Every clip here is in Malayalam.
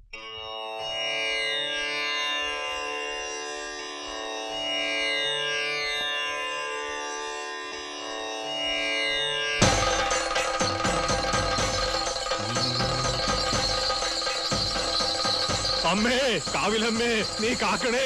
അമ്മേ കാവിലമ്മേ നീ കാക്കണേ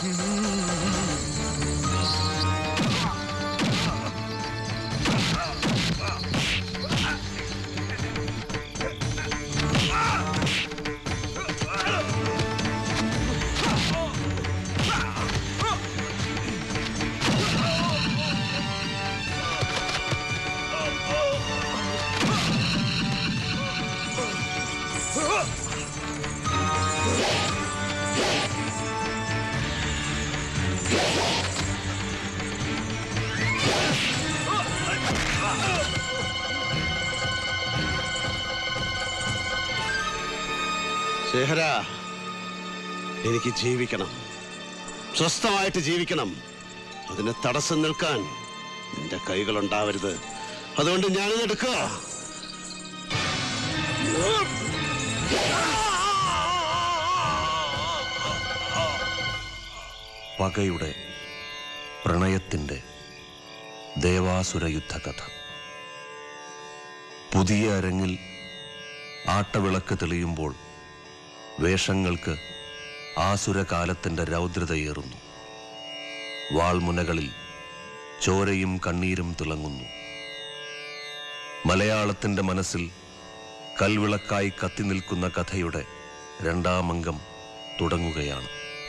ശേഖര എനിക്ക് ജീവിക്കണം സ്വസ്ഥമായിട്ട് ജീവിക്കണം അതിന് തടസ്സം നിൽക്കാൻ നിന്റെ കൈകൾ ഉണ്ടാവരുത് അതുകൊണ്ട് ഞാനിത് എടുക്കുക പകയുടെ പ്രണയത്തിൻ്റെ ദേവാസുര യുദ്ധകഥ പുതിയ അരങ്ങിൽ ആട്ടവിളക്ക് തെളിയുമ്പോൾ വേഷങ്ങൾക്ക് ആസുരകാലത്തിൻ്റെ രൗദ്രതയേറുന്നു വാൾമുനകളിൽ ചോരയും കണ്ണീരും തിളങ്ങുന്നു മലയാളത്തിൻ്റെ മനസ്സിൽ കൽവിളക്കായി കത്തി നിൽക്കുന്ന കഥയുടെ രണ്ടാം അംഗം തുടങ്ങുകയാണ്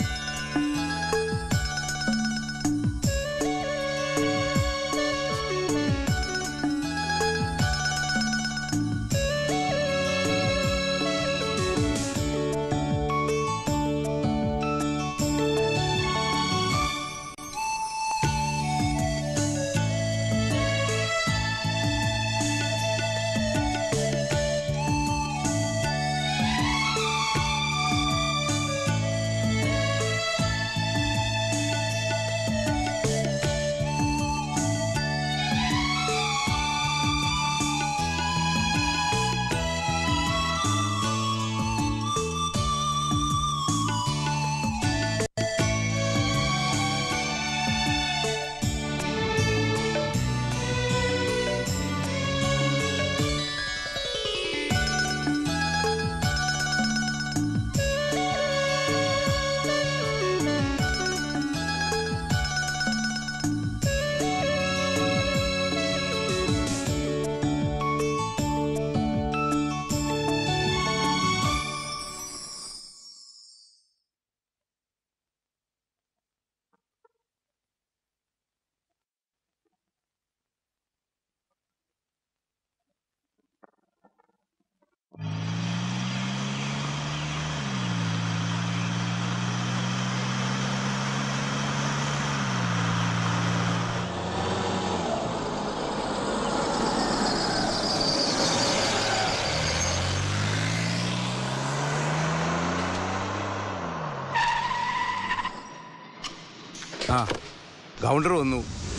ആ കൗണ്ടർ വന്നു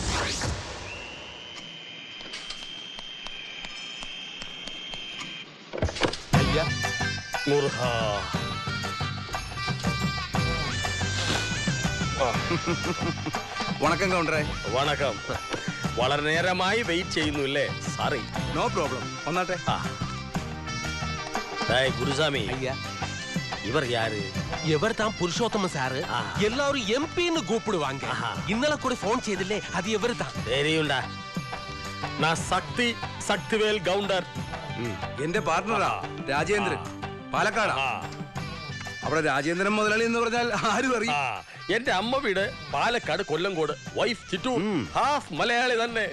മുറുഹ വണക്കം കൗണ്ടറെ വണക്കം വളരെ നേരമായി വെയിറ്റ് ചെയ്യുന്നു അല്ലേ സാറി നോ പ്രോബ്ലം വന്നാട്ടെ ഗുരുസ്വാമി ഇവർ യാര് எவர் தான் புருஷோத்தம சாரு ஆ. எல்லாரும் எம்பின்னு கூப்பிடுவாங்க ஆஹா. இன்னல கூட போன் செய்தில்லே அது எவர் தான் தெரியும்டா நான் சக்தி சக்திவேல் கவுண்டர் എന്റെ പാർട്ണറാ രാജേന്ദ്രൻ പാലക്കാടാ അവിടെ രാജേന്ദ്രൻ മുതലാളി എന്ന് പറഞ്ഞാൽ ആരും അറിയും ആ, എന്റെ അമ്മ വീട് പാലക്കാട് കൊല്ലങ്കോട് വൈഫ് ചിറ്റൂർ ഹാഫ് മലയാളി തന്നെ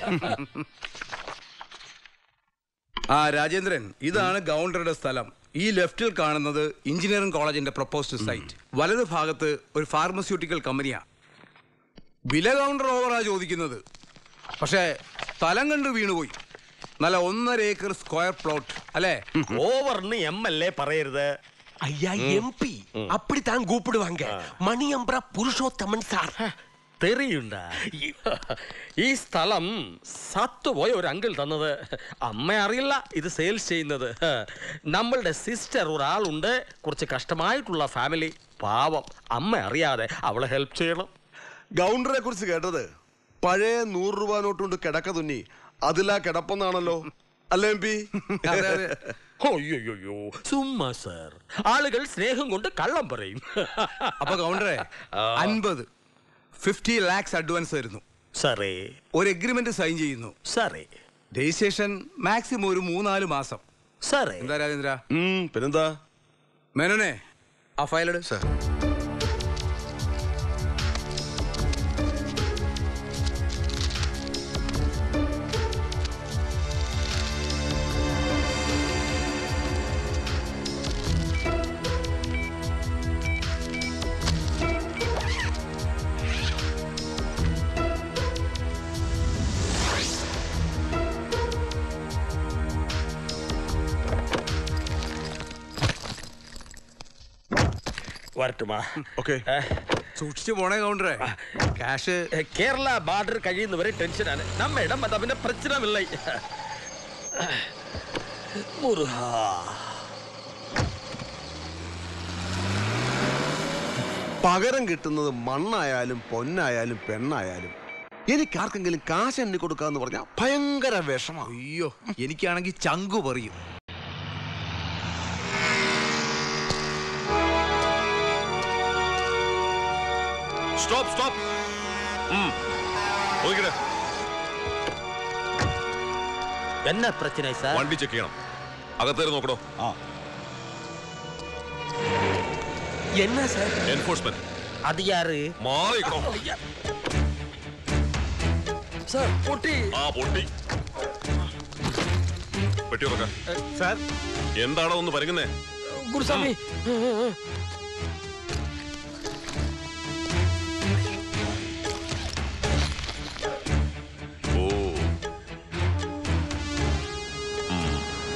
ആ രാജേന്ദ്രൻ ഇതാണ് ഗൗണ്ടറുടെ സ്ഥലം ഈ ലെഫ്റ്റിൽ കാണുന്നത് എഞ്ചിനീയറിംഗ് കോളേജിന്റെ പ്രപ്പോസ്ഡ് സൈറ്റ് വലത് ഭാഗത്ത് ഒരു ഫാർമസ്യൂട്ടിക്കൽ കമ്പനിയാ വില കൗണ്ടർ ഓവറാ ചോദിക്കുന്നത് പക്ഷേ സ്ഥലം കണ്ട് വീണുപോയി നല്ല ഒന്നര ഏക്കർ സ്ക്വയർ പ്ലോട്ട് അല്ലേ ഓവർന്ന് എം എൽ എ പറയരുത് ஐயா எம்பி அப்படித்தான் கூப்பிடுவாங்க மணி அம்பரா புருஷோத்தமன் சார் തെറിയുണ്ട ഈ- ഈ സ്ഥലം സത്തുപോയ ഒരു അങ്കിൾ തന്നത് അമ്മ അറിയില്ല ഇത് സെയിൽസ് ചെയ്യുന്നത് നമ്മളുടെ സിസ്റ്റർ ഒരാളുണ്ട് കുറച്ച് കഷ്ടമായിട്ടുള്ള ഫാമിലി പാവം അമ്മ അറിയാതെ അവളെ ഹെൽപ്പ് ചെയ്യണം ഗൗണ്ടറെ കുറിച്ച് കേട്ടത് പഴയ നൂറ് രൂപ നോട്ട് കൊണ്ട് കിടക്ക തുന്നി അതിലാ കിടപ്പെന്നാണല്ലോ അല്ലേ എം പി അതെ, അതെ. അയ്യോ സുമ്മാ സർ ആളുകൾ സ്നേഹം കൊണ്ട് കള്ളം പറയും അപ്പൊ കൗണ്ടറെ അൻപത് ഫിഫ്റ്റി ലാക്സ് അഡ്വാൻസ് തരുന്നു സാറേ ഒരു എഗ്രിമെന്റ് സൈൻ ചെയ്യുന്നു സാറേ രജിസ്ട്രേഷൻ മാക്സിമം ഒരു മൂന്നാല് മാസം സാറേ എന്താ രാജേന്ദ്ര ഉം, പിന്നെന്താ മേനോനെ ആ ഫയൽ എടു വരട്ടുമാ ഓക്കെ സൂക്ഷിച്ചു പോണേ കൗണ്ടറെ ക്യാഷ് കേരള ബാർഡർ കഴിയുന്നവരെ ടെൻഷനാണ് നമ്മ ഇടം അത് പിന്നെ പ്രശ്നമില്ല മുരുഹാ പകരം കിട്ടുന്നത് മണ്ണായാലും പൊന്നായാലും പെണ്ണായാലും എനിക്ക് ആർക്കെങ്കിലും കാശ് എണ്ണി കൊടുക്കാന്ന് പറഞ്ഞാൽ ഭയങ്കര വിഷമാണ് അയ്യോ എനിക്കാണെങ്കിൽ ചങ്കു പറയും സ്റ്റോപ്പ് സ്റ്റോപ്പ് ഒതുക്കിട് என்ன பிரச்சனை சார் വണ്ടി ചെക്ക് ചെയ്യണം അകത്തേര് നോക്കണോ என்ன சார் എൻഫോഴ്സ്മെന്റ് அது யாரு മാറിക്കണോ சார் பொட்டி ആ പൊട്ടി പെട്ടി തുറക്ക சார் എന്താണോ ഒന്ന് പരുങ്ങുന്നേ குருசாமி ഓ ഉം.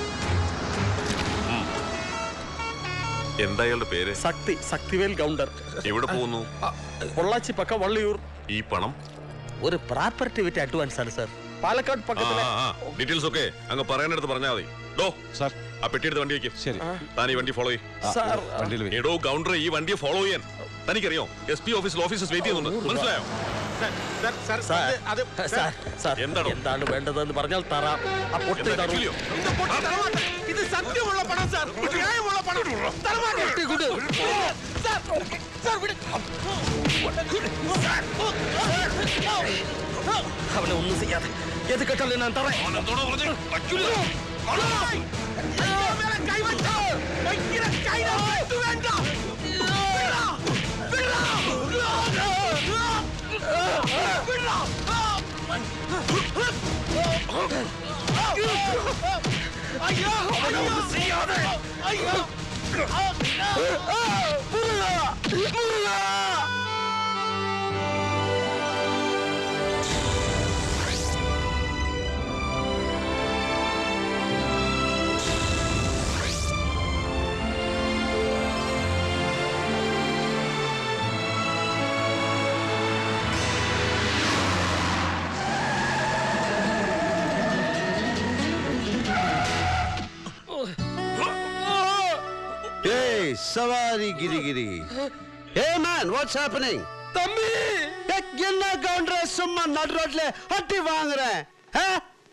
ഉം. എന്താ അയാളുടെ പേര് சக்தி சக்திவேல் கவுண்டர் എവിടെ പോകുന്നു பொள்ளாச்சி பக்கம் வள்ளியூர் ഈ പണം ஒரு ப்ராப்பர்ட்டி விட்டு அட்வான்ஸ் ആണ് സാർ പാലക്കാട് പക്കത്തിലെ ഡീറ്റെയിൽസ് ഒക്കെ അങ്ങ് പറയാനടുത്ത് പറഞ്ഞാൽ മതി ഡോ സാർ ആ പെട്ടി എടുത്ത് വണ്ടി വെക്കും ശരി താൻ ഈ വണ്ടി ഫോളോ ചെയ്യും സാർ വണ്ടിയിൽ വെയ്. എടോ കൗണ്ടർ ഈ വണ്ടിയെ ഫോളോ ചെയ്യാൻ തനിക്കറിയോ എസ് പി ഓഫീസിൽ ഓഫീസേഴ്സ് വെയിറ്റ് ചെയ്യുന്നുണ്ട് മനസ്സിലായോ സാർ സാർ സാർ എന്താണോ? എന്താണ് വേണ്ടതെന്ന് പറഞ്ഞാൽ തരാം ആ പൊട്ടി എന്താ തരൂ കിളിയോ? ഇത് സത്യമുള്ള പണം സാർ ന്യായമുള്ള പണം പൊട്ടി കൊടു. സാർ, സാർ, വിട്. അവനെ ഒന്നും ചെയ്യാതെ ഏത് കെട്ടല്ലേ ഞാൻ തറേ Hey, Savari Giri Giri. Hey man, what's happening? தம்பி ஏய், என்ன கவுண்டர சும்மா நடு ரோட்ல அட்டி வாங்குறேன் ஆ?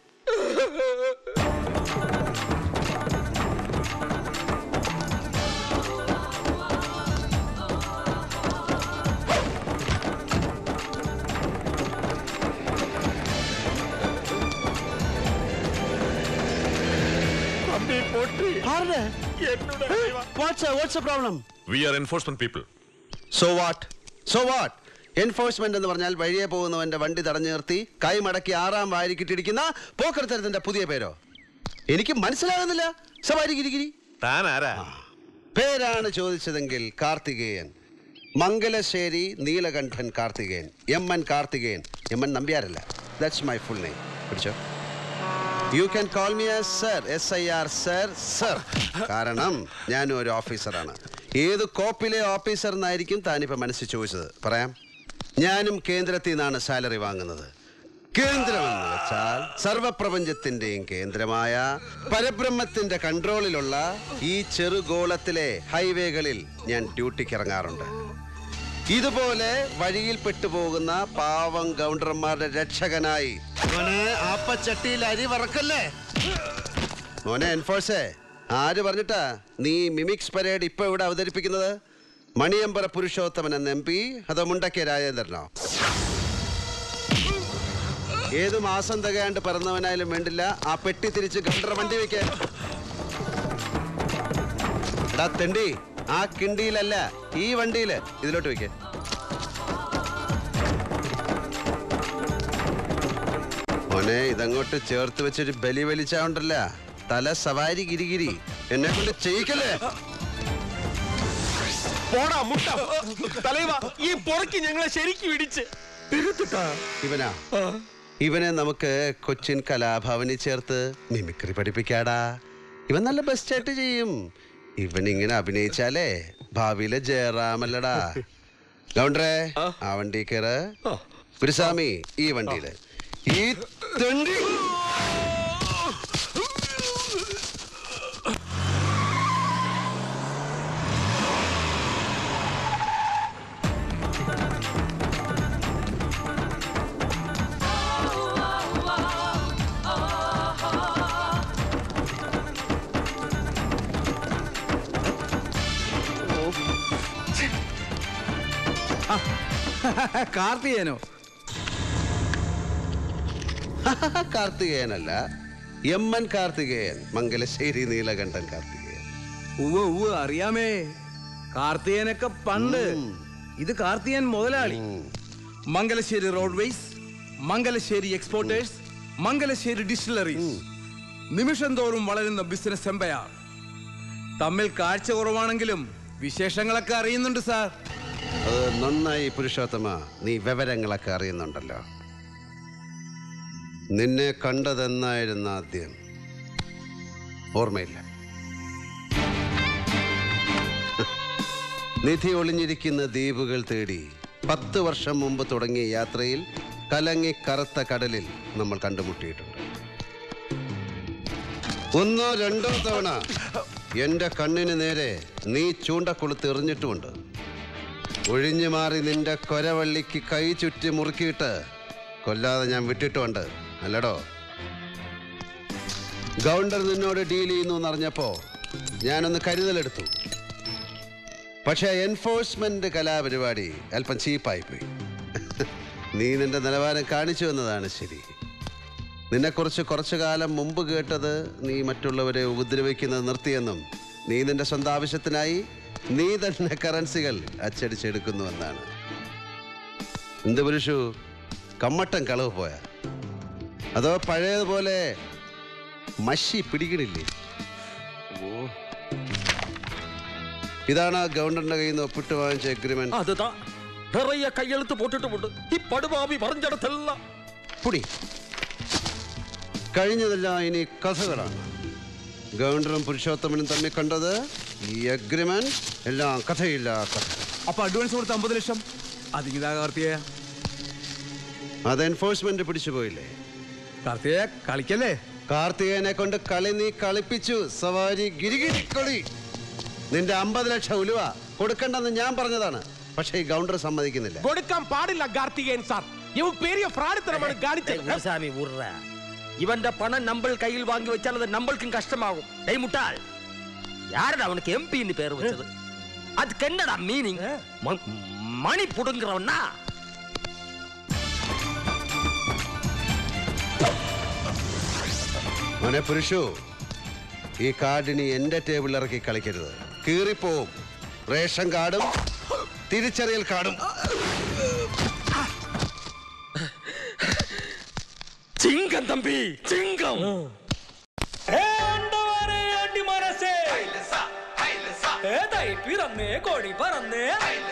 தம்பி பொட்டி பாருங்க என்னோட what's what's problem we are enforcement people so what so what enforcement എന്ന് പറഞ്ഞാൽ വഴിയെ പോകുന്നവന്റെ വണ്ടി തടഞ്ഞു നിർത്തി കൈ മടക്കി ആറാം വാരിക്കിട്ടിരിക്കുന്ന പോക്കർത്തരത്തിന്റെ പുതിയ പേരോ എനിക്ക് മനസ്സിലാകുന്നില്ല സവാരി ഗിരിഗിരി താൻ ആരാ പേരാണ് ചോദിച്ചതെങ്കിൽ Karthikeyan Mangalassery Neelakandan Karthikeyan M N Karthikeyan M N നമ്പ്യാരല്ല ദാറ്റ്സ് മൈ ഫുൾ നെയിം പിടിച്ചോ you can call me as sir S I R sir sir കാരണം ഞാനും ഒരു ഓഫീസറാണ് ഏത് കോപ്പിലെ ഓഫീസർ എന്നായിരിക്കും താനിപ്പോൾ മനസ്സിൽ ചോദിച്ചത് പറയാം ഞാനും കേന്ദ്രത്തിൽ നിന്നാണ് സാലറി വാങ്ങുന്നത് കേന്ദ്രമെന്ന് വെച്ചാൽ സർവപ്രപഞ്ചത്തിന്റെയും കേന്ദ്രമായ പരബ്രഹ്മത്തിന്റെ കൺട്രോളിലുള്ള ഈ ചെറുഗോളത്തിലെ ഹൈവേകളിൽ ഞാൻ ഡ്യൂട്ടിക്ക് ഇറങ്ങാറുണ്ട് ഇതുപോലെ വഴിയിൽ പെട്ടുപോകുന്ന പാവം ഗൗണ്ടർമാരുടെ രക്ഷകനായി മോനെ ആപ്പച്ചട്ടിയിൽ അരി വറക്കല്ലേ മോനെ എൻഫോഴ്സേ ആര് പറഞ്ഞിട്ടാ നീ മിമിക്സ് പരേഡ് ഇപ്പൊ ഇവിടെ അവതരിപ്പിക്കുന്നത് മണിയമ്പറ പുരുഷോത്തമൻ എന്ന എം പി അതോ മുണ്ടക്കേ രാജേന്ദ്രനോ ഏത് മാസം തികയാണ്ട് പിറന്നവനായാലും വേണ്ടില്ല ആ പെട്ടി തിരിച്ച് ഗൗണ്ടർ വണ്ടി വെക്കാൻ എടാ തെണ്ടി ആ കിണ്ടിയിലല്ല ഈ വണ്ടിയില് ഇതിലോട്ട് വെക്ക മോനെ ഇതങ്ങോട്ട് ചേർത്ത് വെച്ചൊരു ബലി വലിച്ചാണ്ടല്ല തല സവാരി ഗിരിഗിരി എന്നെ കൊണ്ട് ചെയ്യിക്കല്ലേ പോടാ മുട്ട തലൈവ ഈ പൊറക്കി ഞങ്ങളെ ശരിക്കും ഇടിച്ച് ഇവനാ ഇവനെ നമുക്ക് കൊച്ചിൻ കലാഭവനിൽ ചേർത്ത് മിമിക്രി പഠിപ്പിക്കാടാ ഇവൻ നല്ല ബെസ്റ്റ് ആയിട്ട് ചെയ്യും ഇവൻ ഇങ്ങനെ അഭിനയിച്ചാലേ ഭാവിയിലെ ജയറാമല്ലടാ ഗൗണ്ടറേ ആ വണ്ടി കയറ് ഗുരുസ്വാമി ഈ വണ്ടിയില് ഈ തെണ്ടി കാർത്തികേനോ കാർത്തികേയനല്ല എം എൻ കാർത്തികേയൻ മംഗലശ്ശേരി നീലകണ്ഠൻ കാർത്തികേയൻ ഉവ്വ് ഉവ്വ് അറിയാമേ കാർത്തികേനൊക്കെ പണ്ട് ഇത് കാർത്തികൻ മുതലാളി Mangalassery roadways Mangalassery exporters Mangalassery distilleries നിമിഷം തോറും വളരുന്ന ബിസിനസ് എംപയർ തമ്മിൽ കാഴ്ച കുറവാണെങ്കിലും വിശേഷങ്ങളൊക്കെ അറിയുന്നുണ്ട് സാർ അത് നന്നായി പുരുഷോത്തമ നീ വിവരങ്ങളൊക്കെ അറിയുന്നുണ്ടല്ലോ നിന്നെ കണ്ടതെന്നായിരുന്നു ആദ്യം ഓർമ്മയില്ല നിധി ഒളിഞ്ഞിരിക്കുന്ന ദ്വീപുകൾ തേടി പത്ത് വർഷം മുമ്പ് തുടങ്ങിയ യാത്രയിൽ കലങ്ങി കറുത്ത കടലിൽ നമ്മൾ കണ്ടുമുട്ടിയിട്ടുണ്ട് ഒന്നോ രണ്ടോ തവണ എന്റെ കണ്ണിന് നേരെ നീ ചൂണ്ടക്കൊളുത്ത് എറിഞ്ഞിട്ടുമുണ്ട് ഒഴിഞ്ഞു മാറി നിന്റെ കൊരവള്ളിക്ക് കൈ ചുറ്റി മുറുക്കിയിട്ട് കൊല്ലാതെ ഞാൻ വിട്ടിട്ടുണ്ട് അല്ലടോ ഗൗണ്ടർ നിന്നോട് ഡീൽ ചെയ്യുന്നു എന്നറിഞ്ഞപ്പോ ഞാനൊന്ന് കരുതലെടുത്തു പക്ഷേ എൻഫോഴ്സ്മെന്റ് കലാപരിപാടി അല്പം ചീപ്പായിപ്പോയി നീ നിന്റെ നിലവാരം കാണിച്ചു എന്നതാണ് ശരി നിന്നെക്കുറിച്ച് കുറച്ചു കാലം മുമ്പ് കേട്ടത് നീ മറ്റുള്ളവരെ ഉപദ്രവിക്കുന്നത് നിർത്തിയെന്നും നീ നിന്റെ സ്വന്തം ആവശ്യത്തിനായി നീ തന്നെ കറൻസികൾ അച്ചടിച്ചെടുക്കുന്നുവെന്നാണ് എന്ത് പുരുഷു കമ്മട്ടൻ കളവ് പോയ അതോ പഴയതുപോലെ മഷി പിടിക്കണില്ലേ ഇതാണ് ആ ഗവർണറിന്റെ കയ്യിൽ നിന്ന് ഒപ്പിട്ട് വാങ്ങിച്ച എഗ്രിമെന്റ് அதுதான் நிறைய கையெழுத்து போட்டுட்டு ഈ പടുപാവി പറഞ്ഞിടത്തെല്ലാം പുടി കഴിഞ്ഞതെല്ലാം ഇനി കഥകളാണ് ഗവർണറും പുരുഷോത്തമനും തമ്മിൽ കണ്ടത് ഈ അഗ്രിമെന്റ് എല്ലാം കഥയില്ല കഥ അപ്പൊ അഡ്വാൻസ് കൊടുത്ത അമ്പത് ലക്ഷം അതിങ്ങിതാ കാർത്തികേയ അത് എൻഫോഴ്സ്മെന്റ് പിടിച്ചു പോയില്ലേ കാർത്തികേയ കളിക്കല്ലേ കാർത്തികേയനെ കൊണ്ട് കളി നീ കളിപ്പിച്ചു സവാരി ഗിരിഗിരി കളി നിന്റെ അമ്പത് ലക്ഷം ഉലുവ കൊടുക്കണ്ടെന്ന് ഞാൻ പറഞ്ഞതാണ് പക്ഷേ ഈ ഗൗണ്ടർ സമ്മതിക്കുന്നില്ല കൊടുക്കാൻ പാടില്ല കാർത്തികേയൻ സാർ ഇവൻ പെരിയ ഫ്രാഡിത്തരമാണ് കാണിച്ചത് குருசாமி விடுற இவன் பணம் நம்ம கையில் வாங்கி வச்சால் அது நம்மளுக்கும் கஷ்டமாகும் டேய் முட்டாள் யாரடா அவனுக்கு எம்பின்னு பேர் வச்சது அதுக்கு என்னடா மீனிங் மணி புடுங்குறவனா മോനെ പുരുഷു ഈ കാർഡിനി എന്റെ ടേബിളിൽ ഇറക്കി കളിക്കരുത് കീറിപ്പോവും റേഷൻ കാർഡും തിരിച്ചറിയൽ കാർഡും சிங்கம் தம்பி சிங்கம் ഏതായി പിറന്നേ കോടി പറന്നേ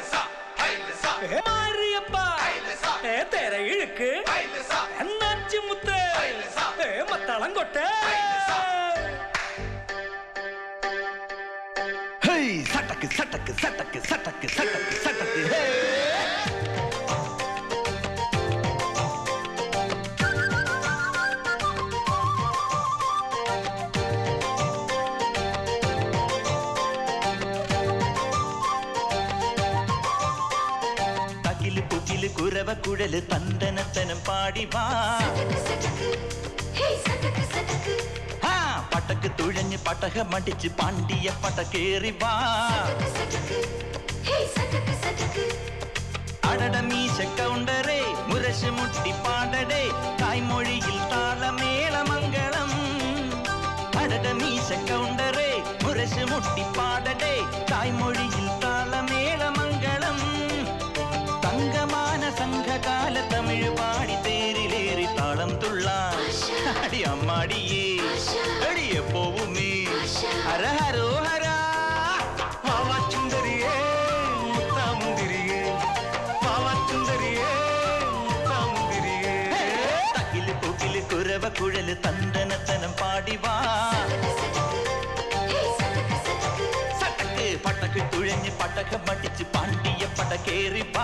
ഏ മാരിയപ്പ ഏ തെര ഇഴുക്ക് എന്നാച്ചി മുത്ത് ഏ മത്തളം കൊട്ടേ സട്ടക്ക് സട്ടക്ക് സട്ടക്ക് സട്ടക്ക് സട്ടക്ക് സട്ടക്ക് കുഴല് തന്തനത്തനം പാടി വാ ആ, പട്ടക്ക് തുഴഞ്ഞ് പട്ടക മടിച്ച് പാണ്ടിയ പട്ട കേറി വാ അടട മീശ കൗണ്ടറേ മുരശ് മുട്ടി പാടടേ തായ്മൊഴിയിൽ താളമേളമംഗളം അടട മീശ കൗണ്ടറേ മുരശ് മുട്ടി പാടടേ തായ്മൊഴിയിൽ താളമേളമംഗളം തങ്കമാന സംഘകാല തമിഴ് പാടി തേരിലേറി താളം തുള്ളാൻ അടി അമ്മാടിയേ അടിയ പോവുമേ ഹര ഹരോ ഹരാ വാവാച്ചുന്തരിയേ മുത്താമുന്തിരിയേ വാവാച്ചുന്തരിയേ മുത്താമുന്തിരിയേ തകില് പുകില് കുരവ കുഴല് തന്തനത്തനം പാടി വാ സട്ടക്ക് പട്ടക്ക് തുഴഞ്ഞ് പട്ടക മടിച്ച് പാണ്ടിയ പട കേറി വാ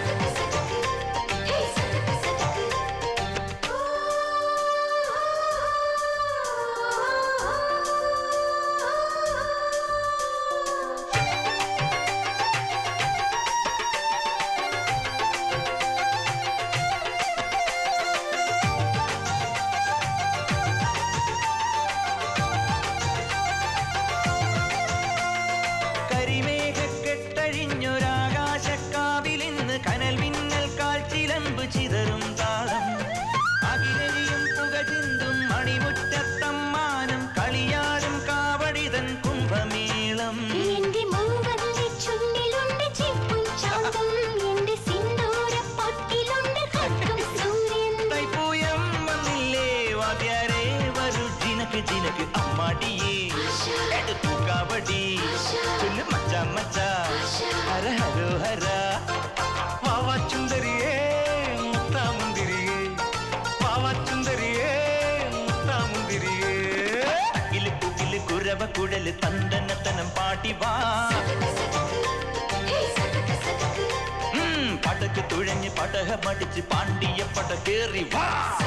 കരിമേഘക്കെട്ടഴിഞ്ഞൊരാകാശക്കാവിലിന്ന് കനൽ മിന്നൽ കാൽച്ചിലമ്പ് ചിതറും താളം അകിലരിയും പുക ചിന്തും മണിമുറ്റത്തമ്മാനം കളിയാടും കാവടിതൻ കുംഭമേളം എന്റെ മൂവന്റെ ചുണ്ടിലുണ്ട് ചിപ്പും ചാന്തും എന്റെ സിന്ദൂരപ്പൊട്ടിലുണ്ട് കട്ടും സൂര്യൻ തൈപ്പൂയം വന്നില്ലേ വാദ്യാരേ വരൂ ജിനക്ക് ജിനക്ക് അമ്മാടിയേ എടുത്തു കാവടി ചൊല്ലു മച്ച മച്ച ഹര ഹരോ ഹര വാവാച്ചുന്തരിയേ മുത്താമുന്തിരിയേ വാവാച്ചുന്തരിയേ മുത്താമുന്തിരിയേ അകില് പുകില് കുരവ കുഴല് തന്തനത്തനം പാട്ടി വാ ഉം, പടക്ക് തുഴഞ്ഞ് പടക മടിച്ച് പാണ്ടിയ പട കേറി വാ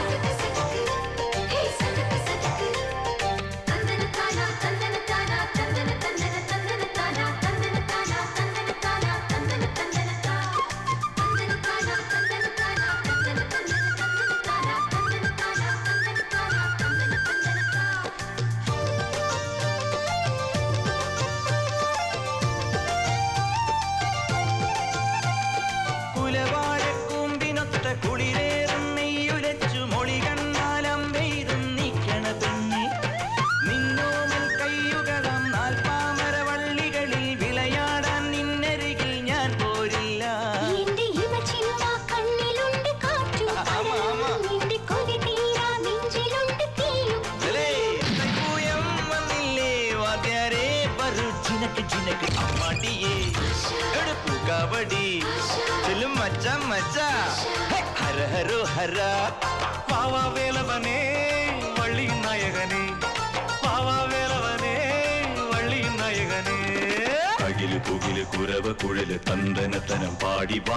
കുലവാഴക്കൂമ്പിനൊത്ത കുളിരേറും നെയ്യുലച്ചു മൊളി കണ്ണാലം വെയ്തും നീക്കണ പെണ്ണെ നിന്നോമൽ കയ്യുകളം നാൽപ്പാമര വള്ളികളിൽ വിളയാടാൻ നിന്നരികിൽ ഞാൻ പോരില്ല എന്റെ ഇമ ചിന്ന കണ്ണിലുണ്ട് കാറ്റും കടലും എന്റെ കൊതി തീരാ നെഞ്ചിലുണ്ട് തീയും ദലേ, തൈപ്പൂയം വന്നില്ലേ വാദ്യാരേ വരൂ ജിനക്ക് ജിനക്ക് അമ്മാടിയേ എടുപ്പു കബഡി ചെല്ലും മച്ച മച്ച ഹേ, ഹര ഹരോ ഹര പാവാ വേലവനേ വള്ളി നായകനേ പാവാ വേലവനേ വള്ളി നായകനേ അകില് പുകില് കുരവ കുഴല് തന്തനത്തനം പാടി വാ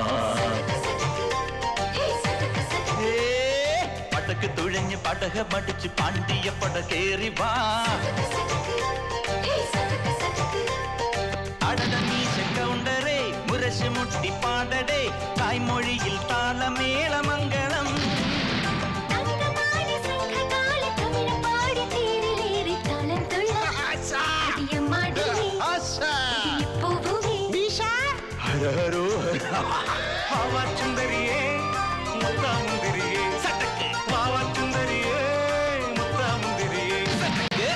ഏ, പടക്ക് തുഴഞ്ഞ് പടക മടിച്ച് പാണ്ടിയ പട കേറി വാ അടട മീശ കൗണ്ടറേ മുരശ് മുട്ടി പാടടേ തായ്മൊഴിയിൽ താളമേളമംഗളം തങ്കമാന സംഘകാല തമിഴ് പാടി തേരിലേറി താളം തുള്ളാൻ അടിയമ്മാടിയേ പൂവുമേ ഹരഹരോ വാവാച്ചുന്തരിയേ മുത്താമുന്തിരിയേ സട്ടക്ക് വാവാച്ചുന്തരിയേ മുത്താമുന്തിരിയേ സട്ടക്ക്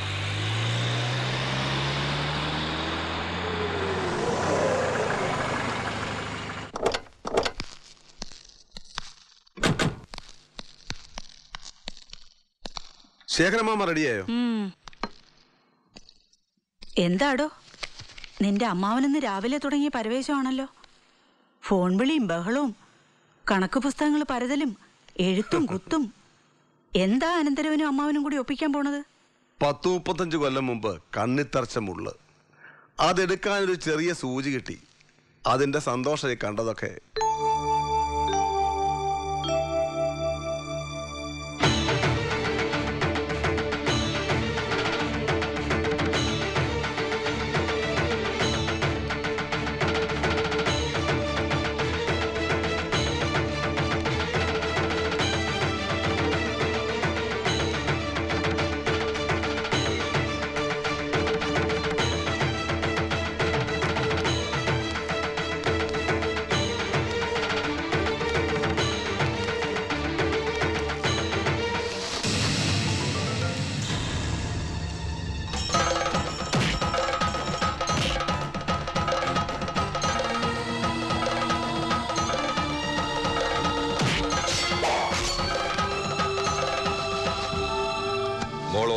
ശേഖരമാമ റെഡിയായോ എന്താടോ നിന്റെ അമ്മാവനിന്ന് രാവിലെ തുടങ്ങിയ പരവേശമാണല്ലോ ഫോൺ വിളിയും ബഹളവും കണക്ക് പുസ്തകങ്ങൾ പരതലും എഴുത്തും കുത്തും എന്താ അനന്തരവനും അമ്മാവനും കൂടി ഒപ്പിക്കാൻ പോണത് പത്ത് മുപ്പത്തഞ്ച് കൊല്ലം മുമ്പ് കണ്ണിത്തറച്ച മുള്ള് അതെടുക്കാനൊരു ചെറിയ സൂചി കിട്ടി അതിന്റെ സന്തോഷം ഈ കണ്ടതൊക്കെ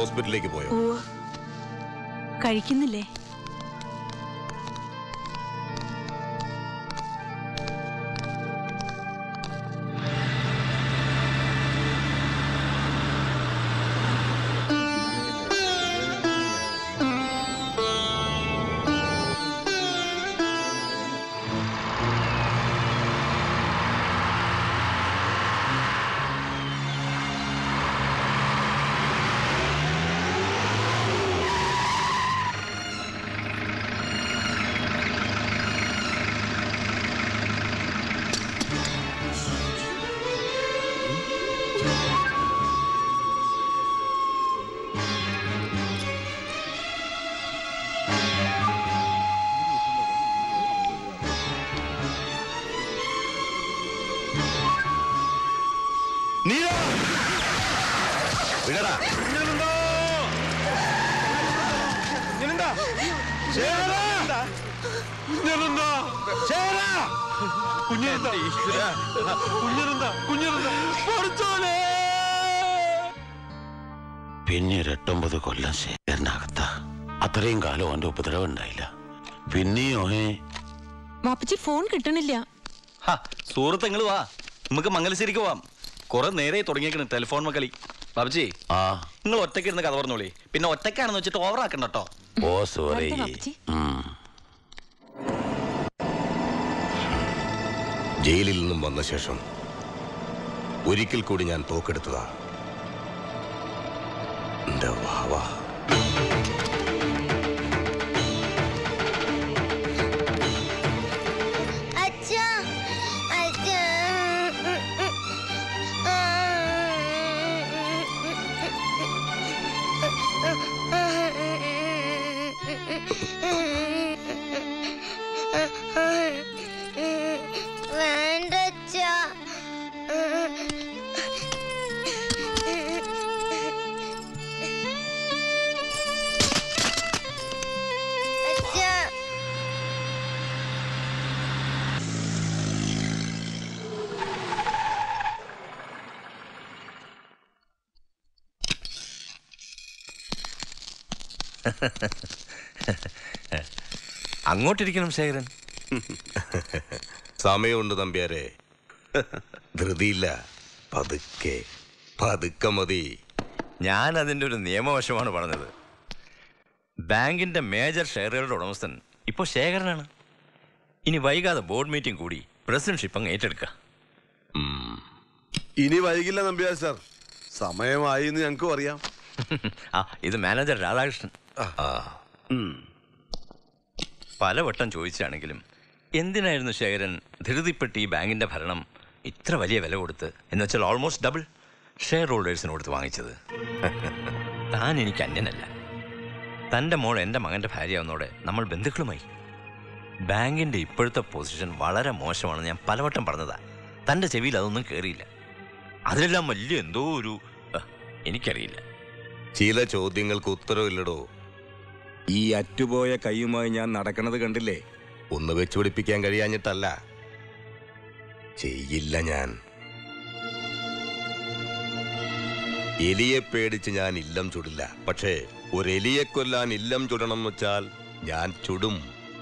ഹോസ്പിറ്റലിലേക്ക് പോയോ ഉവ്വ്. കഴിക്കുന്നില്ലേ വിടടാ പിന്നെ ഒരു എട്ടൊമ്പത് കൊല്ലം ശേഖരനകത്ത അത്രയും കാലം അവന്റെ ഉപദ്രവം ഉണ്ടായില്ല പിന്നെയോ ഏ വാപ്പച്ചി ഫോൺ കിട്ടണില്ല സുഹൃത്തുങ്ങൾ വാ നമുക്ക് മംഗലശ്ശേരിക്ക് പോവാം കുറെ നേരെ തുടങ്ങിയേക്കണ് ടെലിഫോൺ മക്കളി ബാബുജി ആ നിങ്ങൾ ഒറ്റയ്ക്ക് ഇരുന്ന് കഥ പറഞ്ഞോളി പിന്നെ ഒറ്റയ്ക്കാണെന്ന് വെച്ചിട്ട് ഓവർ ആക്കണ്ട കേട്ടോ ഓ സോറി വരട്ടെ, ബാപ്പുജി. ജയിലിൽ നിന്നും വന്ന ശേഷം ഒരിക്കൽ കൂടി ഞാൻ തോക്കെടുത്തതാ എന്റെ വാവാ അച്ഛാ അച്ഛാ വേണ്ട അച്ഛാ അച്ഛാ അങ്ങോട്ടിരിക്കണം ശേഖരൻ സമയമുണ്ട് തമ്പ്യാരെ ധൃതിയില്ല പതുക്കെ പതുക്കെ മതി ഞാൻ അതിൻ്റെ ഒരു നിയമവശമാണ് പറഞ്ഞത് ബാങ്കിന്റെ മേജർ ഷെയറുകളുടെ ഉടമസ്ഥൻ ഇപ്പോൾ ശേഖരനാണ് ഇനി വൈകാതെ ബോർഡ് മീറ്റിംഗ് കൂടി പ്രസിഡന്റ്ഷിപ്പ് അങ്ങ് ഏറ്റെടുക്കുക ഇനി വൈകില്ല നമ്പ്യാർ സാർ സമയമായി എന്ന് ഞങ്ങൾക്കും അറിയാം ആ ഇത് മാനേജർ രാധാകൃഷ്ണൻ പലവട്ടം ചോദിച്ചാണെങ്കിലും എന്തിനായിരുന്നു ശേഖരൻ ധൃതിപ്പെട്ട് ഈ ബാങ്കിന്റെ ഭരണം ഇത്ര വലിയ വില കൊടുത്ത് എന്ന് വെച്ചാൽ ഓൾമോസ്റ്റ് ഡബിൾ ഷെയർ ഹോൾഡേഴ്സിന് കൊടുത്ത് വാങ്ങിച്ചത് താൻ എനിക്ക് അന്യനല്ല തൻ്റെ മോൾ എൻ്റെ മകൻ്റെ ഭാര്യയാവുന്നതോടെ നമ്മൾ ബന്ധുക്കളുമായി ബാങ്കിന്റെ ഇപ്പോഴത്തെ പൊസിഷൻ വളരെ മോശമാണെന്ന് ഞാൻ പലവട്ടം പറഞ്ഞതാ തൻ്റെ ചെവിയിൽ അതൊന്നും കയറിയില്ല അതിലെല്ലാം വലിയ എന്തോ ഒരു അഹ്, എനിക്കറിയില്ല ചില ചോദ്യങ്ങൾക്ക് ഉത്തരവില്ലടോ ഈ അറ്റുപോയ കൈയുമായി ഞാൻ നടക്കണത് കണ്ടില്ലേ ഒന്ന് വെച്ചുപിടിപ്പിക്കാൻ കഴിയാഞ്ഞിട്ടല്ല ചെയ്യില്ല ഞാൻ എലിയെ പേടിച്ച് ഞാൻ ഇല്ലം ചുടില്ല പക്ഷേ ഒരു എലിയെ കൊല്ലാൻ ഇല്ലം ചുടണം എന്ന് വെച്ചാൽ ഞാൻ ചുടും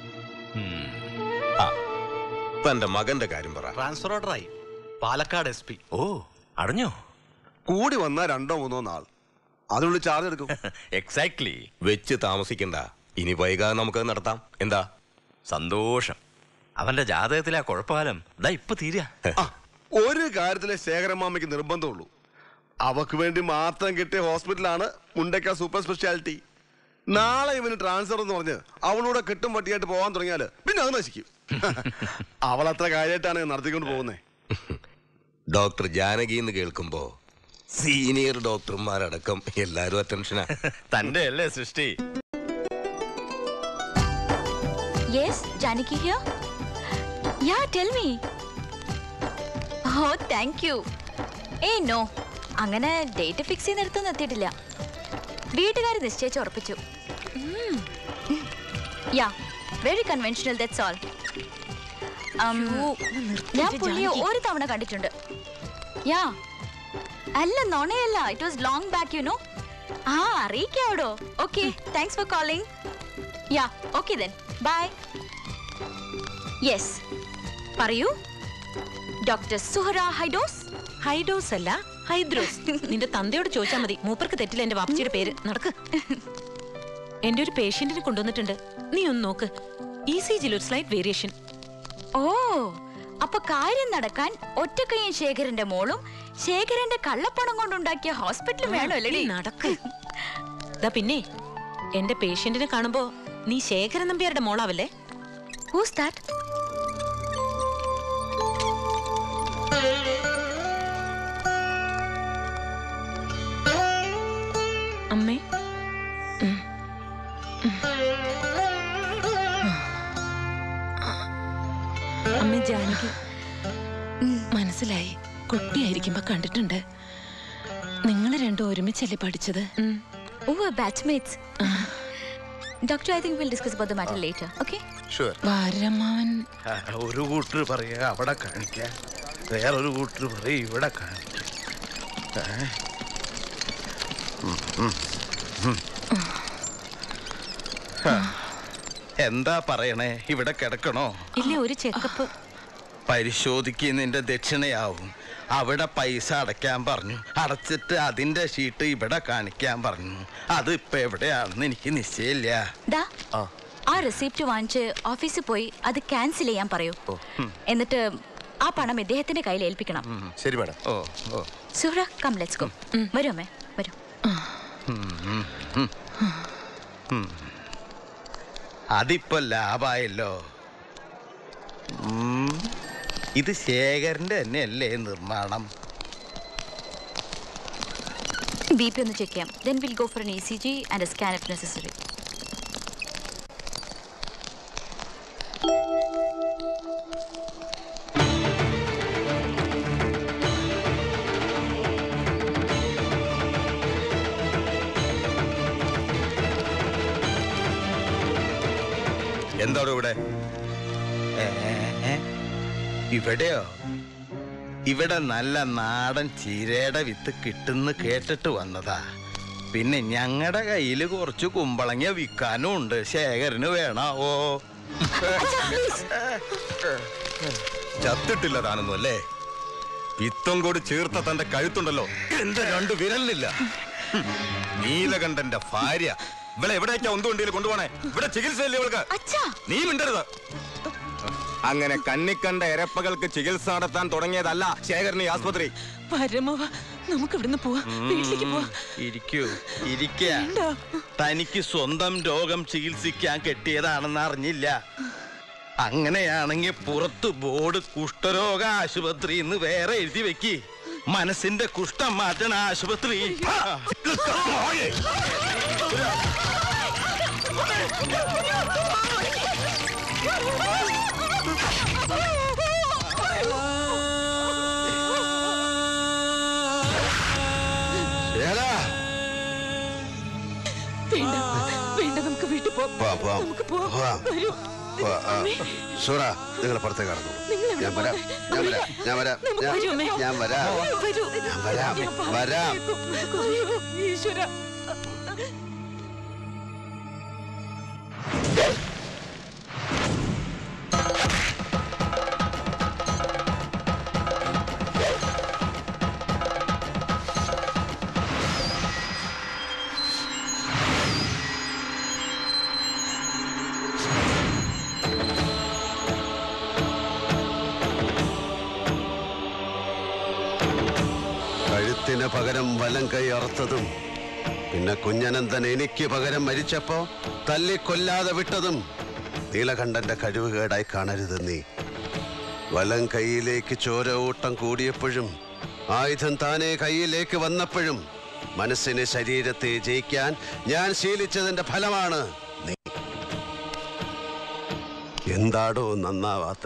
ആ, തന്റെ മകന്റെ കാര്യം പറ ട്രാൻസ്ഫർ ഓർഡറായി പാലക്കാട് എസ് പി ഓ അറിഞ്ഞോ കൂടി വന്നാൽ രണ്ടോ മൂന്നോ നാൾ അതിനുള്ളിൽ ചാർജ് എടുക്കും എക്സാക്ട്ലി വെച്ച് താമസിക്കണ്ട ഇനി വൈകാതെ നമുക്കത് നടത്താം എന്താ സന്തോഷം അവന്റെ ജാതകത്തിലെ ആ കുഴപ്പകാലം ദാ ഇപ്പൊ തീരാ ഒരു കാര്യത്തിലെ ശേഖരമാമയ്ക്ക് നിർബന്ധമുള്ളൂ അവക്ക് വേണ്ടി മാത്രം കിട്ടിയ ഹോസ്പിറ്റലാണ് മുണ്ടക്ക സൂപ്പർ സ്പെഷ്യാലിറ്റി നാളെ ഇവന് ട്രാൻസ്ഫർ എന്ന് പറഞ്ഞ് അവളൂടെ കെട്ടും പട്ടിയായിട്ട് പോകാൻ തുടങ്ങിയാൽ പിന്നെ അത് നശിക്കും അവൾ അത്ര കാര്യമായിട്ടാണ് നടത്തിക്കൊണ്ട് പോകുന്നത് ഡോക്ടർ ജാനകി എന്ന് കേൾക്കുമ്പോ സീനിയർ ഡോക്ടർമാരടക്കം എല്ലാരും അറ്റൻഷനാ തന്റെ അല്ലേ സൃഷ്ടി Yes, Janaki here? Yeah, tell me. Oh, thank you. ഏയ് നോ അങ്ങനെ ഡേറ്റ് ഫിക്സ് ചെയ്യുന്നിടത്തൊന്നും എത്തിയിട്ടില്ല വീട്ടുകാർ നിശ്ചയിച്ച് ഉറപ്പിച്ചു yeah very conventional that's all ഞാൻ പുള്ളിയെ ജാനകി. ഒരു തവണ കണ്ടിട്ടുണ്ട് യാ അല്ല നുണയല്ല it was long back you know ആ അറിയിക്കാവടോ okay thanks for calling yeah okay then bye yes പറയൂ ഡോക്ടർ സുഹറ ഹൈഡോസ് ഹൈഡോസ് അല്ല ഹൈദ്രോസ് നിന്റെ തന്തയോട് ചോദിച്ചാൽ മതി മൂപ്പർക്ക് തെറ്റില്ല എന്റെ വാപ്പച്ചിയുടെ പേര് നടക്ക് എന്റെ ഒരു പേഷ്യന്റിനെ കൊണ്ടുവന്നിട്ടുണ്ട് നീ ഒന്ന് നോക്ക് ഇ സി ജിയിൽ ഒരു സ്ലൈറ്റ് വേരിയേഷൻ ഓ അപ്പൊ കാര്യം നടക്കാൻ ഒറ്റക്കയ്യൻ ശേഖരന്റെ മോളും ശേഖരന്റെ കള്ളപ്പണം കൊണ്ടുണ്ടാക്കിയ ഹോസ്പിറ്റലും വേണോ അല്ലേ നടക്ക് ദാ പിന്നെ എന്റെ പേഷ്യന്റിനെ കാണുമ്പോ നീ ശേഖരൻ നമ്പ്യാരുടെ മോളാവല്ലേ ഹൂസ് ദാറ്റ് അമ്മേ ഉം. ഉം. അമ്മ ജാനകി മനസ്സിലായി കുട്ടിയായിരിക്കുമ്പോ കണ്ടിട്ടുണ്ട് നിങ്ങൾ രണ്ടും ഒരുമിച്ചല്ലേ പഠിച്ചത് ഓ batchmates doctor I think will discuss about the matter later okay sure വാരമ്മാവൻ ഒരു കൂട്ടർ പറയുക അവിടെ കാണിക്കാൻ വേറൊരു കൂട്ടർ പറയും ഇവിടെ കാണിക്കാൻ ഏ? ഉം, ഉം, ഉം. ഹാ. എന്താ പറയണേ ഇവിടെ കിടക്കണോ ഇല്ല ഒരു ചെക്കപ്പ് പരിശോധിക്കുന്നതിന്റെ ദക്ഷിണയാവും അവിടെ പൈസ അടയ്ക്കാൻ പറഞ്ഞു അടച്ചിട്ട് അതിന്റെ ഷീട്ട് ഇവിടെ കാണിക്കാൻ പറഞ്ഞു അത് ഇപ്പൊ എവിടെയാണെന്ന് എനിക്ക് നിശ്ചയില്ല ദാ ആ റെസിപ്റ്റ് വാങ്ങിച്ച് ഓഫീസിൽ പോയി അത് ക്യാൻസൽ ചെയ്യാൻ പറയൂ ഉം. എന്നിട്ട് ആ പണം ഇദ്ദേഹത്തിന്റെ കയ്യിൽ ഏൽപ്പിക്കണം ശരി മാഡം ഓ ഓ സുഹ്ര കം ലെറ്റ്സ് ഗോ വരൂ അമ്മേ വരൂ ഉം, ഉം, ഉം. ഉം. അതിപ്പോ ലാഭായല്ലോ ഉം. ഇത് ശേഖരന്റെ തന്നെയല്ലേ നിർമ്മാണം ബി പി ഒന്ന് ചെക്ക് ചെയ്യാം then will go for an E C G and scan if necessary എന്താണ് ഇവിടെ ഏ, ഏ, ഇവിടെയോ ഇവിടെ നല്ല നാടൻ ചീരയുടെ വിത്ത് കിട്ടുന്ന് കേട്ടിട്ട് വന്നതാ പിന്നെ ഞങ്ങളുടെ കയ്യിൽ കുറച്ച് കുമ്പളങ്ങ വിൽക്കാനും ഉണ്ട് ശേഖരന് വേണാവോ ചത്തിട്ടില്ല താനൊന്നും അല്ലേ പിത്തം കൂടി ചേർത്ത തന്റെ കഴുത്തുണ്ടല്ലോ എന്റെ രണ്ട് വിരലില്ല ഹും. നീലകണ്ഠന്റെ ഭാര്യ ഇവളെ എവിടേക്കാ ഒന്നുകൊണ്ടിയിൽ കൊണ്ടുപോണേ ഇവിടെ ചികിത്സയില്ലേ ഇവൾക്ക് നീ മിണ്ടരുത് അങ്ങനെ കണ്ണിക്കണ്ട എരപ്പകൾക്ക് ചികിത്സ നടത്താൻ തുടങ്ങിയതല്ല ശേഖരൻ ഈ ആസ്പത്രി പരമവ നമുക്ക് ഇവിടുന്ന് പോവാ വീട്ടിലേക്ക് പോവാ ഇരിക്കൂ ഇരിക്ക തനിക്ക് സ്വന്തം രോഗം ചികിത്സിക്കാൻ കെട്ടിയതാണെന്ന് അറിഞ്ഞില്ല അങ്ങനെയാണെങ്കിൽ പുറത്ത് ബോർഡ് കുഷ്ഠരോഗ ആശുപത്രി എന്ന് വേറെ എഴുതി വെക്ക് മനസ്സിന്റെ കുഷ്ഠം മാറ്റണ ആശുപത്രി വേണ്ട വേണ്ട നമുക്ക് വീട്ടിൽ പോവാം, പോവാം. നമുക്ക് പോവാം പോവാം. വരൂ ആ, ആ. അമ്മേ, സൂറ നിങ്ങൾ പുറത്തേക്ക് കടന്നു നിങ്ങൾ എവിടെ ഞാൻ വരാം പോവാ? ഞാൻ വരാം ഞാൻ വരാം നമുക്ക് ഞാൻ- വരൂ, അമ്മേ. ഞാൻ വരാം വരൂ. ഞാൻ വരാം ഞാൻ പറയാം. വരാം അയ്യോ, ഈശ്വരാ കഴുത്തിന് പകരം വലം കൈ അറുത്തതും പിന്നെ കുഞ്ഞനന്തൻ എനിക്ക് പകരം മരിച്ചപ്പോ തല്ലിക്കൊല്ലാതെ വിട്ടതും നീലകണ്ഠന്റെ കഴിവുകേടായി കാണരുത് നീ വലം കൈയിലേക്ക് ചോര ഊട്ടം കൂടിയപ്പോഴും ആയുധം താനെ കയ്യിലേക്ക് വന്നപ്പോഴും മനസ്സിന് ശരീരത്തെ ജയിക്കാൻ ഞാൻ ശീലിച്ചതിന്റെ ഫലമാണ് നീ എന്താടോ നന്നാവാത്ത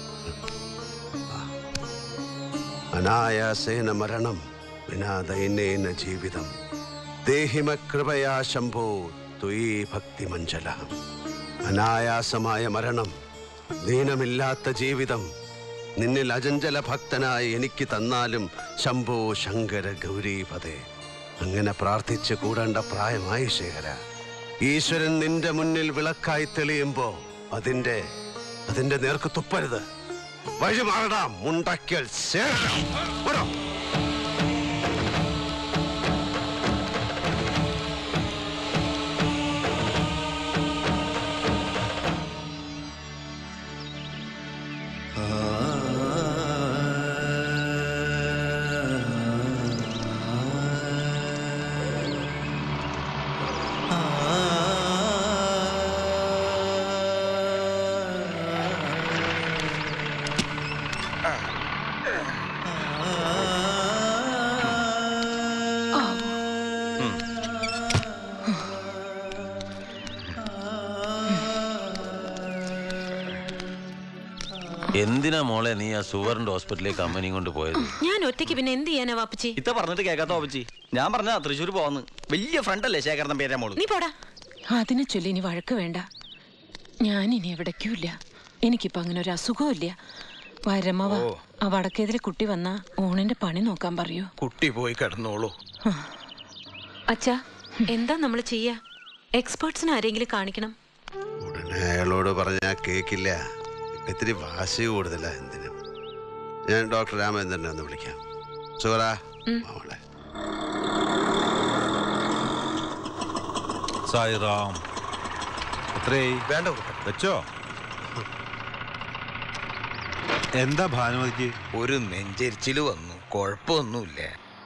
അനായാസേന മരണം വിനാ ദൈന്യേന ജീവിതം ദേഹിമ കൃപയാ ശംഭോ ത്വയീ ഭക്തിമഞ്ജല അനായാസമായ മരണം ദീനമില്ലാത്ത ജീവിതം നിന്നിൽ അചഞ്ചല ഭക്തനായി എനിക്ക് തന്നാലും ശംഭോ ശങ്കര ഗൗരീപതേ അങ്ങനെ പ്രാർത്ഥിച്ച് കൂടേണ്ട പ്രായമായി ശേഖര ഈശ്വരൻ നിന്റെ മുന്നിൽ വിളക്കായി തെളിയുമ്പോ അതിന്റെ അതിന്റെ നേർക്ക് തുപ്പരുത് വഴി മാറടാ മുണ്ടക്കൽ ശേഖര വരോ. എന്തിനാ മോളെ നീ ആ സുവർണ്ട് ഹോസ്പിറ്റലിലേക്ക് അമ്മനെയും കൊണ്ട് പോയത് ഞാൻ ഒറ്റയ്ക്ക് പിന്നെ എന്ത് ചെയ്യാനാ വാപ്പച്ചി ഇത്ത പറഞ്ഞിട്ട് കേൾക്കാത്ത ഓപ്പച്ചി ഞാൻ പറഞ്ഞ തൃശ്ശൂർ പോവാന്ന് വലിയ ഫ്രണ്ടല്ലേ ശേഖരൻ പേരെ മോള് നീ പോടാ അതിനെ ചൊല്ലി ഇനി വഴക്ക് വേണ്ട ഞാൻ ഇനി എവിടേക്കുമില്ല എനിക്കിപ്പോ അങ്ങനെ ഒരു അസുഖവും ഇല്ല വരമ്മവ ആ വടക്കേതിലെ കുട്ടി വന്നാ ഊണിന്റെ പണി നോക്കാൻ പറയൂ കുട്ടി പോയി കിടന്നോളൂ അച്ഛാ എന്താ നമ്മൾ ചെയ്യാ എക്സ്പേർട്സിനെ ആരെങ്കിലും കാണിക്കണം ഉടനെ അയാളോട് പറഞ്ഞാൽ കേക്കില്ല ഇത്തിരി വാശി കൂടുതലാ എന്തിനും ഞാൻ ഡോക്ടർ രാമചന്ദ്രനെ ഒന്ന് വിളിക്കാം സുഹറ മോളെ സായിറാം എത്രയായി വേണ്ട വെച്ചോ എന്താ ഭാനുമതിക്ക് ഒരു നെഞ്ചരിച്ചില് വന്നു കുഴപ്പമൊന്നുമില്ല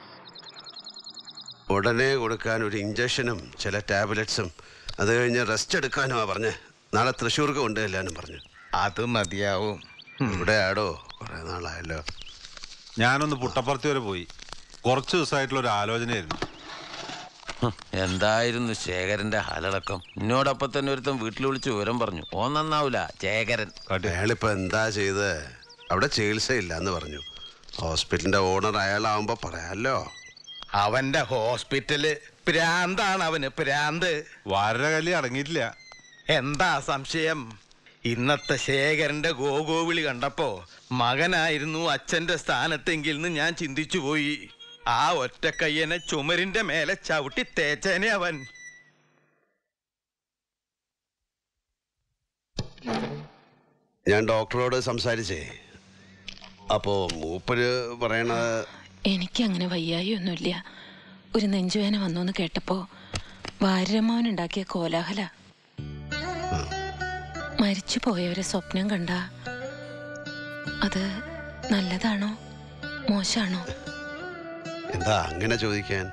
ഉടനെ കൊടുക്കാൻ ഒരു ഇഞ്ചക്ഷനും ചില ടാബ്ലറ്റ്സും അത് കഴിഞ്ഞ് റെസ്റ്റ് എടുക്കാനുമാ പറഞ്ഞ് നാളെ തൃശ്ശൂർക്ക് കൊണ്ടുചെല്ലാനും പറഞ്ഞു അത് മതിയാവും ഇവിടെ ആടോ കുറെ നാളായല്ലോ ഞാനൊന്ന് പുട്ടപ്പുറത്ത് വരെ പോയി കുറച്ച് ദിവസമായിട്ടുള്ള ഒരു ആലോചനയായിരുന്നു ഹും, എന്തായിരുന്നു ശേഖരന്റെ ഹലടക്കം എന്നോടൊപ്പം തന്നെ ഒരുത്തൻ വീട്ടിൽ വിളിച്ച് വിവരം പറഞ്ഞു ഓ നന്നാവൂല ശേഖരൻ അയാളിപ്പോ എന്താ ചെയ്ത് അവിടെ ചികിത്സയില്ല എന്ന് പറഞ്ഞു ഹോസ്പിറ്റലിന്റെ ഓണർ അയാളാവുമ്പോ പറയാലോ അവന്റെ ഹോസ്പിറ്റല് പ്രാന്താണ് അവന് പ്രാന്ത് വാരകല്ലി അടങ്ങിയിട്ടില്ല എന്താ സംശയം ഇന്നത്തെ ശേഖരന്റെ ഗോഗോ വിളി കണ്ടപ്പോ മകനായിരുന്നു അച്ഛന്റെ സ്ഥാനത്തെങ്കിൽ എന്ന് ഞാൻ ചിന്തിച്ചു പോയി ആ ഒറ്റക്കയ്യനെ ചുമരിന്റെ മേലെ ചവിട്ടി തേച്ചേനെ അവൻ ഞാൻ ഡോക്ടറോട് സംസാരിച്ചേ അപ്പോ മൂപ്പര് പറയണത് എനിക്ക് അങ്ങനെ വയ്യായി ഒന്നുമില്ല ഒരു നെഞ്ചുവേന വന്നു കേട്ടപ്പോ വാര്യമ്മവൻ ഉണ്ടാക്കിയ കോലാഹല മരിച്ചു പോയവരെ സ്വപ്നം കണ്ട അത് നല്ലതാണോ മോശാണോ എന്താ അങ്ങനെ ചോദിക്കാൻ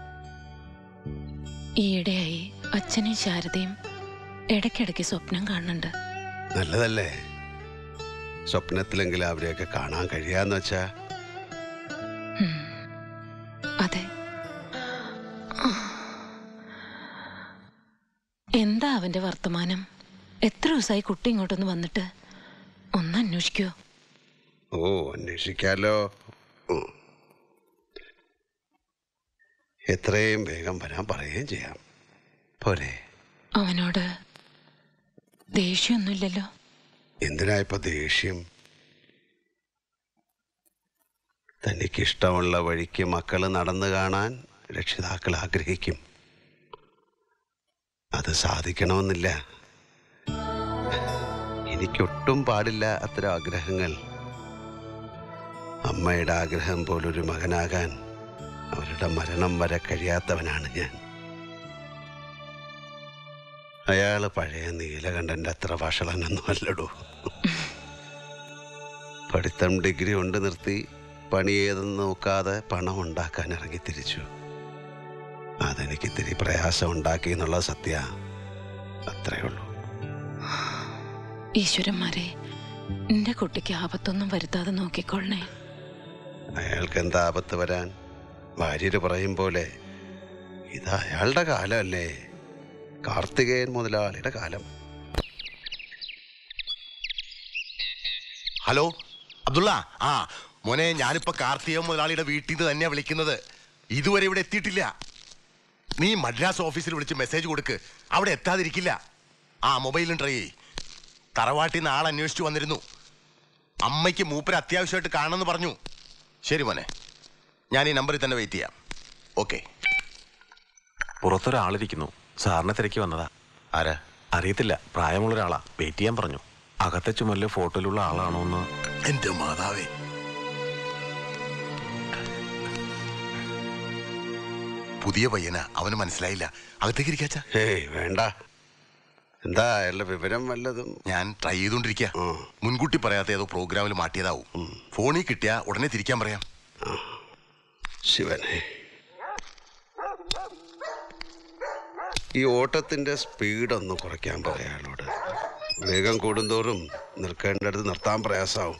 ഈയിടെയായി അച്ഛനെയും ശാരദയും ഇടയ്ക്കിടയ്ക്ക് സ്വപ്നം കാണുന്നുണ്ട് നല്ലതല്ലേ സ്വപ്നത്തിലെങ്കിലും അവരെയൊക്കെ കാണാൻ കഴിയാന്ന് വെച്ചാ അതെ എന്താ അവന്റെ വർത്തമാനം എത്ര ദിവസമായി കുട്ടി ഇങ്ങോട്ടൊന്ന് വന്നിട്ട് ഒന്ന് അന്വേഷിക്കോ ഓ അന്വേഷിക്കാലോ ഉം. എത്രയും വേഗം വരാൻ പറയുകയും ചെയ്യാം പോരെ അവനോട് ദേഷ്യമൊന്നുമില്ലല്ലോ എന്തിനാ ഇപ്പൊ ദേഷ്യം തനിക്ക് ഇഷ്ടമുള്ള വഴിക്ക് മക്കള് നടന്നു കാണാൻ രക്ഷിതാക്കൾ ആഗ്രഹിക്കും അത് സാധിക്കണമെന്നില്ല എനിക്കൊട്ടും പാടില്ല അത്തരം ആഗ്രഹങ്ങൾ അമ്മയുടെ ആഗ്രഹം പോലൊരു മകനാകാൻ അവരുടെ മരണം വരെ കഴിയാത്തവനാണ് ഞാൻ അയാള് പഴയ നീലകണ്ഠന്റെ അത്ര വഷളനൊന്നും അല്ലടൂ പഠിത്തം ഡിഗ്രി കൊണ്ട് നിർത്തി പണി ഏതെന്ന് നോക്കാതെ പണം ഉണ്ടാക്കാൻ ഇറങ്ങി തിരിച്ചു അതെനിക്ക് ഇത്തിരി പ്രയാസം ഉണ്ടാക്കി എന്നുള്ള സത്യ അത്രേ ഉള്ളൂ ഈശ്വരന്മാരെ എന്റെ കുട്ടിക്ക് ആപത്തൊന്നും വരുത്താതെ നോക്കിക്കൊള്ളണേ അയാൾക്ക് എന്താ ആപത്ത് വരാൻ ഭാര്യര് പറയും പോലെ ഇത് അയാളുടെ കാലമല്ലേ കാർത്തികേയൻ മുതലാളിയുടെ കാലം ഹലോ അബ്ദുള്ള ആ മോനെ ഞാനിപ്പോ കാർത്തിക മുതലാളിയുടെ വീട്ടിൽ നിന്ന് തന്നെയാ വിളിക്കുന്നത് ഇതുവരെ ഇവിടെ എത്തിയിട്ടില്ല നീ മദ്രാസ് ഓഫീസിൽ വിളിച്ച് മെസ്സേജ് കൊടുക്ക് അവിടെ എത്താതിരിക്കില്ല ആ മൊബൈലും ട്രൈ ചെയ് തറവാട്ടിൽ നിന്ന് ആൾ അന്വേഷിച്ചു വന്നിരുന്നു അമ്മയ്ക്ക് മൂപ്പര് അത്യാവശ്യമായിട്ട് കാണണമെന്ന് പറഞ്ഞു ശരി മോനെ ഞാൻ ഈ നമ്പറിൽ തന്നെ വെയിറ്റ് ചെയ്യാം ഓക്കെ പുറത്തൊരാളിരിക്കുന്നു സാറിനെ തിരക്കി വന്നതാ ആരാ അറിയത്തില്ല പ്രായമുള്ള ഒരാളാ വെയിറ്റ് ചെയ്യാൻ പറഞ്ഞു അകത്തെ ചുമലില് ഫോട്ടോയിലുള്ള ആളാണോ എന്ന് എന്റെ മാതാവേ പുതിയ പയ്യനാ അവന് മനസ്സിലായില്ല അകത്തേക്ക് ഇരിക്കാച്ച ഏയ് വേണ്ട എന്താ അയാളുടെ വിവരം വല്ലതും ഞാൻ ട്രൈ ചെയ്തോണ്ടിരിക്കുക മുൻകൂട്ടി പറയാത്ത ഏതോ പ്രോഗ്രാമിൽ മാറ്റിയതാവും ഫോണിൽ കിട്ടിയാ ഉടനെ തിരിക്കാൻ പറയാം ശിവനെ ഈ ഓട്ടത്തിന്റെ സ്പീഡ് ഒന്ന് കുറയ്ക്കാൻ പറയാം അയാളോട് വേഗം കൂടുന്തോറും നിർത്തേണ്ടടുത്ത് നിർത്താൻ പ്രയാസമാവും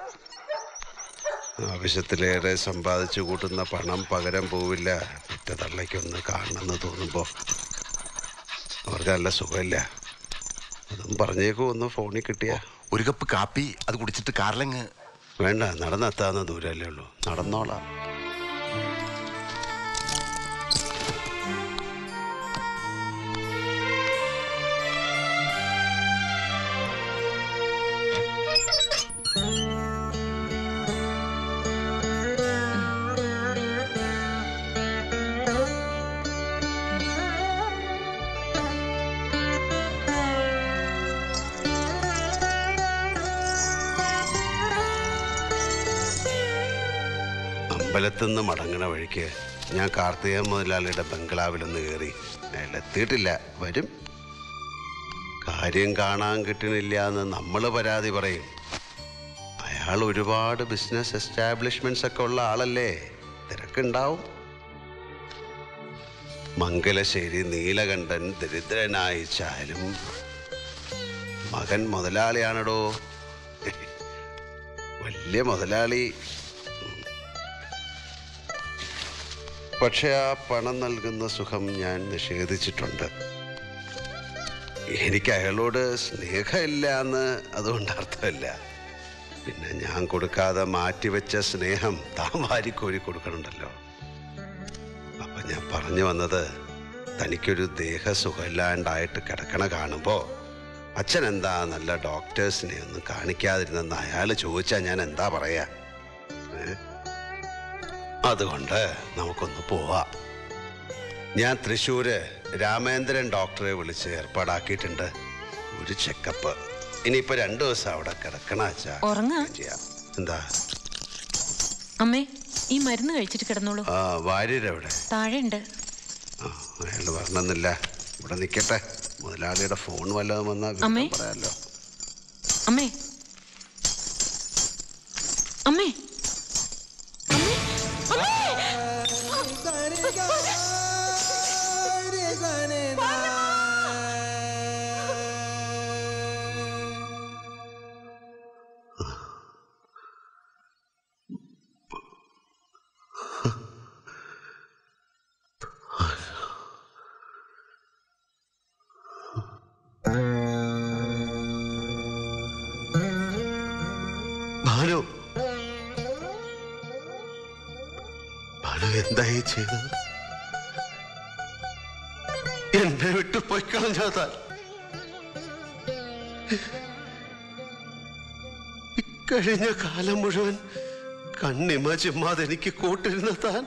ആവശ്യത്തിലേറെ സമ്പാദിച്ചു കൂട്ടുന്ന പണം പകരം പോവില്ല ഒറ്റ തള്ളയ്ക്കൊന്ന് കാണണമെന്ന് തോന്നുമ്പോൾ അവർക്ക് നല്ല സുഖമില്ല അതും പറഞ്ഞേക്കും ഒന്ന് ഫോണിൽ കിട്ടിയ ഒരു കപ്പ് കാപ്പി അത് കുടിച്ചിട്ട് കാറിലങ്ങ് വേണ്ട നടന്നെത്താവുന്ന ദൂരമല്ലേ ഉള്ളൂ നടന്നോളാം അമ്പലത്തിൽ നിന്ന് മടങ്ങണ വഴിക്ക് ഞാൻ കാർത്തിക മുതലാളിയുടെ ബംഗ്ലാവിലൊന്ന് കയറി അയാൾ എത്തിയിട്ടില്ല വരും കാര്യം കാണാൻ കിട്ടണില്ല എന്ന് നമ്മൾ പരാതി പറയും അയാൾ ഒരുപാട് ബിസിനസ് എസ്റ്റാബ്ലിഷ്മെന്റ്സ് ഒക്കെ ഉള്ള ആളല്ലേ തിരക്കുണ്ടാവും മംഗലശ്ശേരി നീലകണ്ഠൻ ദരിദ്രനായിച്ചാലും മകൻ മുതലാളിയാണടോ വലിയ മുതലാളി പക്ഷെ ആ പണം നൽകുന്ന സുഖം ഞാൻ നിഷേധിച്ചിട്ടുണ്ട് എനിക്ക് അയാളോട് സ്നേഹമില്ല എന്ന് അതുകൊണ്ട് അർത്ഥമില്ല പിന്നെ ഞാൻ കൊടുക്കാതെ മാറ്റിവെച്ച സ്നേഹം താൻ വാരിക്കോരി കൊടുക്കണുണ്ടല്ലോ അപ്പൊ ഞാൻ പറഞ്ഞു വന്നത് തനിക്കൊരു ദേഹസുഖമില്ലാണ്ടായിട്ട് കിടക്കണ കാണുമ്പോ അച്ഛൻ എന്താ നല്ല ഡോക്ടേഴ്സിനെ ഒന്നും കാണിക്കാതിരുന്നെന്ന് അയാൾ ചോദിച്ചാൽ ഞാൻ എന്താ പറയാ ഏ? അതുകൊണ്ട് നമുക്കൊന്ന് പോവാം ഞാൻ തൃശ്ശൂര് രാമേന്ദ്രൻ ഡോക്ടറെ വിളിച്ച് ഏർപ്പാടാക്കിയിട്ടുണ്ട് ഒരു ചെക്കപ്പ് ഇനിയിപ്പോ രണ്ടു ദിവസം അവിടെ കിടക്കണ അച്ഛാ ഉറങ്ങാ ചെയ്യാം എന്താ അമ്മേ ഈ മരുന്ന് കഴിച്ചിട്ട് കിടന്നോളൂ ആ വാര്യരെവിടെ താഴെ ഉണ്ട് ആ അയാൾ വരണമെന്നില്ല ഇവിടെ നിൽക്കട്ടെ മുതലാളിയുടെ ഫോൺ വല്ലതും വന്നാൽ അമ്മേ? പറയാലോ അമ്മേ അമ്മേ ഭാനു ഭാനു എന്തായി ചെയ്തത് എന്നെ വിട്ടു പോയി കളഞ്ഞാ താൻ ഇക്കഴിഞ്ഞ കാലം മുഴുവൻ കണ്ണിമ ചിമ്മാതെ എനിക്ക് കൂട്ടിരുന്ന താൻ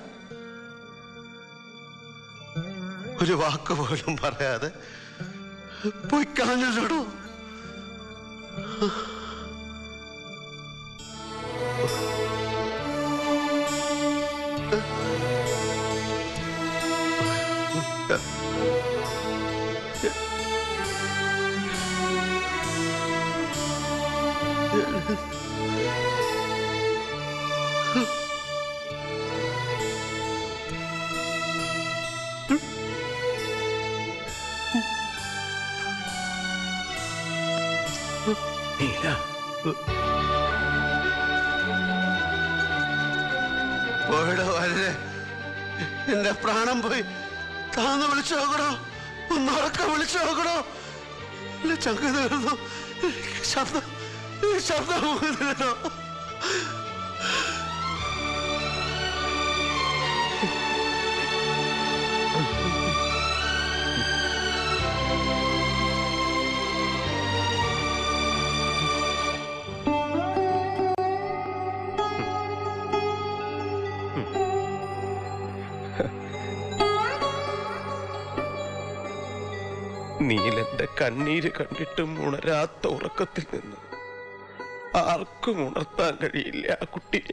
ഒരു വാക്ക് പോലും പറയാതെ പോയി കളഞ്ഞല്ലോ പോയടോ വരരെ എന്റെ പ്രാണം പോയി താന്ന് വിളിച്ചു നോക്കണോ ഒന്നുറക്കം വിളിച്ചു നോക്കണോ എന്റെ ചങ്ക തീർന്നു എനിക്ക് ശബ്ദം ഈ ശബ്ദം പോകുന്നില്ലല്ലോ നീലെന്റെ കണ്ണീര് കണ്ടിട്ടും ഉണരാത്ത ഉറക്കത്തിൽ നിന്ന് ആർക്കും ഉണർത്താൻ കഴിയില്ല ആ കുട്ടിയെ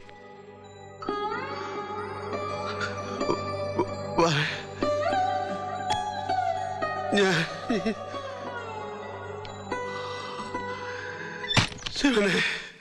ഞാൻ ശിവനെ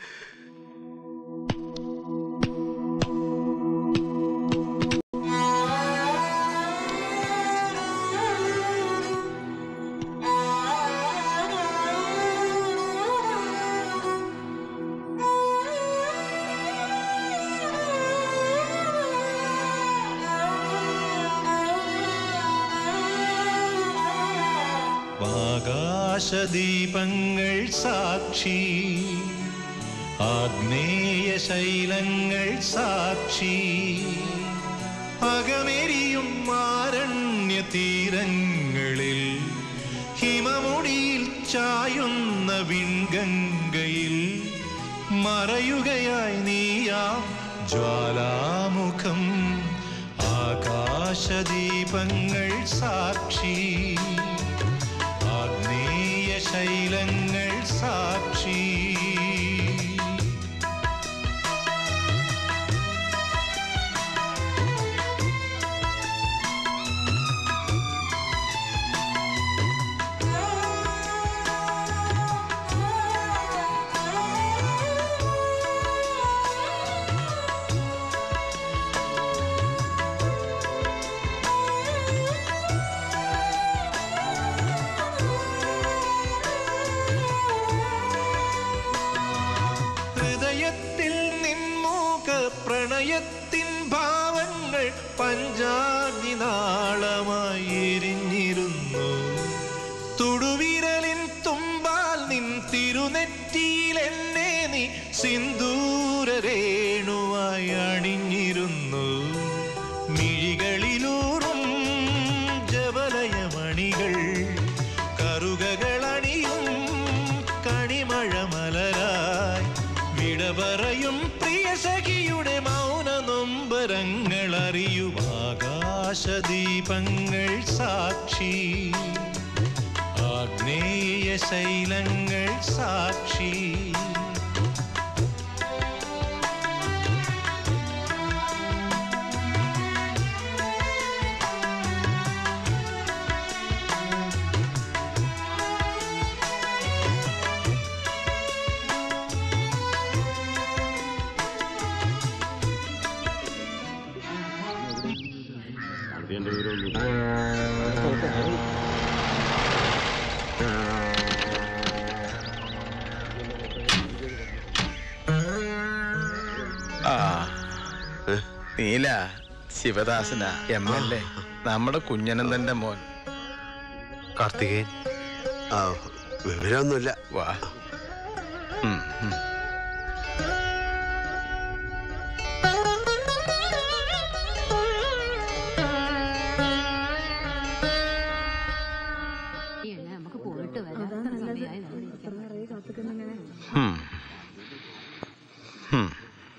ആകാശദീപങ്ങൾ സാക്ഷി ആഗ്നേയ ശൈലങ്ങൾ സാക്ഷി അകമെരിയും ആരണ്യ തീരങ്ങളിൽ ഹിമമുടിയിൽ ചായുന്ന വിൺഗംഗയിൽ മറയുകയായി നീയാം ജ്വാലാമുഖം ആകാശദീപങ്ങൾ സാക്ഷി ആഗ്നേയ ശൈലങ്ങൾ സാക്ഷി ഹൃദയത്തിൽ നിൻമൂക പ്രണയത്തിൻ ഭാവങ്ങൾ പഞ്ചാഗ്നി നാളമായി എരിഞ്ഞിരുന്നു തുടുവിരലിൻ തുമ്പാൽ നിൻ തിരുനെറ്റിയിൽ എന്നെ നീ സിന്ദൂര രേണുവായി അണിഞ്ഞിരുന്നു മിഴികളിലൂറും ജബലയമണികൾ കറുകകളണിയും കണിമഴ മലരായി വിട പറയും പ്രിയ സഖിയുടെ മൗന നൊമ്പരങ്ങൾ അറിയും ആകാശദീപങ്ങൾ സാക്ഷി ആഗ്നേയ ശൈലങ്ങൾ സാക്ഷി ആ നീല ശിവദാസന എം എൽ എ നമ്മുടെ കുഞ്ഞനന്ദന്റെ മോൻ കാർത്തികേയൻ ആ വിവരമൊന്നുമില്ല വാ ഉം, ഉം. ഉം. ഉം.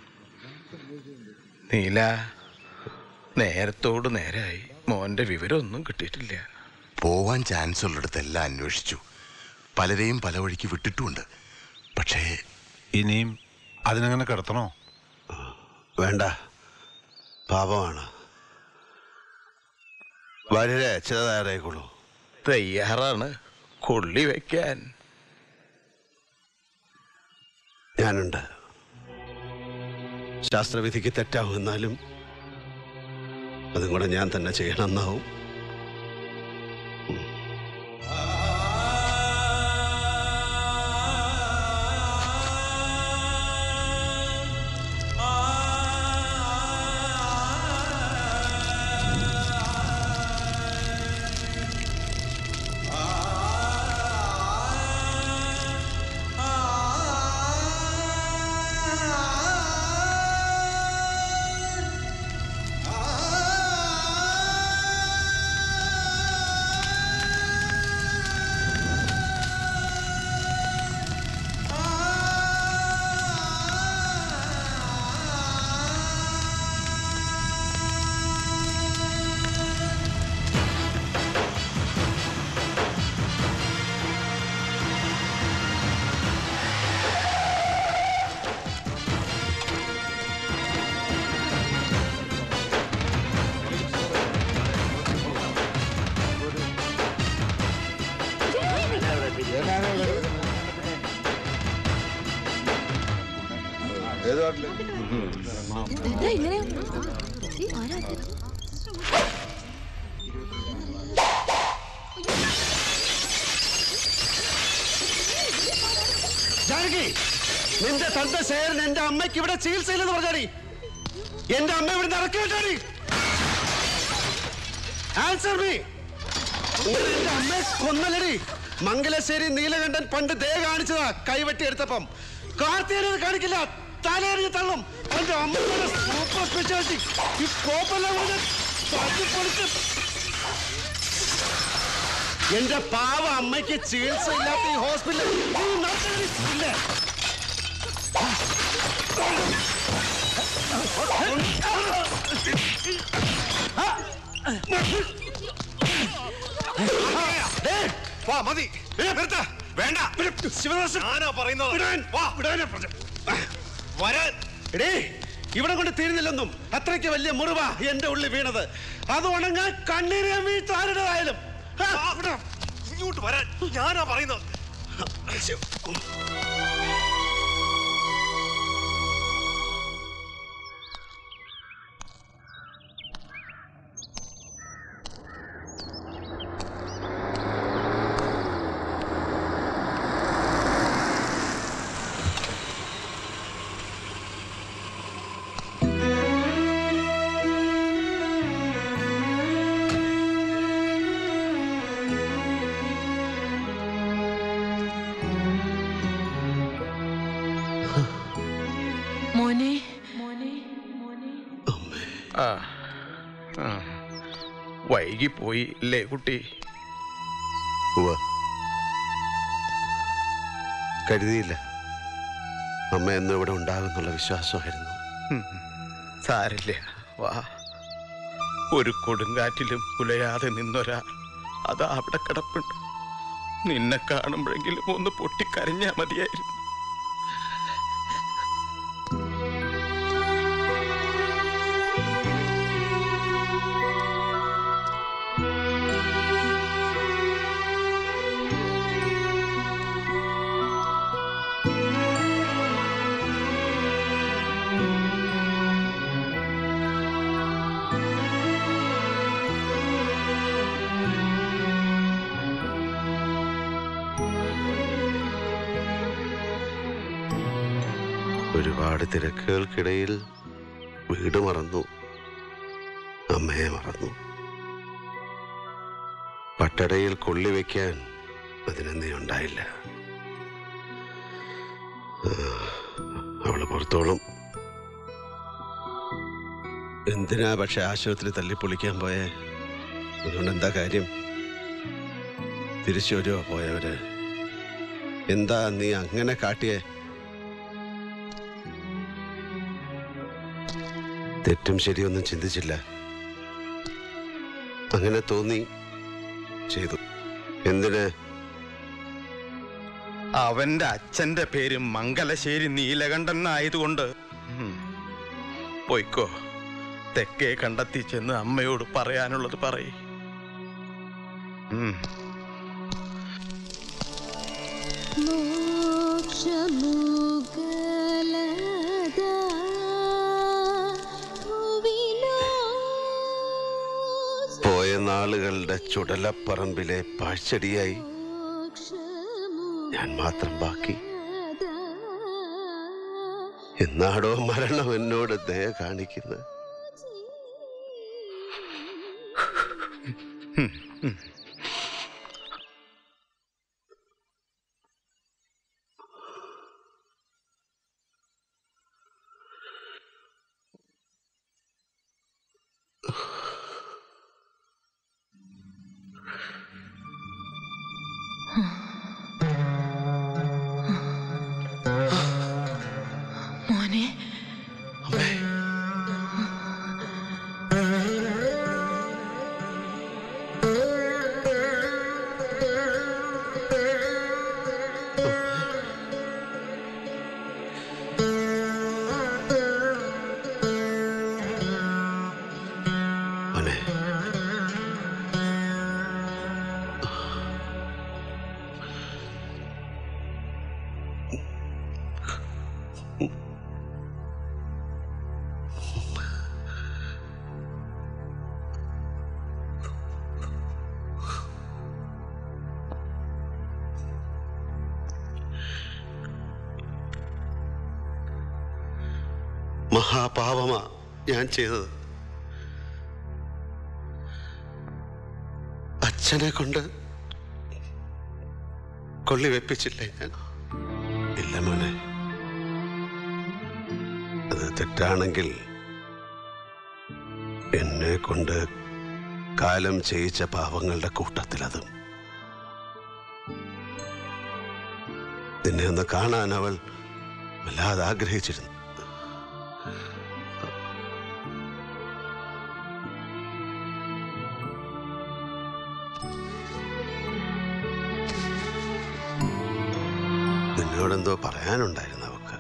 നീല നേരത്തോട് നേരായി മോന്റെ വിവരമൊന്നും കിട്ടിയിട്ടില്ല പോവാൻ ചാൻസ് ഉള്ളിടത്തെല്ലാം അന്വേഷിച്ചു പലരെയും പല വഴിക്ക് വിട്ടിട്ടുമുണ്ട് പക്ഷേ ഇനിയും അതിനങ്ങനെ കിടത്തണോ വേണ്ട പാപമാണ് വളരെ ചെറുതായിക്കോളൂ തയ്യാറാണ് കൊള്ളി വെക്കാൻ ഞാനുണ്ട് ശാസ്ത്രവിധിക്ക് തെറ്റാവുമെന്നാലും അതും കൂടെ ഞാൻ തന്നെ ചെയ്യണമെന്നാവും ആ ഇങ്ങനെ ജാനകി നിന്റെ തന്റെ ശേരൻ എന്റെ അമ്മയ്ക്ക് ഇവിടെ ചികിത്സയില്ലെന്ന് പറഞ്ഞാടി എന്റെ അമ്മ ഇവിടെ ഇറക്കി വിട്ടാടി ആൻസർ മീ എന്റെ അമ്മയെ കൊന്നലടി മംഗലശ്ശേരി നീലകണ്ഠൻ പണ്ട് ദേ കാണിച്ചതാ കൈവെട്ടി എടുത്തപ്പം കാർത്തികനത് കാണിക്കില്ല തലയെറിഞ്ഞ് തള്ളും എന്റെ അമ്മയുടെ സൂപ്പർ സ്പെഷ്യാലിറ്റി ഈ കോപ്പെല്ലാം കൂടെ തല്ലിപ്പൊളിച്ച് എന്റെ പാവ അമ്മയ്ക്ക് ചികിത്സ ഇല്ലാത്ത ഈ ഹോസ്പിറ്റലിൽ നീ നടത്തടി ഇല്ലേ വാ മതി നിർത്ത വേണ്ട ശിവദാസൻ ഞാനാ പറയുന്നത് വിടാൻ. വാ വിടാനാ പറഞ്ഞെ. വരാൻ എടേ ഇവിടെ കൊണ്ട് തീരുന്നില്ലെന്നും അത്രയ്ക്ക് വലിയ മുറിവ എന്റെ ഉള്ളിൽ വീണത് അത് ഉണങ്ങാൻ കണ്ണീരെ വീഴ്ത്ത ആരുടേതായാലും ആ, വിടാം. ഇങ്ങോട്ട് വരാൻ ഞാനാ പറയുന്നത് മോനെ ആ ആ. വൈകിപ്പോയി അല്ലേ കുട്ടി ഉവ്വ്. കരുതിയില്ല അമ്മ എന്നും ഇവിടെ ഉണ്ടാകുന്നുള്ള വിശ്വാസമായിരുന്നു ഉം. സാരില്ല വാ ഒരു കൊടുങ്കാറ്റിലും കുലയാതെ നിന്നൊരാ അതാ അവിടെ കിടപ്പുണ്ട് നിന്നെ കാണുമ്പോഴെങ്കിലും ഒന്ന് പൊട്ടിക്കരഞ്ഞാ മതിയായിരുന്നു ഒരുപാട് തിരക്കുകൾക്കിടയിൽ വീട് മറന്നു അമ്മയെ മറന്നു പട്ടടയിൽ കൊള്ളിവെക്കാൻ അതിനെന്തേ ഉണ്ടായില്ല ആ, അവള് പുറത്തോളും എന്തിനാ പക്ഷെ ആശുപത്രി തല്ലിപ്പൊളിക്കാൻ പോയേ അതുകൊണ്ട് എന്താ കാര്യം തിരിച്ചു വരുമോ പോയവര് എന്താ നീ അങ്ങനെ കാട്ടിയേ തെറ്റും ശരിയൊന്നും ചിന്തിച്ചില്ല അങ്ങനെ തോന്നി ചെയ്തു എന്തിന് അവന്റെ അച്ഛന്റെ പേര് മംഗലശ്ശേരി നീലകണ്ഠൻ ആയതുകൊണ്ട് ഉം. പൊയ്ക്കോ തെക്കേ കണ്ടെത്തി ചെന്ന് അമ്മയോട് പറയാനുള്ളത് പറയ് ഉം. പോയ നാളുകളുടെ ചുടലപ്പറമ്പിലെ പാഴ്ചെടിയായി ഞാൻ മാത്രം ബാക്കി എന്നാടോ മരണം എന്നോട് ദയ കാണിക്കുന്നത് മോനെ മഹാപാപമാ ഞാൻ ചെയ്തത് അച്ഛനെ കൊണ്ട് കൊള്ളി വെപ്പിച്ചില്ലേ ഞാൻ ഇല്ല മോനെ അത് തെറ്റാണെങ്കിൽ എന്നെ കൊണ്ട് കാലം ചെയ്യിച്ച പാവങ്ങളുടെ കൂട്ടത്തിൽ അതും നിന്നെ ഒന്ന് കാണാൻ അവൾ വല്ലാതെ ആഗ്രഹിച്ചിരുന്നു നിന്നോടെന്തോ പറയാനുണ്ടായിരുന്നു അവക്ക്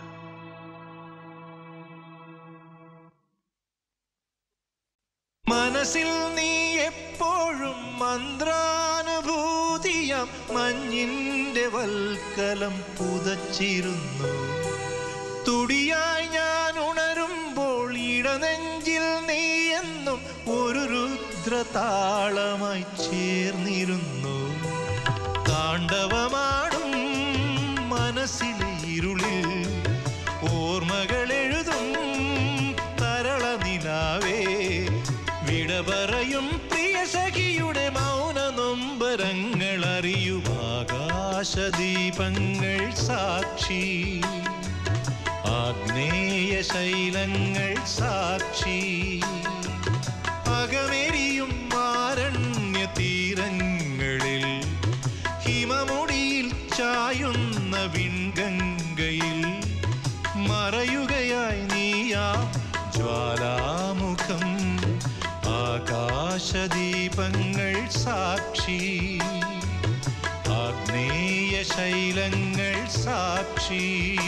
മനസ്സിൽ നീ എപ്പോഴും മന്ത്രാനുഭൂതിയാം മഞ്ഞിന്റെ വൽക്കലം പുതച്ചിരുന്നു തുടിയായി ഞാൻ ഉണരുമ്പോൾ ഇടനെഞ്ചിൽ നീ എന്നും ഒരു രുദ്രതാളമായി ചേർന്നിരുന്നു താണ്ഡവമാടും മനസ്സിലെ ഇരുളിൽ ഓർമ്മകൾ എഴുതും തരള നിലാവേ വിട പറയും പ്രിയ സഖിയുടെ മൗന നൊമ്പരങ്ങൾ അറിയും ആകാശദീപങ്ങൾ സാക്ഷി ആഗ്നേയ ശൈലങ്ങൾ സാക്ഷി അകമെരിയും ആരണ്യ തീരങ്ങളിൽ ഹിമമുടിയിൽ ചായുന്ന വിൺഗംഗയിൽ മറയുകയായി നീയാ ജ്വാലാമുഖം ആകാശദീപങ്ങൾ സാക്ഷി ആഗ്നേയ ശൈലങ്ങൾ സാക്ഷി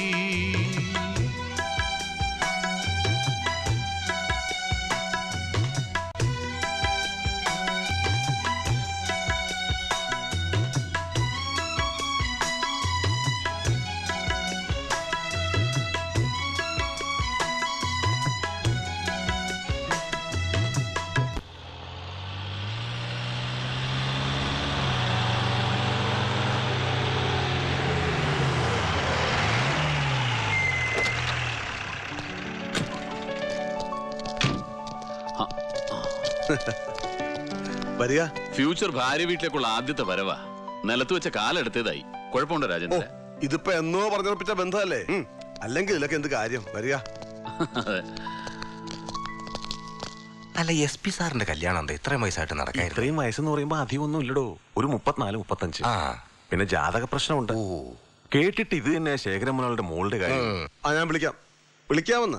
വരിക ഫ്യൂച്ചർ ഭാര്യ വീട്ടിലേക്കുള്ള ആദ്യത്തെ വരവാ നിലത്ത് വെച്ച കാലെടുത്തതായി കുഴപ്പമുണ്ടോ രാജേന്ദ്ര ഇതിപ്പോ എന്നോ പറഞ്ഞുറപ്പിച്ച ബന്ധമല്ലേ ഉം. അല്ലെങ്കിൽ ഇതിലൊക്കെ എന്ത് കാര്യം വരിക അതെ അല്ല എസ് പി സാറിന്റെ കല്യാണം എന്താ ഇത്രയും വയസ്സായിട്ട് നടക്കാൻ ഇത്രയും വയസ്സെന്ന് പറയുമ്പോ അധികം ഒന്നും ഇല്ലടോ ഒരു മുപ്പത്തിനാല് മുപ്പത്തഞ്ച് പിന്നെ ജാതക പ്രശ്നമുണ്ട് കേട്ടിട്ട് ഇത് തന്നെ ശേഖരമുനാളുടെ മോളുടെ കാര്യം ആ ഞാൻ വിളിക്കാം വിളിക്കാമെന്ന്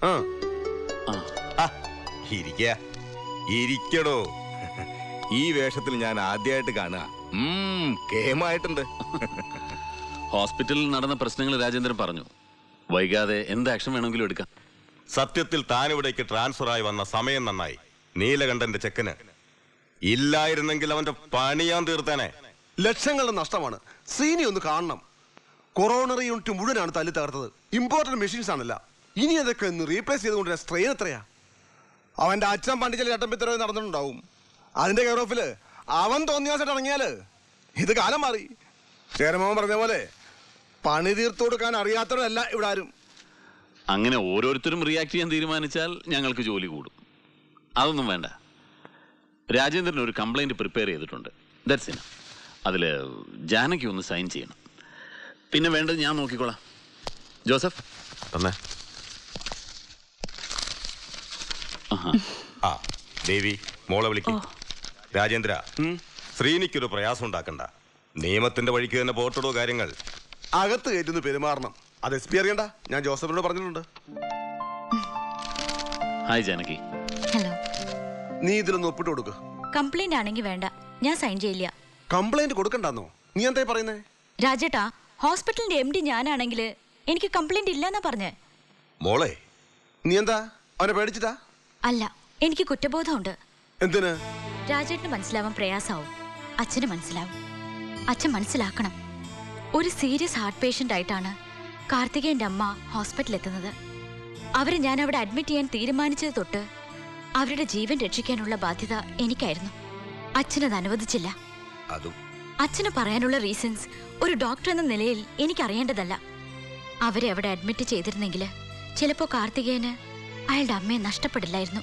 ആ ഇരിക്ക ഇരിക്കടോ ഈ വേഷത്തിൽ ഞാൻ ആദ്യമായിട്ട് കാണുക ഉം, കേമായിട്ടുണ്ട് ഹോസ്പിറ്റലിൽ നടന്ന പ്രശ്നങ്ങൾ രാജേന്ദ്രൻ പറഞ്ഞു വൈകാതെ എന്ത് ആക്ഷൻ വേണമെങ്കിലും എടുക്കാം സത്യത്തിൽ താനിവിടേക്ക് ട്രാൻസ്ഫർ ആയി വന്ന സമയം നന്നായി നീലകണ്ഠന്റെ ചെക്കന് ഇല്ലായിരുന്നെങ്കിൽ അവന്റെ പണിയാൻ തീർത്തേനെ ലക്ഷങ്ങളുടെ നഷ്ടമാണ് ശ്രീനി ഒന്ന് കാണണം കൊറോണറി യൂണിറ്റ് മുഴുവനാണ് തല്ലി തകർത്തത് ഇമ്പോർട്ടന്റ് മെഷീൻസ് ആണല്ല ഇനി അതൊക്കെ ഒന്ന് റീപ്ലേസ് ചെയ്തുകൊണ്ട് സ്ട്രെയിൻ എത്രയാ അവന്റെ അച്ഛൻ പണ്ടിച്ചൽ ചട്ടമ്പിത്തരവ് നടന്നിട്ടുണ്ടാവും അതിന്റെ കെയർ ഓഫില് അവൻ തോന്നിയാസായിട്ട് ഇറങ്ങിയാല് ഇത് കാലം മാറി ചേരമോൻ പറഞ്ഞ പോലെ പണി തീർത്തു കൊടുക്കാൻ അറിയാത്തവരല്ല ഇവിടെ ആരും അങ്ങനെ ഓരോരുത്തരും റിയാക്ട് ചെയ്യാൻ തീരുമാനിച്ചാൽ ഞങ്ങൾക്ക് ജോലി കൂടും അതൊന്നും വേണ്ട രാജേന്ദ്രൻ ഒരു കംപ്ലൈന്റ് പ്രിപ്പയർ ചെയ്തിട്ടുണ്ട് ദാറ്റ്സ് ഇന അതിൽ ജാനകി ഒന്ന് സൈൻ ചെയ്യണം പിന്നെ വേണ്ടത് ഞാൻ നോക്കിക്കോളാം ജോസഫ് തന്നെ ആ ദേവി മോളെ വിളിക്കും രാജേന്ദ്ര ശ്രീനിക്കൊരു പ്രയാസം ഉണ്ടാക്കണ്ട നിയമത്തിന്റെ വഴിക്ക് തന്നെ പോർട്ടിടോ കാര്യങ്ങൾ അകത്ത് കയറ്റുന്നു പെരുമാറണം അത് എസ് പി അറിയണ്ട ഞാൻ ജോസഫിനോട് പറഞ്ഞിട്ടുണ്ട് ഹായ് ജാനകി ഹലോ നീ ഇതിലൊന്ന് ഒപ്പിട്ട് കൊടുക്ക് കംപ്ലൈന്റ് ആണെങ്കിൽ വേണ്ട ഞാൻ സൈൻ ചെയ്യില്ല കംപ്ലൈന്റ് കൊടുക്കണ്ടെന്നോ നീ എന്തായി പറയുന്നേ രാജേട്ടാ ഹോസ്പിറ്റലിന്റെ എം ഡി ഞാനാണെങ്കിൽ എനിക്ക് കംപ്ലൈന്റ് ഇല്ലെന്നാ പറഞ്ഞേ മോളെ നീ എന്താ അവനെ പേടിച്ചിട്ടാ അല്ല എനിക്ക് കുറ്റബോധമുണ്ട് എന്തിന് രാജേട്ടന് മനസ്സിലാവാൻ പ്രയാസാവും അച്ഛന് മനസ്സിലാവും അച്ഛൻ മനസ്സിലാക്കണം ഒരു സീരിയസ് ഹാർട്ട് പേഷ്യന്റ് ആയിട്ടാണ് കാർത്തികേയന്റെ അമ്മ ഹോസ്പിറ്റലിൽ എത്തുന്നത് അവരെ ഞാൻ അവിടെ അഡ്മിറ്റ് ചെയ്യാൻ തീരുമാനിച്ചത് തൊട്ട് അവരുടെ ജീവൻ രക്ഷിക്കാനുള്ള ബാധ്യത എനിക്കായിരുന്നു അച്ഛനത് അനുവദിച്ചില്ല അതും അച്ഛന് പറയാനുള്ള റീസൺസ് ഒരു ഡോക്ടർ എന്ന നിലയിൽ എനിക്കറിയേണ്ടതല്ല അവരെ അവിടെ അഡ്മിറ്റ് ചെയ്തിരുന്നെങ്കിൽ ചിലപ്പോ കാർത്തികേയന് അയാളുടെ അമ്മയെ നഷ്ടപ്പെടില്ലായിരുന്നു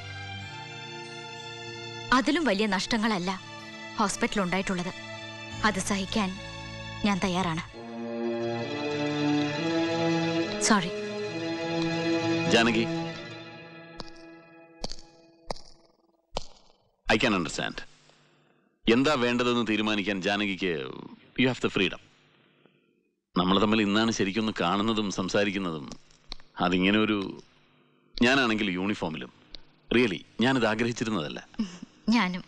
അതിലും വലിയ നഷ്ടങ്ങളല്ല ഹോസ്പിറ്റലിൽ ഉണ്ടായിട്ടുള്ളത് അത് സഹിക്കാൻ ഞാൻ തയ്യാറാണ് sorry Janaki I can understand എന്താ വേണ്ടതെന്ന് തീരുമാനിക്കാൻ ജാനകിക്ക് യു ഹാവ് ദ ഫ്രീഡം നമ്മൾ തമ്മിൽ ഇന്നാണ് ശരിക്കും ഒന്ന് കാണുന്നതും സംസാരിക്കുന്നതും അതിങ്ങനെ ഒരു ഞാനാണെങ്കിൽ യൂണിഫോമിലും റിയലി ഞാനിത് ആഗ്രഹിച്ചിരുന്നതല്ല ഞാനും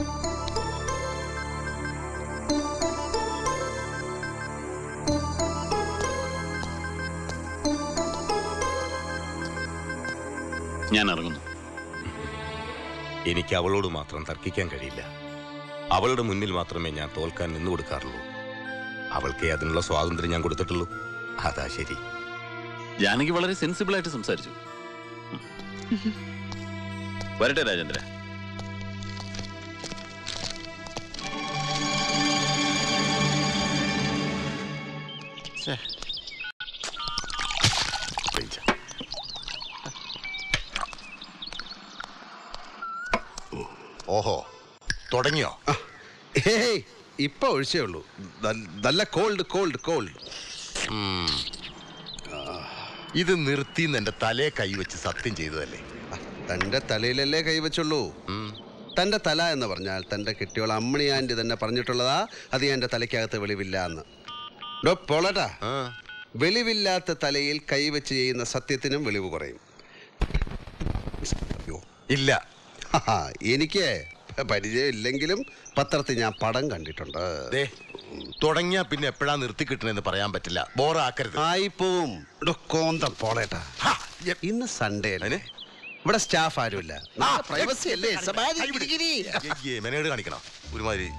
ഞാൻ ഇറങ്ങുന്നു എനിക്ക് അവളോട് മാത്രം തർക്കിക്കാൻ കഴിയില്ല അവളുടെ മുന്നിൽ മാത്രമേ ഞാൻ തോൽക്കാൻ നിന്നു കൊടുക്കാറുള്ളൂ അവൾക്ക് അതിനുള്ള സ്വാതന്ത്ര്യം ഞാൻ കൊടുത്തിട്ടുള്ളൂ അതാ ശരി ജാനകി വളരെ സെൻസിബിൾ ആയിട്ട് സംസാരിച്ചു ഉം. വരട്ടെ രാജേന്ദ്ര ഓഹോ തുടങ്ങിയോ ഏയ് ഇപ്പൊ ഒഴിച്ചേ ഉള്ളൂ നൽ- നല്ല കോൾഡ് കോൾഡ് കോൾഡ് ഇത് നിർത്തിന്ന് എന്റെ തലയെ കൈവച്ച് സത്യം ചെയ്തതല്ലേ തന്റെ തലയിലല്ലേ കൈവച്ചുള്ളൂ തന്റെ തല എന്ന് പറഞ്ഞാൽ തന്റെ കെട്ടിയോൾ അമ്മണി ആൻറ്റി തന്നെ പറഞ്ഞിട്ടുള്ളതാ അത് എന്റെ തലയ്ക്കകത്ത് വെളിവില്ല എന്ന് ഡോ പോളട്ടാ വെളിവില്ലാത്ത തലയിൽ കൈവച്ച് ചെയ്യുന്ന സത്യത്തിനും വെളിവ് കുറയും ഇല്ല എനിക്ക് പരിചയമില്ലെങ്കിലും പത്രത്തിൽ ഞാൻ പടം കണ്ടിട്ടുണ്ട് ദേ തുടങ്ങിയാ പിന്നെ എപ്പോഴാ നിർത്തി കിട്ടണെന്ന് പറയാൻ പറ്റില്ല ബോറാക്കരുത് ആയിപ്പോവും ഡോ കോന്തം പോളേട്ടാ ഇന്ന് സൺഡേ അല്ലേ ഇവിടെ സ്റ്റാഫ് ആരുമില്ല പ്രൈവസി അല്ലേ സമാധി ഇരിക്കിരി. മെനേഡ് കാണിക്കണം ഒരുമാതിരി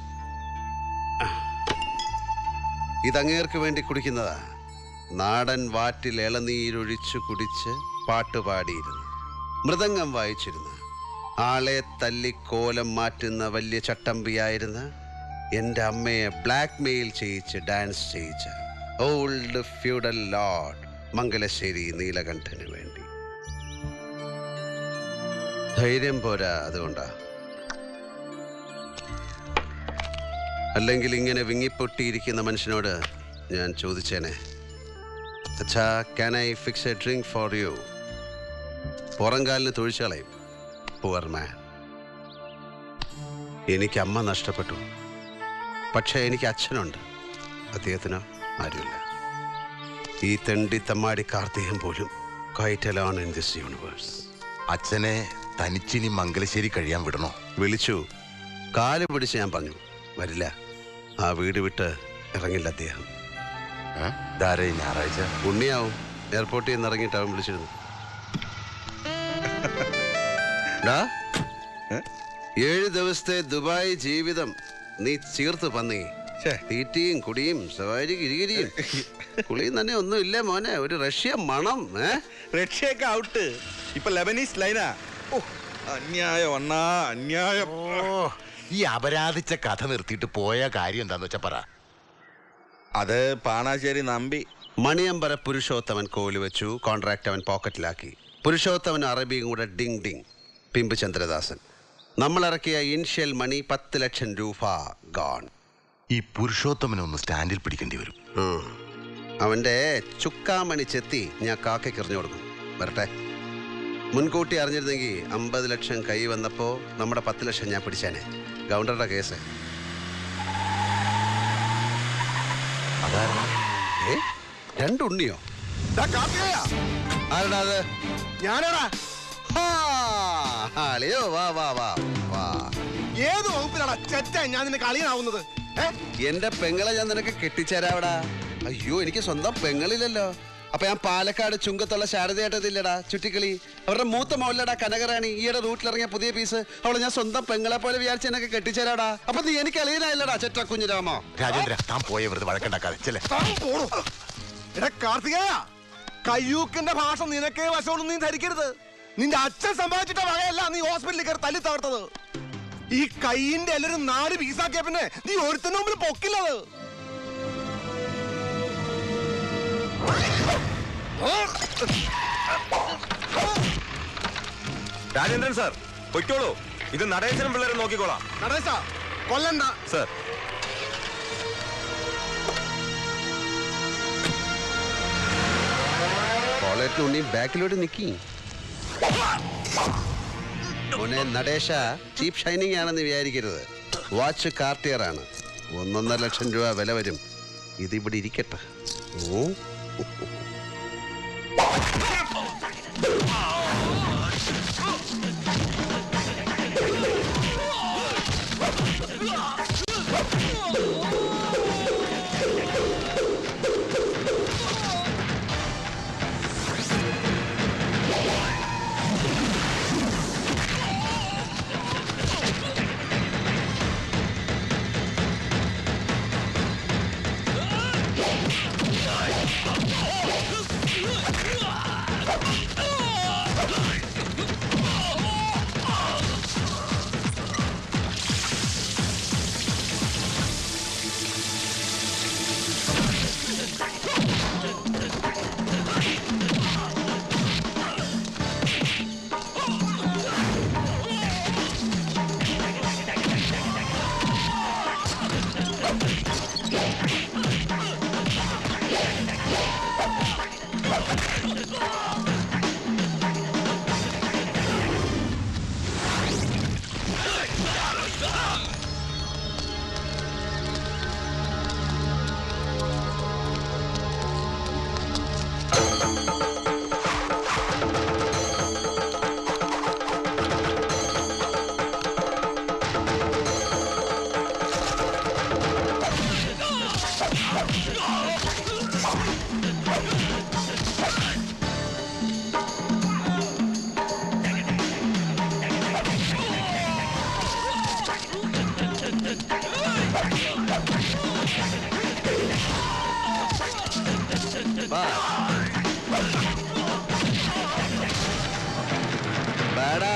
ഇതങ്ങേർക്ക് വേണ്ടി കുടിക്കുന്നതാ നാടൻ വാറ്റിൽ ഇളനീരൊഴിച്ചു കുടിച്ച് പാട്ടുപാടിയിരുന്നു മൃദംഗം വായിച്ചിരുന്നു ആളെ തല്ലി കോലം മാറ്റുന്ന വലിയ ചട്ടമ്പിയായിരുന്ന എൻ്റെ അമ്മയെ ബ്ലാക്ക് മെയിൽ ചെയ്യിച്ച് ഡാൻസ് ചെയ്യിച്ച ഓൾഡ് ഫ്യൂഡൽ ലോർഡ് മംഗലശ്ശേരി നീലകണ്ഠന് വേണ്ടി ധൈര്യം പോരാ അതുകൊണ്ടാ അല്ലെങ്കിൽ ഇങ്ങനെ വിങ്ങിപ്പൊട്ടിയിരിക്കുന്ന മനുഷ്യനോട് ഞാൻ ചോദിച്ചേനെ അച്ഛാ can I fix a drink for you പുറംകാലിന് തൊഴിച്ചു കളയും പുവർ മാൻ എനിക്ക് അമ്മ നഷ്ടപ്പെട്ടു പക്ഷേ എനിക്ക് അച്ഛനുണ്ട് അദ്ദേഹത്തിന് ആരുമില്ല ഈ തെണ്ടി തമ്മാടി കാർത്തികം പോലും quite alone in this universe അച്ഛനെ തനിച്ചിനി മംഗലശ്ശേരി കഴിയാൻ വിടണോ വിളിച്ചു കാല് പിടിച്ച് ഞാൻ പറഞ്ഞു വരില്ല ആ വീട് വിട്ട് ഇറങ്ങില്ല അദ്ദേഹം ധാരേ ഞായറാഴ്ച ഉണ്ണിയാവും എയർപോർട്ടിൽ നിന്ന് ഇറങ്ങിയിട്ട് അവൻ വിളിച്ചിരുന്നു ഡാ, ഏഴ് ദിവസത്തെ ദുബായ് ജീവിതം നീ ചീർത്ത് പന്നി തീറ്റിയും കുടിയും സവാരി കിരികിരിയും കുളിയും തന്നെ ഒന്നും ഇല്ല മോനെ ഒരു റഷ്യ മണം ഏ റഷ്യയൊക്കെ ഔട്ട് ഇപ്പൊ ലെബനീസ് ലൈനാ ഓ അന്യായം അണ്ണാ അന്യായം ഈ അപരാധിച്ച കഥ നിർത്തിയിട്ട് പോയ കാര്യം എന്താന്ന് വെച്ചാ പറ അത് പാണാശ്ശേരി നമ്പി മണിയമ്പര പുരുഷോത്തമൻ കോല് വെച്ചു കോൺട്രാക്ട് അവൻ പോക്കറ്റിലാക്കി പുരുഷോത്തമൻ അറബിയും കൂടെ ഡിങ് ഡിങ് പിമ്പ് ചന്ദ്രദാസൻ നമ്മൾ ഇറക്കിയ ഇൻഷ്യൽ മണി പത്ത് ലക്ഷം രൂപ ഗോൺ ഈ പുരുഷോത്തമനെ ഒന്ന് സ്റ്റാൻഡിൽ പിടിക്കേണ്ടി വരും അവന്റെ ചുക്കാമണി ചെത്തി ഞാൻ കാക്കയ്ക്ക് എറിഞ്ഞു കൊടുക്കും വരട്ടെ മുൻകൂട്ടി അറിഞ്ഞിരുന്നെങ്കിൽ അമ്പത് ലക്ഷം കൈ വന്നപ്പോ നമ്മുടെ പത്ത് ലക്ഷം ഞാൻ പിടിച്ചേനെ ഗൗണ്ടറുടെ കേസ് ഏ രണ്ടുണ്ണിയോ ആരടാ അത് ഞാനാടാ അളിയോ വാ വാ വാ വാ ഏത് വകുപ്പിലാടാ ചെറ്റ ഞാൻ നിന്നെ കളിയാവുന്നത് എന്റെ പെങ്ങളെ ഞാൻ നിനക്ക് കെട്ടിച്ചേരാവടാ അയ്യോ എനിക്ക് സ്വന്തം പെങ്ങളില്ലല്ലോ അപ്പൊ ഞാൻ പാലക്കാട് ചുങ്കത്തുള്ള ശാരദയായിട്ടതില്ലടാ ചുറ്റിക്കളി അവരുടെ മൂത്ത മോളിലടാ കനകറാണി ഈയുടെ റൂട്ടിലിറങ്ങിയ പുതിയ പീസ് അവളെ ഞാൻ സ്വന്തം പെങ്ങളെ പോലെ വിചാരിച്ച് എന്നൊക്കെ കെട്ടിച്ചേരാടാ അപ്പൊ നീ എനിക്ക് അളിയനായില്ലടാ ചെറ്റ കുഞ്ഞിരാമോ രാജേന്ദ്ര താൻ പോയ വെറുതെ വഴക്കുണ്ടാക്കാതെ ചെല്ലേ എടാ കാർത്തികേയ കയ്യൂക്കിന്റെ ഭാഷ നിനക്കേ വശമുള്ളൂ നീ ധരിക്കരുത് നിന്റെ അച്ഛൻ സമ്പാദിച്ചിട്ട വകയല്ല നീ ഹോസ്പിറ്റലിൽ കയറി തല്ലി തകർത്തത് ഈ കൈയിന്റെ എല്ലാരും നാല് പീസാക്കിയ പിന്നെ നീ ഒരുത്തന്റെ മുമ്പിൽ പൊക്കില്ലത് രാജേന്ദ്രൻ സാർ പൊയ്ക്കോളൂ ഇത് നടേശനും പിള്ളേരെ നോക്കിക്കോളാം നടേശ കൊല്ലണ്ട സാർ കോളേറ്റ് ഉണ്ണി ബാക്കിലോട്ട് നിക്കി മോനെ നടേശ ചീപ്പ് ഷൈനിങ് ആണെന്ന് വിചാരിക്കരുത് വാച്ച് കാർട്ടിയർ ആണ് ഒന്നൊന്നര ലക്ഷം രൂപ വില വരും ഇതിവിടെ ഇരിക്കട്ടെ ഓ ബാടാ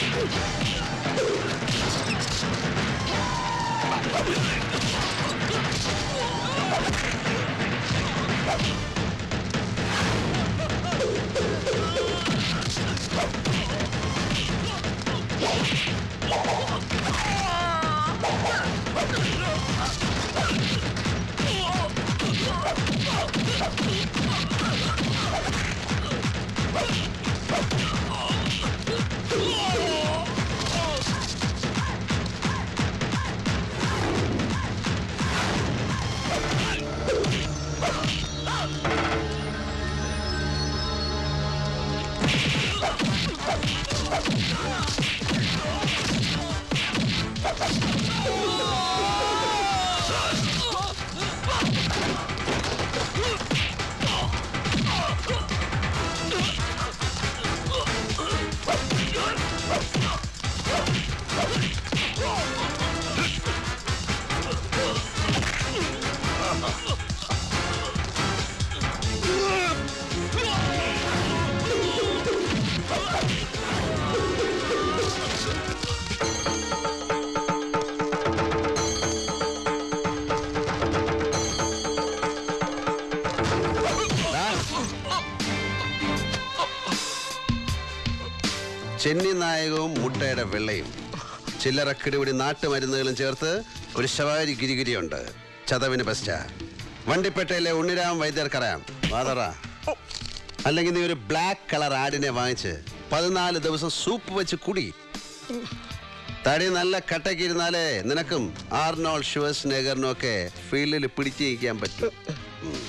ചെന്നി നായകവും മുട്ടയുടെ വെള്ളയും ചില്ലറ കിടുപിടി നാട്ടുമരുന്നുകളും ചേർത്ത് ഒരു ശവാരി ഗിരിഗിരിയുണ്ട് ചതവിന് ബെസ്റ്റ വണ്ടിപ്പേട്ടയിലെ ഉണ്ണിരാം വൈദ്യർക്കറിയാം വാതറ അല്ലെങ്കിൽ നീ ഒരു ബ്ലാക്ക് കളർ ആടിനെ വാങ്ങിച്ച് പതിനാല് ദിവസം സൂപ്പ് വെച്ച് കുടി തടി നല്ല കട്ടയ്ക്ക് ഇരുന്നാലേ നിനക്കും ആർനോൾ ഷുവസ് നെഗറിനും ഒക്കെ ഫീൽഡിൽ പിടിച്ചു നിൽക്കാൻ പറ്റും ഉം.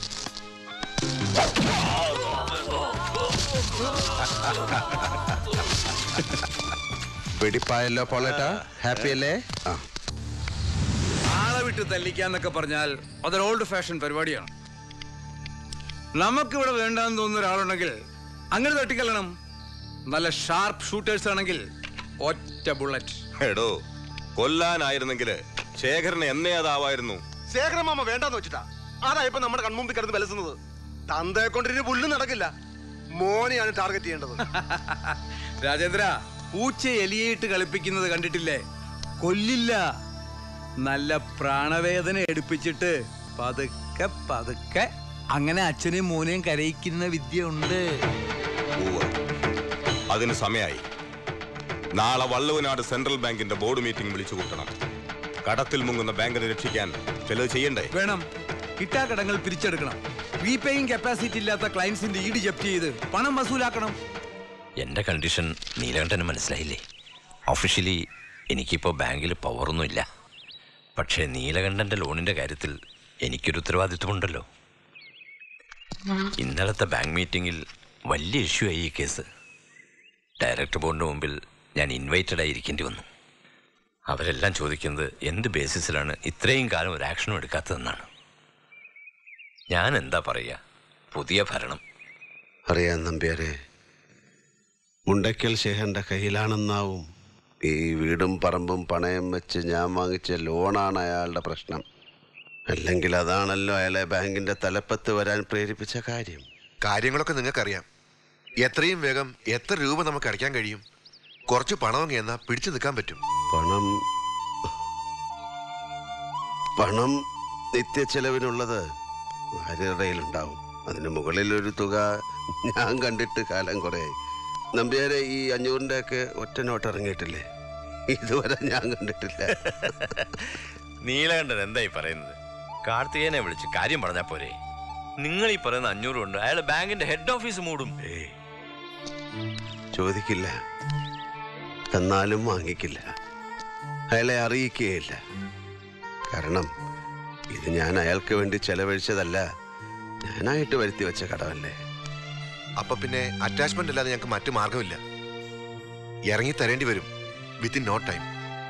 വെടിപ്പായല്ലോ പോളേട്ടാ ഹാപ്പി അല്ലേ ആ ആളെ വിട്ട് തല്ലിക്കാന്നൊക്കെ പറഞ്ഞാൽ അതൊരു ഓൾഡ് ഫാഷൻ പരിപാടിയാണ് നമുക്കിവിടെ വേണ്ടാന്ന് തോന്നുന്ന ഒരാളുണ്ടെങ്കിൽ അങ്ങനെ തട്ടിക്കല്ലണം നല്ല ഷാർപ്പ് ഷൂട്ടേഴ്സ് ആണെങ്കിൽ ഒറ്റ ബുള്ളറ്റ് എടോ കൊല്ലാനായിരുന്നെങ്കിൽ ശേഖരന് എന്നേ അതാവായിരുന്നു ശേഖരമാമ വേണ്ടാന്ന് വെച്ചിട്ടാ അതാ ഇപ്പൊ നമ്മുടെ കൺമുമ്പിൽ കിടന്ന് വിലസുന്നത് തന്തയെ കൊണ്ടിരുന്ന് പുല്ല് നടക്കില്ല മോനെയാണ് ടാർഗറ്റ് ചെയ്യേണ്ടത് രാജേന്ദ്ര പൂച്ച എലിയിട്ട് കളിപ്പിക്കുന്നത് കണ്ടിട്ടില്ലേ കൊല്ലില്ല നല്ല പ്രാണവേദന എടുപ്പിച്ചിട്ട് പതുക്കെ പതുക്കെ അങ്ങനെ അച്ഛനെയും മോനെയും കരയിക്കുന്ന വിദ്യ ഉണ്ട് ഉവ്വ്. അതിന് സമയായി നാളെ വള്ളുവനാട് സെൻട്രൽ ബാങ്കിന്റെ ബോർഡ് മീറ്റിംഗ് വിളിച്ചു കൂട്ടണം കടത്തിൽ മുങ്ങുന്ന ബാങ്കിനെ രക്ഷിക്കാൻ ചിലത് ചെയ്യണ്ടേ വേണം കിട്ടാക്കടങ്ങൾ പിരിച്ചെടുക്കണം റീപേയിങ് കപ്പാസിറ്റി ഇല്ലാത്ത ക്ലയൻസിന്റെ ഈട് ജപ്തി ചെയ്ത് പണം വസൂലാക്കണം എൻ്റെ കണ്ടീഷൻ നീലകണ്ഠന് മനസ്സിലായില്ലേ ഒഫീഷ്യലി എനിക്കിപ്പോൾ ബാങ്കിൽ പവറൊന്നുമില്ല പക്ഷേ നീലകണ്ഠൻ്റെ ലോണിൻ്റെ കാര്യത്തിൽ എനിക്കൊരു ഉത്തരവാദിത്വമുണ്ടല്ലോ ഇന്നലത്തെ ബാങ്ക് മീറ്റിങ്ങിൽ വലിയ ഇഷ്യൂ ആയി ഈ കേസ് ഡയറക്ടർ ബോർഡിന് മുമ്പിൽ ഞാൻ ഇൻവൈറ്റഡ് ആയിരിക്കേണ്ടി വന്നു അവരെല്ലാം ചോദിക്കുന്നത് എന്ത് ബേസിസിലാണ് ഇത്രയും കാലം ഒരു ആക്ഷനും എടുക്കാത്തതെന്നാണ് ഞാൻ എന്താ പറയുക പുതിയ ഭരണം അറിയാം നമ്പ്യാരെ മുണ്ടയ്ക്കൽ ശേഖരന്റെ കയ്യിലാണെന്നാവും ഈ വീടും പറമ്പും പണയം വെച്ച് ഞാൻ വാങ്ങിച്ച ലോണാണ് അയാളുടെ പ്രശ്നം അല്ലെങ്കിൽ അതാണല്ലോ അയാളെ ബാങ്കിന്റെ തലപ്പത്ത് വരാൻ പ്രേരിപ്പിച്ച കാര്യം കാര്യങ്ങളൊക്കെ നിങ്ങൾക്കറിയാം എത്രയും വേഗം എത്ര രൂപ നമുക്ക് അടയ്ക്കാൻ കഴിയും കുറച്ച് പണമെങ്കിൽ എന്നാ പിടിച്ചു നിൽക്കാൻ പറ്റും പണം പണം നിത്യച്ചെലവിനുള്ളത് ഭാര്യയുടെയിലുണ്ടാവും അതിന് മുകളിൽ ഒരു തുക ഞാൻ കണ്ടിട്ട് കാലം കുറയായി നമ്പ്യാരെ ഈ അഞ്ഞൂറിൻ്റെ ഒക്കെ ഒറ്റ നോട്ട് ഇറങ്ങിയിട്ടില്ലേ ഇതുവരെ ഞാൻ കണ്ടിട്ടില്ല നീലകണ്ഠൻ എന്തായി പറയുന്നത് കാർത്തികേയനെ വിളിച്ച് കാര്യം പറഞ്ഞാ പോരെ നിങ്ങൾ ഈ പറയുന്ന അഞ്ഞൂറ് കൊണ്ട് അയാൾ ബാങ്കിന്റെ ഹെഡ് ഓഫീസ് മൂടും ചോദിക്കില്ല തന്നാലും വാങ്ങിക്കില്ല അയാളെ അറിയിക്കുകയില്ല കാരണം ഇത് ഞാൻ അയാൾക്ക് വേണ്ടി ചെലവഴിച്ചതല്ല ഞാനായിട്ട് വരുത്തി വെച്ച കടമല്ലേ അപ്പൊ പിന്നെ അറ്റാച്ച്മെന്റ് അല്ലാതെ ഞങ്ങൾക്ക് മറ്റു മാർഗമില്ല ഇറങ്ങി തരേണ്ടി വരും വിത്തിൻ നോ ടൈം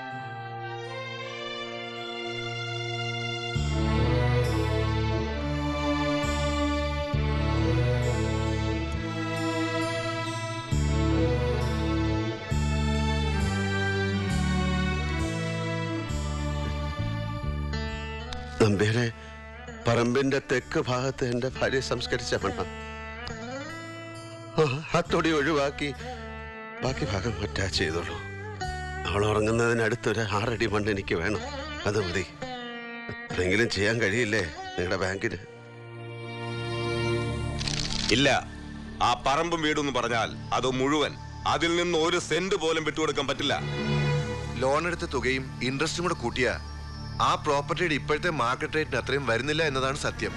നമ്പ്യാരെ പറമ്പിന്റെ തെക്ക് ഭാഗത്ത് എന്റെ ഭാര്യ സംസ്കരിച്ച മണ്ണ അത്തോടി ഒഴിവാക്കി ബാക്കി ഭാഗം അറ്റാച്ച് ചെയ്തോളൂ അവൾ ഉറങ്ങുന്നതിനടുത്തൊരു ആറടി മണ്ണ് എനിക്ക് വേണം അത് മതി എന്തെങ്കിലും ചെയ്യാൻ കഴിയില്ലേ നിങ്ങളുടെ ബാങ്കിന് ഇല്ല ആ പറമ്പും വീടെന്ന് പറഞ്ഞാൽ അത് മുഴുവൻ അതിൽ നിന്ന് ഒരു സെന്റ് പോലും വിട്ടുകൊടുക്കാൻ പറ്റില്ല ലോൺ എടുത്ത തുകയും ഇൻട്രസ്റ്റും കൂടെ കൂട്ടിയ ആ പ്രോപ്പർട്ടിയുടെ ഇപ്പോഴത്തെ മാർക്കറ്റ് റേറ്റിന് അത്രയും വരുന്നില്ല എന്നതാണ് സത്യം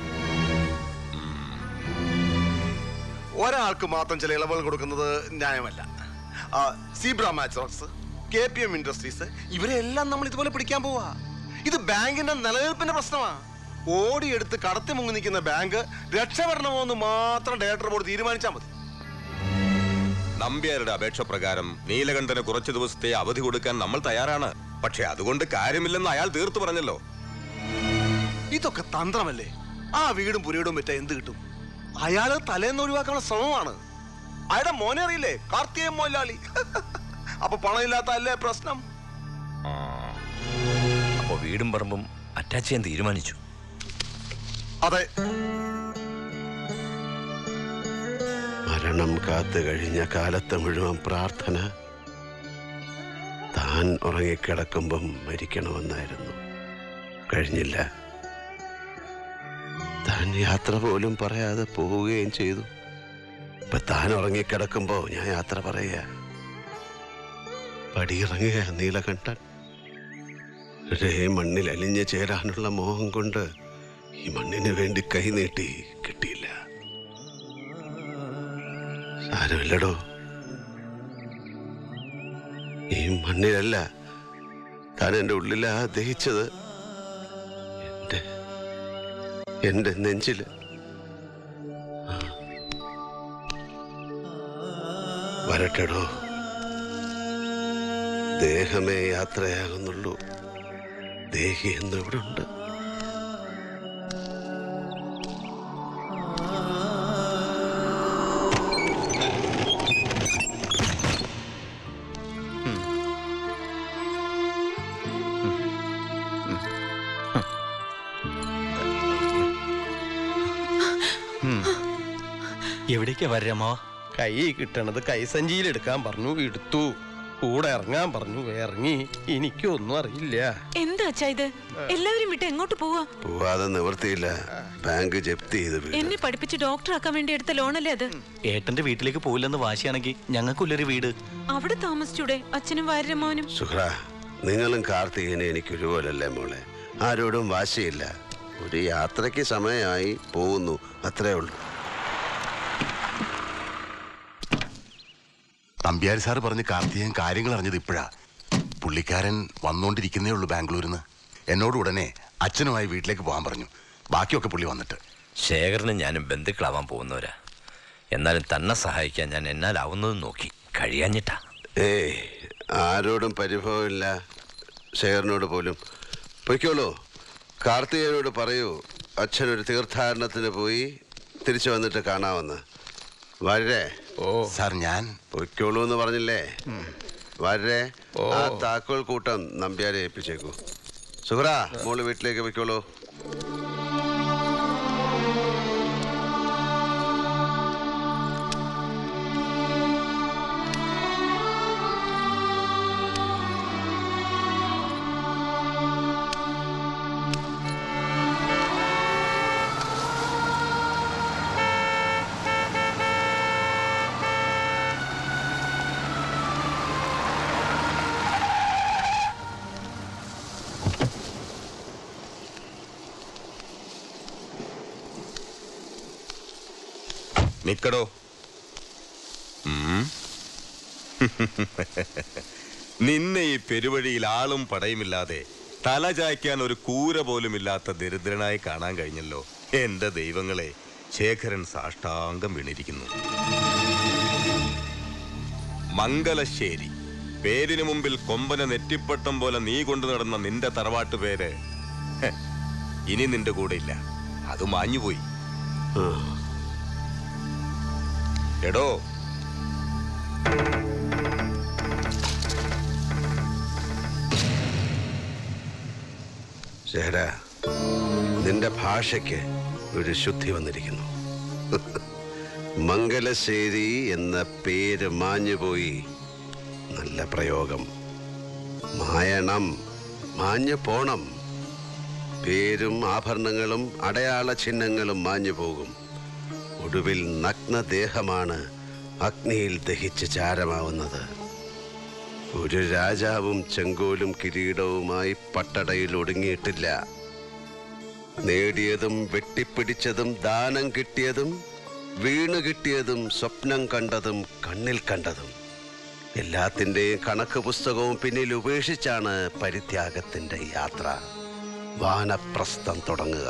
ഒരാൾക്ക് മാത്രം ചില ഇളവുകൾ കൊടുക്കുന്നത് ന്യായമല്ല ആ, സീബ്ര മാച്ചോർസ് കെ പി എം ഇൻഡസ്ട്രീസ് ഇവരെല്ലാം നമ്മൾ ഇതുപോലെ പിടിക്കാൻ പോവാ ഇത് ബാങ്കിന്റെ നിലനിൽപ്പിന്റെ പ്രശ്നമാ ഓടിയെടുത്ത് കടത്തി മുങ്ങി നിൽക്കുന്ന ബാങ്ക് രക്ഷപ്പെടണമോ എന്ന് മാത്രം ഡയറക്ടർ ബോർഡ് തീരുമാനിച്ചാൽ മതി നമ്പ്യാരുടെ അപേക്ഷ പ്രകാരം നീലകണ്ഠന് കുറച്ചു ദിവസത്തെ അവധി കൊടുക്കാൻ നമ്മൾ തയ്യാറാണ് പക്ഷെ അതുകൊണ്ട് കാര്യമില്ലെന്ന് അയാൾ തീർത്തു പറഞ്ഞല്ലോ ഇതൊക്കെ തന്ത്രമല്ലേ ആ വീടും പുരയിടും വിറ്റ എന്ത് കിട്ടും അയാള് തലേന്ന് ഒഴിവാക്കാനുള്ള ശ്രമമാണ് അയാളുടെ മോനെ അറിയില്ലേ കാർത്തികൻ മോലാളി അപ്പൊ പണമില്ലാത്ത അല്ലേ പ്രശ്നം അപ്പോൾ വീടും പറമ്പും അറ്റാച്ച് ചെയ്യാൻ തീരുമാനിച്ചു അതെ മരണം കാത്തു കഴിഞ്ഞ കാലത്ത് മുഴുവൻ പ്രാർത്ഥന താൻ ഉറങ്ങിക്കിടക്കുമ്പം മരിക്കണമെന്നായിരുന്നു കഴിഞ്ഞില്ല താൻ യാത്ര പോലും പറയാതെ പോവുകയും ചെയ്തു ഇപ്പൊ താൻ ഉറങ്ങിക്കിടക്കുമ്പോ ഞാൻ യാത്ര പറയുക പടിയിറങ്ങുക നീലകണ്ഠൻ ഒരേ മണ്ണിൽ അലിഞ്ഞു ചേരാനുള്ള മോഹം കൊണ്ട് ഈ മണ്ണിന് വേണ്ടി കൈനീട്ടി കിട്ടിയില്ല സാരമില്ലടോ ഈ മണ്ണിലല്ല താൻ എൻ്റെ ഉള്ളിലാ ദഹിച്ചത് എൻ്റെ എൻ്റെ നെഞ്ചില് ആ. വരട്ടെടോ ദേഹമേ യാത്രയാകുന്നുള്ളൂ ദേഹി എന്ന് ഇവിടെ ഉണ്ട് എവിടേക്കാ വരാമോ കൈ കിട്ടണത് കൈസഞ്ചിയിൽ എടുക്കാൻ പറഞ്ഞു എടുത്തു കൂടെ ഇറങ്ങാൻ പറഞ്ഞു ഇറങ്ങി എനിക്കൊന്നും അറിയില്ല എന്താ അച്ഛാ ഇത് എല്ലാവരും വിട്ട് എങ്ങോട്ട് പോവാ പോവാതെ നിവൃത്തിയില്ല ബാങ്ക് ജപ്തി ചെയ്ത് വീട് എന്നെ പഠിപ്പിച്ച് ഡോക്ടറാക്കാൻ വേണ്ടി എടുത്ത ലോണല്ലേ അത് ഏട്ടന്റെ വീട്ടിലേക്ക് പോയില്ലെന്ന് വാശിയാണെങ്കിൽ ഞങ്ങൾക്കുള്ളൊരു വീട് അവിടെ താമസിച്ചൂടെ അച്ഛനും വാര്യരമ്മാവനും സുഹ്ര നിങ്ങളും കാർത്തികനെ എനിക്ക് ഒരുപോലല്ലേ മോളെ ആരോടും വാശിയില്ല ഒരു യാത്രയ്ക്ക് സമയമായി പോകുന്നു അത്രേ ഉള്ളൂ നമ്പ്യാർ സാർ പറഞ്ഞ് കാർത്തികൻ കാര്യങ്ങൾ അറിഞ്ഞത് ഇപ്പോഴാ പുള്ളിക്കാരൻ വന്നുകൊണ്ടിരിക്കുന്നേ ഉള്ളൂ ബാംഗ്ലൂരിൽ നിന്ന് എന്നോട് ഉടനെ അച്ഛനുമായി വീട്ടിലേക്ക് പോകാൻ പറഞ്ഞു ബാക്കിയൊക്കെ പുള്ളി വന്നിട്ട് ശേഖരനും ഞാനും ബന്ധുക്കളാവാൻ പോകുന്നവരാ എന്നാലും തന്നെ സഹായിക്കാൻ ഞാൻ എന്നാലാവുന്നത് നോക്കി കഴിയാഞ്ഞിട്ടാ ഏയ് ആരോടും പരിഭവമില്ല ശേഖരനോട് പോലും പൊയ്ക്കോളൂ കാർത്തികനോട് പറയൂ അച്ഛനൊരു തീർത്ഥാടനത്തിന് പോയി തിരിച്ചു വന്നിട്ട് കാണാമെന്ന് വരേ ഓ സാർ ഞാൻ പൊയ്ക്കോളൂ എന്ന് പറഞ്ഞില്ലേ വരേ ആ താക്കോൽ കൂട്ടം നമ്പ്യാരെ ഏൽപ്പിച്ചേക്കൂ സുഹ്ര മോള് വീട്ടിലേക്ക് പൊയ്ക്കോളൂ നിക്കടോ ഉം. നിന്നെ ഈ പെരുവഴിയിൽ ആളും പടയുമില്ലാതെ തല ചായ്ക്കാൻ ഒരു കൂര പോലും ഇല്ലാത്ത ദരിദ്രനായി കാണാൻ കഴിഞ്ഞല്ലോ എന്റെ ദൈവങ്ങളെ ശേഖരൻ സാഷ്ടാംഗം വീണിരിക്കുന്നു മംഗലശ്ശേരി പേരിന് മുമ്പിൽ കൊമ്പന നെറ്റിപ്പട്ടം പോലെ നീ കൊണ്ടു നടന്ന നിന്റെ തറവാട്ട് പേര് ഹെ, ഇനി നിന്റെ കൂടെ ഇല്ല അത് മാഞ്ഞുപോയി എടോ ശേഖര നിന്റെ ഭാഷയ്ക്ക് ഒരു ശുദ്ധി വന്നിരിക്കുന്നു മംഗലശ്ശേരി എന്ന പേര് മാഞ്ഞുപോയി നല്ല പ്രയോഗം മായണം മാഞ്ഞു പോണം പേരും ആഭരണങ്ങളും അടയാള ചിഹ്നങ്ങളും മാഞ്ഞു പോകും ഒടുവിൽ നഗ്നദേഹമാണ് അഗ്നിയിൽ ദഹിച്ച് ചാരമാവുന്നത് ഒരു രാജാവും ചെങ്കോലും കിരീടവുമായി പട്ടടയിൽ ഒടുങ്ങിയിട്ടില്ല നേടിയതും വെട്ടിപ്പിടിച്ചതും ദാനം കിട്ടിയതും വീണു കിട്ടിയതും സ്വപ്നം കണ്ടതും കണ്ണിൽ കണ്ടതും എല്ലാത്തിൻ്റെയും കണക്ക് പുസ്തകവും പിന്നിൽ ഉപേക്ഷിച്ചാണ് പരിത്യാഗത്തിന്റെ യാത്ര വാനപ്രസ്ഥം തുടങ്ങുക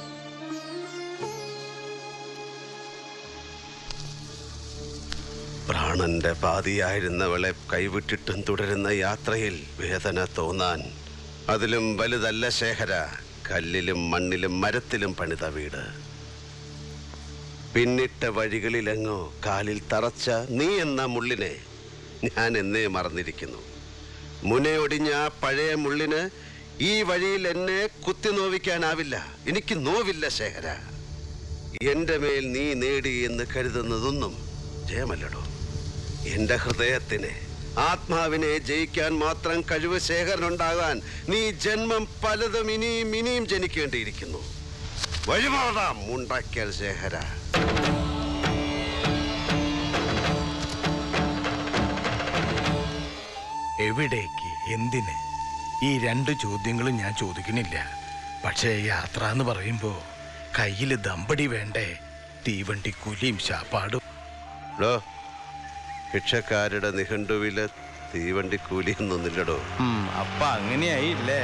പ്രാണന്റെ പാതിയായിരുന്നവളെ കൈവിട്ടിട്ടും തുടരുന്ന യാത്രയിൽ വേദന തോന്നാൻ അതിലും വലുതല്ല ശേഖര കല്ലിലും മണ്ണിലും മരത്തിലും പണിത വീട് പിന്നിട്ട വഴികളിലെങ്ങോ കാലിൽ തറച്ച നീ എന്ന മുള്ളിനെ ഞാൻ എന്നേ മറന്നിരിക്കുന്നു മുനയൊടിഞ്ഞ ആ പഴയ മുള്ളിന് ഈ വഴിയിൽ എന്നെ കുത്തി നോവിക്കാനാവില്ല എനിക്ക് നോവില്ല ശേഖര എന്റെ മേൽ നീ നേടി എന്ന് കരുതുന്നതൊന്നും ജയമല്ലടോ എന്റെ ഹൃദയത്തിന് ആത്മാവിനെ ജയിക്കാൻ മാത്രം കഴിവ് ശേഖരനുണ്ടാകാൻ നീ ജന്മം പലതും ഇനിയും ഇനിയും ജനിക്കേണ്ടിയിരിക്കുന്നു വഴിമാറാം മുണ്ടാക്കിയാൽ ശേഖര എവിടേക്ക് എന്തിന് ഈ രണ്ട് ചോദ്യങ്ങളും ഞാൻ ചോദിക്കണില്ല പക്ഷേ യാത്ര എന്ന് പറയുമ്പോ കയ്യിൽ ദമ്പടി വേണ്ടേ തീവണ്ടി കൂലിയും ശാപ്പാടും ഡോ ഭിക്ഷക്കാരുടെ നിഘണ്ടുവില് തീവണ്ടി കൂലിയൊന്നുമില്ലടോ അപ്പൊ അങ്ങനെയായില്ലേ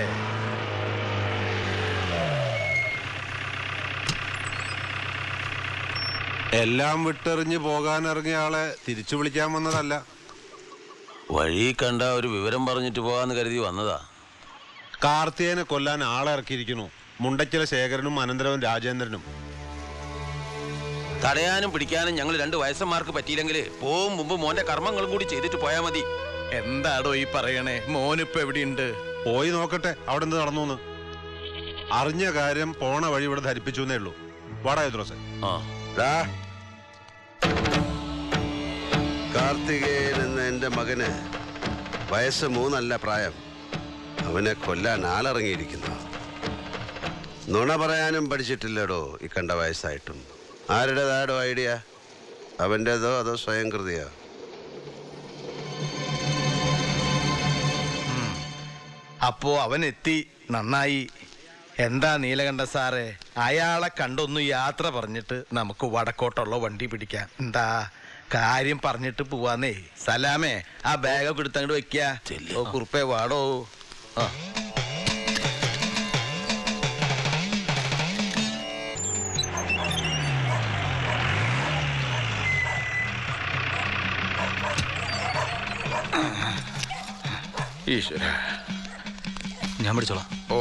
എല്ലാം വിട്ടെറിഞ്ഞ് പോകാൻ ഇറങ്ങിയ ആളെ തിരിച്ചു വിളിക്കാൻ വന്നതല്ല വഴി കണ്ട ഒരു വിവരം പറഞ്ഞിട്ട് പോകാന്ന് കരുതി വന്നതാ കാർത്തികനെ കൊല്ലാൻ ആളെ ഇറക്കിയിരിക്കുന്നു മുണ്ടച്ചില ശേഖരനും അനന്തരവും രാജേന്ദ്രനും തടയാനും പിടിക്കാനും ഞങ്ങൾ രണ്ട് വയസ്സന്മാർക്ക് പറ്റിയില്ലെങ്കിൽ പോവും മുമ്പ് മോന്റെ കർമ്മങ്ങളും കൂടി ചെയ്തിട്ട് പോയാ മതി എന്താടോ ഈ പറയണേ മോനിപ്പോ എവിടെയുണ്ട് പോയി നോക്കട്ടെ അവിടെ എന്ത് നടന്നു അറിഞ്ഞ കാര്യം പോണ വഴി ഇവിടെ ധരിപ്പിച്ചു എന്നേ ഉള്ളൂ വാടാ യുദ്രോസെ ഡാ. കാർത്തികേയൻ എന്ന എന്റെ മകന് വയസ്സ് മൂന്നല്ല പ്രായം അവനെ കൊല്ലാൻ ആളിറങ്ങിയിരിക്കുന്നു നുണ പറയാനും പഠിച്ചിട്ടില്ലടോ ഈ കണ്ട വയസ്സായിട്ടും ആരുടേതാടോ ഐഡിയ അവൻ്റെതോ അതോ സ്വയം കൃതിയോ അപ്പോ അവൻ എത്തി നന്നായി എന്താ നീലകണ്ഠ സാറേ അയാളെ കണ്ടൊന്ന് യാത്ര പറഞ്ഞിട്ട് നമുക്ക് വടക്കോട്ടുള്ള വണ്ടി പിടിക്കാം എന്താ കാര്യം പറഞ്ഞിട്ട് പോവാന്നേ സലാമേ ആ ബാഗൊക്കെ എടുത്ത് അങ്ങോട്ട് വെക്ക ഓ കുറുപ്പേ വാടോ ആ ഈശ്വര ഞാൻ പിടിച്ചോളാം ഓ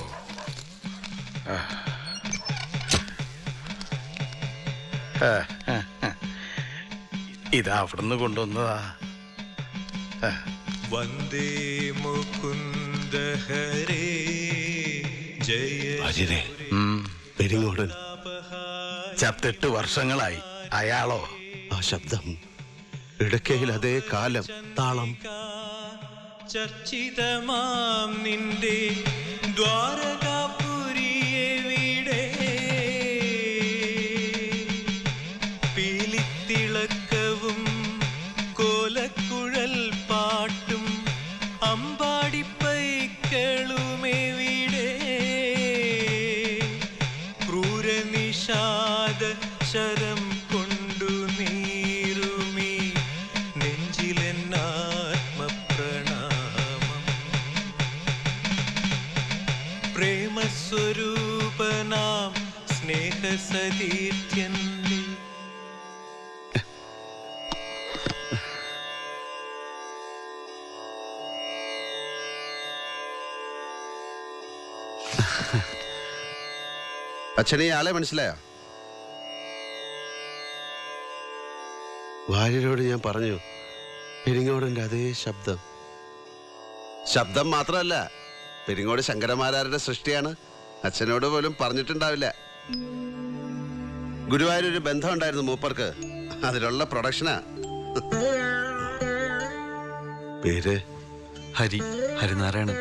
ആ, ആ, ആ. ഇതാ അവിടുന്ന് കൊണ്ടുവന്നതാ ആ. വന്ദേ മുകുന്ദ ഹരേ ജയ അജിതേ ഉം. പെരിങ്ങോടൻ ചത്തെട്ട് വർഷങ്ങളായി അയാളോ ആ ശബ്ദം ഇടയ്ക്കയിൽ അതേ കാലം താളം ചർച്ചിതമാം നിന്റെ ദ്വാരകാപുരിയെവിടെ പീലിത്തിളക്കവും കോലക്കുഴൽ പാട്ടും അമ്പാടിപ്പൈക്കളുമെവിടെ ക്രൂരനിഷാദ ശരം കൊണ്ടു നീറുമീ നെഞ്ചിലെന്നാത്മപ്രണാമം പ്രേമസ്വരൂപനാം സ്നേഹസതീർത്ഥ്യന്റെ അച്ഛനെ ഈ ആളെ മനസ്സിലായോ ഭാര്യരോട് ഞാൻ പറഞ്ഞു പെരിങ്ങോടൻ്റെ അതേ ശബ്ദം ശബ്ദം മാത്രമല്ല പെരിങ്ങോട് ശങ്കരമാരാരുടെ സൃഷ്ടിയാണ് അച്ഛനോട് പോലും പറഞ്ഞിട്ടുണ്ടാവില്ല ഗുരുവായൂരൊരു ബന്ധം ഉണ്ടായിരുന്നു മൂപ്പർക്ക് അതിലുള്ള പ്രൊഡക്ഷനാ പേര് ഹരി ഹരിനാരായണൻ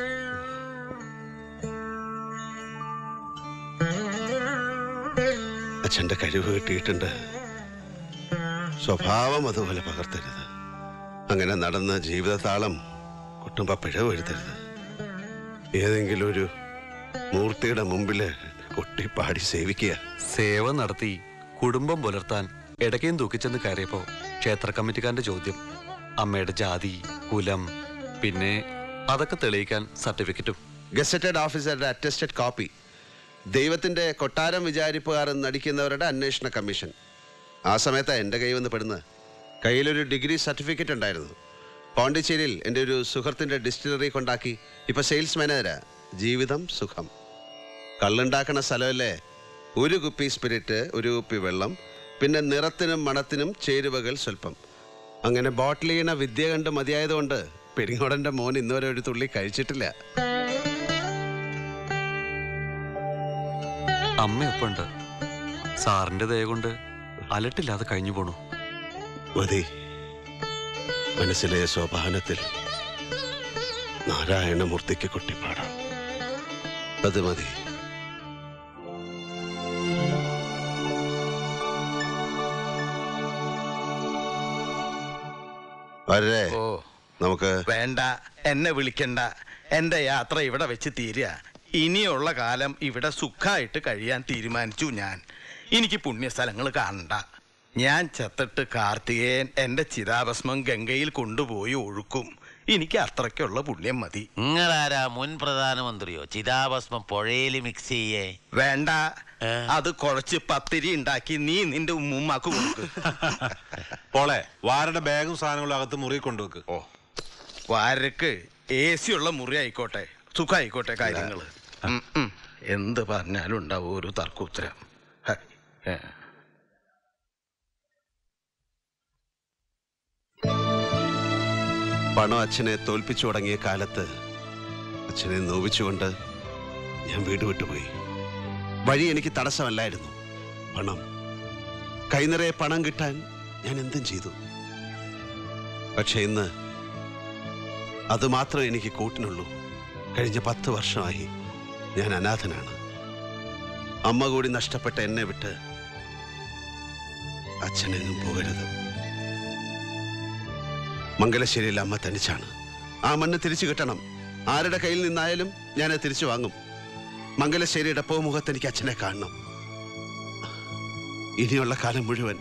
അച്ഛൻ്റെ കഴിവ് കിട്ടിയിട്ടുണ്ട് സ്വഭാവം അതുപോലെ പകർത്തരുത് അങ്ങനെ നടന്ന ജീവിതതാളം കുട്ടുമ്പ പിഴവ് വരുത്തരുത് ഏതെങ്കിലും ഒരു മൂർത്തിയുടെ മുമ്പില് കൊട്ടിപ്പാടി സേവിക്കുക സേവ നടത്തി കുടുംബം പുലർത്താൻ ഇടയ്ക്കും തൂക്കിച്ചെന്ന് കയറിയപ്പോ ക്ഷേത്ര കമ്മിറ്റിക്കാരന്റെ ചോദ്യം അമ്മയുടെ ജാതി കുലം പിന്നെ അതൊക്കെ തെളിയിക്കാൻ സർട്ടിഫിക്കറ്റും ഗസറ്റഡ് ഓഫീസറുടെ അറ്റസ്റ്റഡ് കോപ്പി ദൈവത്തിന്റെ കൊട്ടാരം വിചാരിപ്പുകാർ എന്ന് നടിക്കുന്നവരുടെ അന്വേഷണ കമ്മീഷൻ ആ സമയത്താ എൻ്റെ കൈ വന്ന് പെടുന്നത് കയ്യിലൊരു ഡിഗ്രി സർട്ടിഫിക്കറ്റ് ഉണ്ടായിരുന്നു പോണ്ടിച്ചേരിയിൽ എൻ്റെ ഒരു സുഹൃത്തിൻ്റെ ഡിസ്റ്റിലറി കൊണ്ടാക്കി ഇപ്പൊ സെയിൽസ് മാനേജരാ ജീവിതം സുഖം കള്ളുണ്ടാക്കണ സ്ഥലമല്ലേ ഒരു കുപ്പി സ്പിരിറ്റ് ഒരു കുപ്പി വെള്ളം പിന്നെ നിറത്തിനും മണത്തിനും ചേരുവകൾ സ്വല്പം അങ്ങനെ ബോട്ടിൽ ചെയ്യണ വിദ്യ കണ്ട് മതിയായതുകൊണ്ട് പെരിങ്ങോടൻ്റെ മോൻ ഇന്നുവരെ ഒരു തുള്ളി കഴിച്ചിട്ടില്ല അമ്മയൊപ്പുണ്ട് സാറിന്റെ ദയ കൊണ്ട് അലട്ടില്ലാതെ കഴിഞ്ഞു പോണു മതി മനസ്സിലെ സോപാനത്തിൽ നാരായണമൂർത്തിക്ക് കൊട്ടിപ്പാടാം അത് മതി വരേ ഓ നമുക്ക് വേണ്ട എന്നെ വിളിക്കണ്ട എന്റെ യാത്ര ഇവിടെ വെച്ച് തീരുക ഇനിയുള്ള കാലം ഇവിടെ സുഖമായിട്ട് കഴിയാൻ തീരുമാനിച്ചു ഞാൻ എനിക്ക് പുണ്യസ്ഥലങ്ങൾ കാണണ്ട ഞാൻ ചത്തിട്ട് കാർത്തികേയൻ എന്റെ ചിതാഭസ്മം ഗംഗയിൽ കൊണ്ടുപോയി ഒഴുക്കും എനിക്ക് അത്രയ്ക്കുള്ള പുണ്യം മതി നിങ്ങളാരാ മുൻ പ്രധാനമന്ത്രിയോ ചിതാഭസ്മം പുഴയിൽ മിക്സ് ചെയ്യേ വേണ്ട അത് കുഴച്ച് പത്തിരി ഉണ്ടാക്കി നീ നിന്റെ ഉമ്മുമ്മാക്ക് കൊടുക്ക് പോളെ വാരുടെ ബാഗും സാധനങ്ങളും അകത്ത് മുറി കൊണ്ടുവെക്ക് ഓ വാരക്ക് എ സി ഉള്ള മുറി ആയിക്കോട്ടെ സുഖായിക്കോട്ടെ കാര്യങ്ങള് ഉം, ഉം. എന്ത് പറഞ്ഞാലും ഉണ്ടാവും ഒരു തർക്കുത്തരം ഹ, ഏ. പണം അച്ഛനെ തോൽപ്പിച്ചു തുടങ്ങിയ കാലത്ത് അച്ഛനെ നോവിച്ചുകൊണ്ട് ഞാൻ വീട് വിട്ടുപോയി വഴി എനിക്ക് തടസ്സമല്ലായിരുന്നു പണം കൈനിറയെ പണം കിട്ടാൻ ഞാൻ എന്തും ചെയ്തു പക്ഷെ ഇന്ന് അതുമാത്രം എനിക്ക് കൂട്ടിനുള്ളൂ കഴിഞ്ഞ പത്ത് വർഷമായി ഞാൻ അനാഥനാണ് അമ്മ കൂടി നഷ്ടപ്പെട്ട എന്നെ വിട്ട് അച്ഛനെങ്ങും പോകരുത് മംഗലശ്ശേരിയിൽ അമ്മ തനിച്ചാണ് ആ മണ്ണ് തിരിച്ചു കിട്ടണം ആരുടെ കയ്യിൽ നിന്നായാലും ഞാനത് തിരിച്ചു വാങ്ങും മംഗലശ്ശേരിയുടെ പോമുഖത്ത് എനിക്ക് അച്ഛനെ കാണണം ഇനിയുള്ള കാലം മുഴുവൻ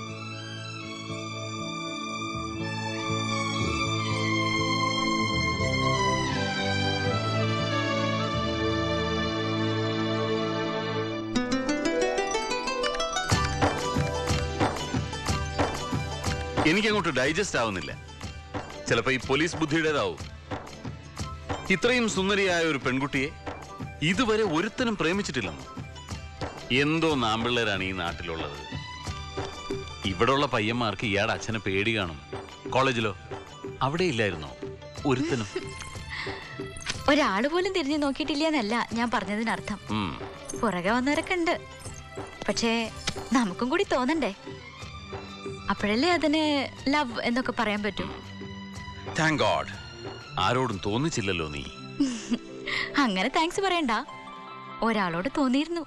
എനിക്കങ്ങോട്ട് ഡൈജസ്റ്റ് ആവുന്നില്ല ചിലപ്പോ ഈ പോലീസ് ബുദ്ധിയുടേതാവും ഇത്രയും സുന്ദരിയായ ഒരു പെൺകുട്ടിയെ ഇതുവരെ ഒരുത്തനും പ്രേമിച്ചിട്ടില്ലെന്നോ എന്തോ നാമ്പിള്ളേരാണ് ഈ നാട്ടിലുള്ളത് ഇവിടെയുള്ള പയ്യന്മാർക്ക് ഇയാടെ അച്ഛനെ പേടി കാണും കോളേജിലോ അവിടെ ഇല്ലായിരുന്നോ ഒരുത്തനും ഒരാള് പോലും തിരിഞ്ഞു നോക്കിയിട്ടില്ല എന്നല്ല ഞാൻ പറഞ്ഞതിനർത്ഥം ഉം. പുറകെ വന്നവരൊക്കെ ഉണ്ട് പക്ഷേ നമുക്കും കൂടി തോന്നണ്ടേ അപ്പോഴല്ലേ അതിന് ലവ് എന്നൊക്കെ പറയാൻ പറ്റൂ താങ്ക് ഗോഡ് ആരോടും തോന്നിച്ചില്ലല്ലോ നീ അങ്ങനെ താങ്ക്സ് പറയണ്ട ഒരാളോട് തോന്നിയിരുന്നു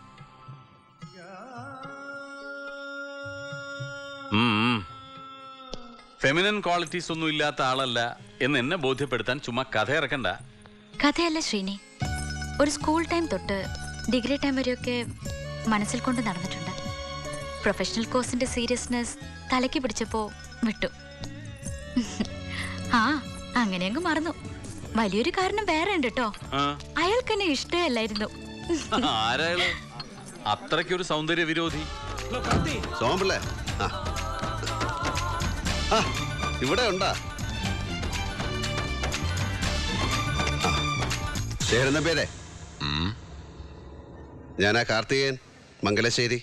ഫെമിനൻ ക്വാളിറ്റീസ് ഒന്നും ഇല്ലാത്ത ആളല്ല എന്ന് എന്നെ ബോധ്യപ്പെടുത്താൻ ചുമ്മാ കഥ ഇറക്കണ്ട കഥയല്ല ശ്രീനി ഒരു സ്കൂൾ ടൈം തൊട്ട് ഡിഗ്രി ടൈം വരെയൊക്കെ മനസ്സിൽ കൊണ്ട് നടന്നിട്ടുണ്ട് പ്രൊഫഷണൽ കോഴ്സിന്റെ സീരിയസ്നെസ് തലയ്ക്ക് പിടിച്ചപ്പോ വിട്ടു ആ അങ്ങനെയങ്ങ് മറന്നു വലിയൊരു കാരണം വേറെ ഉണ്ട് കേട്ടോ ആ, അയാൾക്ക് എന്നെ ഇഷ്ടമല്ലായിരുന്നു ആരായാള് അത്രയ്ക്കൊരു സൗന്ദര്യ വിരോധി സോമപിള്ളേ ആ ആ, ഇവിടെ ഉണ്ടാ ആ, ചേരുന്ന പേരെ ഞാനാ കാർത്തികേയൻ മംഗലശ്ശേരി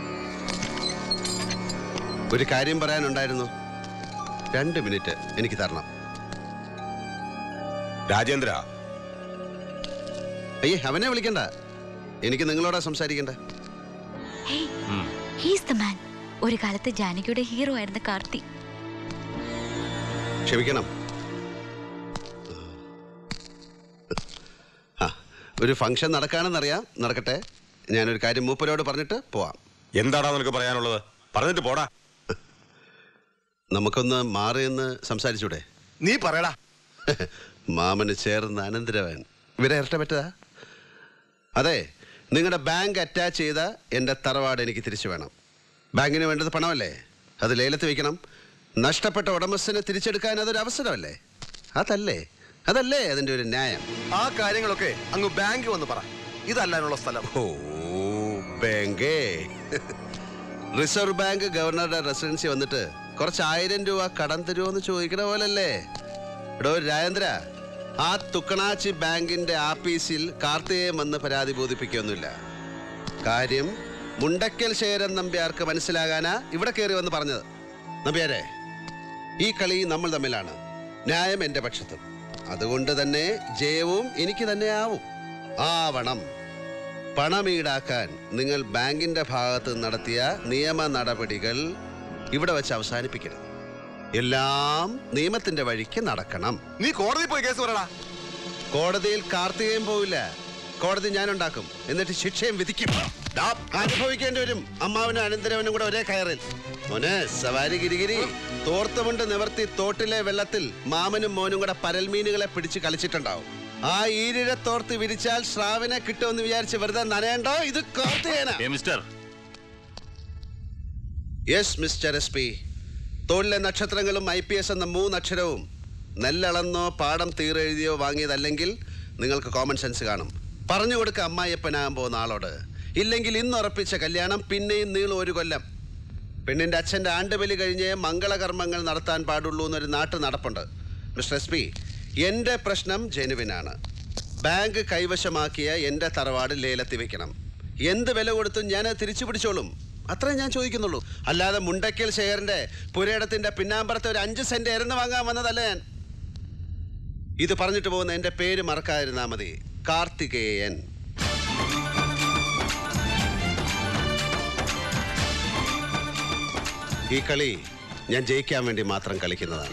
ഒരു കാര്യം പറയാനുണ്ടായിരുന്നു രണ്ട് മിനിറ്റ് എനിക്ക് തരണം രാജേന്ദ്ര അയ്യേ അവനെ വിളിക്കണ്ട എനിക്ക് നിങ്ങളോടാ സംസാരിക്കണ്ട ഹീസ് ദ മാൻ ഒരു കാലത്ത് ജാനകിയുടെ ഹീറോ ആയിരുന്ന കാർത്തി ക്ഷമിക്കണം ആ ഒരു ഫംഗ്ഷൻ നടക്കാണെന്നറിയാം നടക്കട്ടെ ഞാനൊരു കാര്യം മൂപ്പരോട് പറഞ്ഞിട്ട് പോവാം എന്താടാ നിനക്ക് പറയാനുള്ളത് പറഞ്ഞിട്ട് പോടാ നമുക്കൊന്ന് മാറിയെന്ന് സംസാരിച്ചൂടെ നീ പറയടാ മാമന് ചേർന്ന് അനന്തരവൻ ഇവരെ ഇരട്ട പറ്റതാ അതെ നിങ്ങളുടെ ബാങ്ക് അറ്റാച്ച് ചെയ്ത എൻ്റെ തറവാട് എനിക്ക് തിരിച്ചു വേണം ബാങ്കിന് വേണ്ടത് പണമല്ലേ അത് ലേലത്ത് വെക്കണം നഷ്ടപ്പെട്ട ഉടമസ്ഥനെ തിരിച്ചെടുക്കാൻ അതൊരു അവസരമല്ലേ അതല്ലേ അതല്ലേ അതിൻ്റെ ഒരു ന്യായം ആ കാര്യങ്ങളൊക്കെ അങ്ങ് ബാങ്ക് വന്ന് പറ ഇതല്ലാനുള്ള സ്ഥലം ഓ ബാങ്കേ റിസർവ് ബാങ്ക് ഗവർണറുടെ റെസിഡൻസി വന്നിട്ട് കുറച്ച് ആയിരം രൂപ കടം തരുമോന്ന് ചോദിക്കണ പോലല്ലേ എടോ രാജേന്ദ്ര ആ തുക്കണാച്ചി ബാങ്കിന്റെ ആപ്പീസിൽ കാർത്തികേയം വന്ന് പരാതി ബോധിപ്പിക്കൊന്നുമില്ല കാര്യം മുണ്ടക്കൽ ശേരൻ നമ്പ്യാർക്ക് മനസ്സിലാകാനാ ഇവിടെ കയറി വന്ന് പറഞ്ഞത് നമ്പ്യാരെ ഈ കളി നമ്മൾ തമ്മിലാണ് ന്യായം എന്റെ പക്ഷത്തും അതുകൊണ്ട് തന്നെ ജയവും എനിക്ക് തന്നെ ആവും ആവണം പണം ഈടാക്കാൻ നിങ്ങൾ ബാങ്കിന്റെ ഭാഗത്ത് നടത്തിയ നിയമ നടപടികൾ ഇവിടെ വെച്ച് അവസാനിപ്പിക്കണം എല്ലാം നിയമത്തിന്റെ വഴിക്ക് നടക്കണം നീ കോടതി പോയി കേസ് പറയടാ കോടതിയിൽ കാർത്തികയും പോവില്ല കോടതി ഞാൻ ഉണ്ടാക്കും എന്നിട്ട് ശിക്ഷയും വിധിക്കും ദാ, അനുഭവിക്കേണ്ടി വരും അമ്മാവനും അനന്തരവനും കൂടെ ഒരേ കയറിൽ മോനെ സവാരി ഗിരിഗിരി തോർത്തുമുണ്ട് നിവർത്തി തോട്ടിലെ വെള്ളത്തിൽ മാമനും മോനും കൂടെ പരൽമീനുകളെ പിടിച്ച് കളിച്ചിട്ടുണ്ടാവും ആ ഈരിഴ തോർത്ത് വിരിച്ചാൽ ശ്രാവിനെ കിട്ടുമെന്ന് വിചാരിച്ച് വെറുതെ നനയണ്ടോ ഇത് കാർത്തികേന ഏ mister yes mister S P തൊഴിലെ നക്ഷത്രങ്ങളും ഐ പി എസ് എന്ന മൂന്നക്ഷരവും നെല്ലളന്നോ പാടം തീരെഴുതിയോ വാങ്ങിയതല്ലെങ്കിൽ നിങ്ങൾക്ക് കോമൺ സെൻസ് കാണും പറഞ്ഞു കൊടുക്ക അമ്മായിയപ്പനാകാൻ പോകുന്ന ആളോട് ഇല്ലെങ്കിൽ ഇന്ന് ഉറപ്പിച്ച കല്യാണം പിന്നെയും നീളും ഒരു കൊല്ലം പെണ്ണിന്റെ അച്ഛന്റെ ആണ്ടുബലി കഴിഞ്ഞ് മംഗളകർമ്മങ്ങൾ നടത്താൻ പാടുള്ളൂ എന്നൊരു നാട്ടു നടപ്പുണ്ട് മിസ്റ്റർ എസ് പി എൻ്റെ പ്രശ്നം ജെനുവിനാണ് ബാങ്ക് കൈവശമാക്കിയ എൻ്റെ തറവാട് ലേലത്തി വെക്കണം എന്ത് വില കൊടുത്തും ഞാൻ തിരിച്ചു പിടിച്ചോളും അത്രേ ഞാൻ ചോദിക്കുന്നുള്ളൂ അല്ലാതെ മുണ്ടക്കൽ ശേഖറിന്റെ പുരയിടത്തിന്റെ പിന്നാമ്പറത്തെ ഒരു അഞ്ച് സെന്റ് എരന്ന് വാങ്ങാൻ വന്നതല്ല ഞാൻ ഇത് പറഞ്ഞിട്ട് പോകുന്ന എൻ്റെ പേര് മറക്കാതിരുന്നാ മതി കാർത്തികേയൻ ഈ കളി ഞാൻ ജയിക്കാൻ വേണ്ടി മാത്രം കളിക്കുന്നതാണ്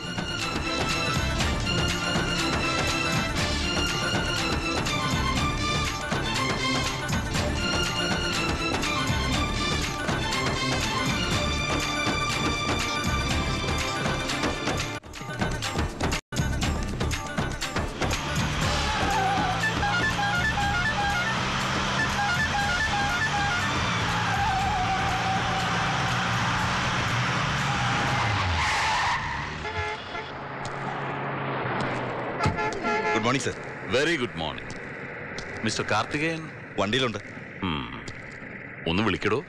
morning sir very good morning mister Karthikeyan വണ്ടിയിലുണ്ട് ഒന്ന് വിളിക്കടോ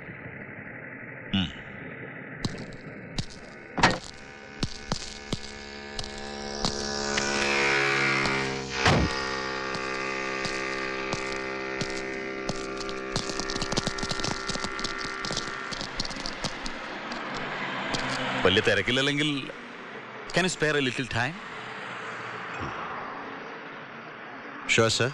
വലിയ തിരക്കില്ലല്ലെങ്കിൽ can you spare a little time ഷോ സർ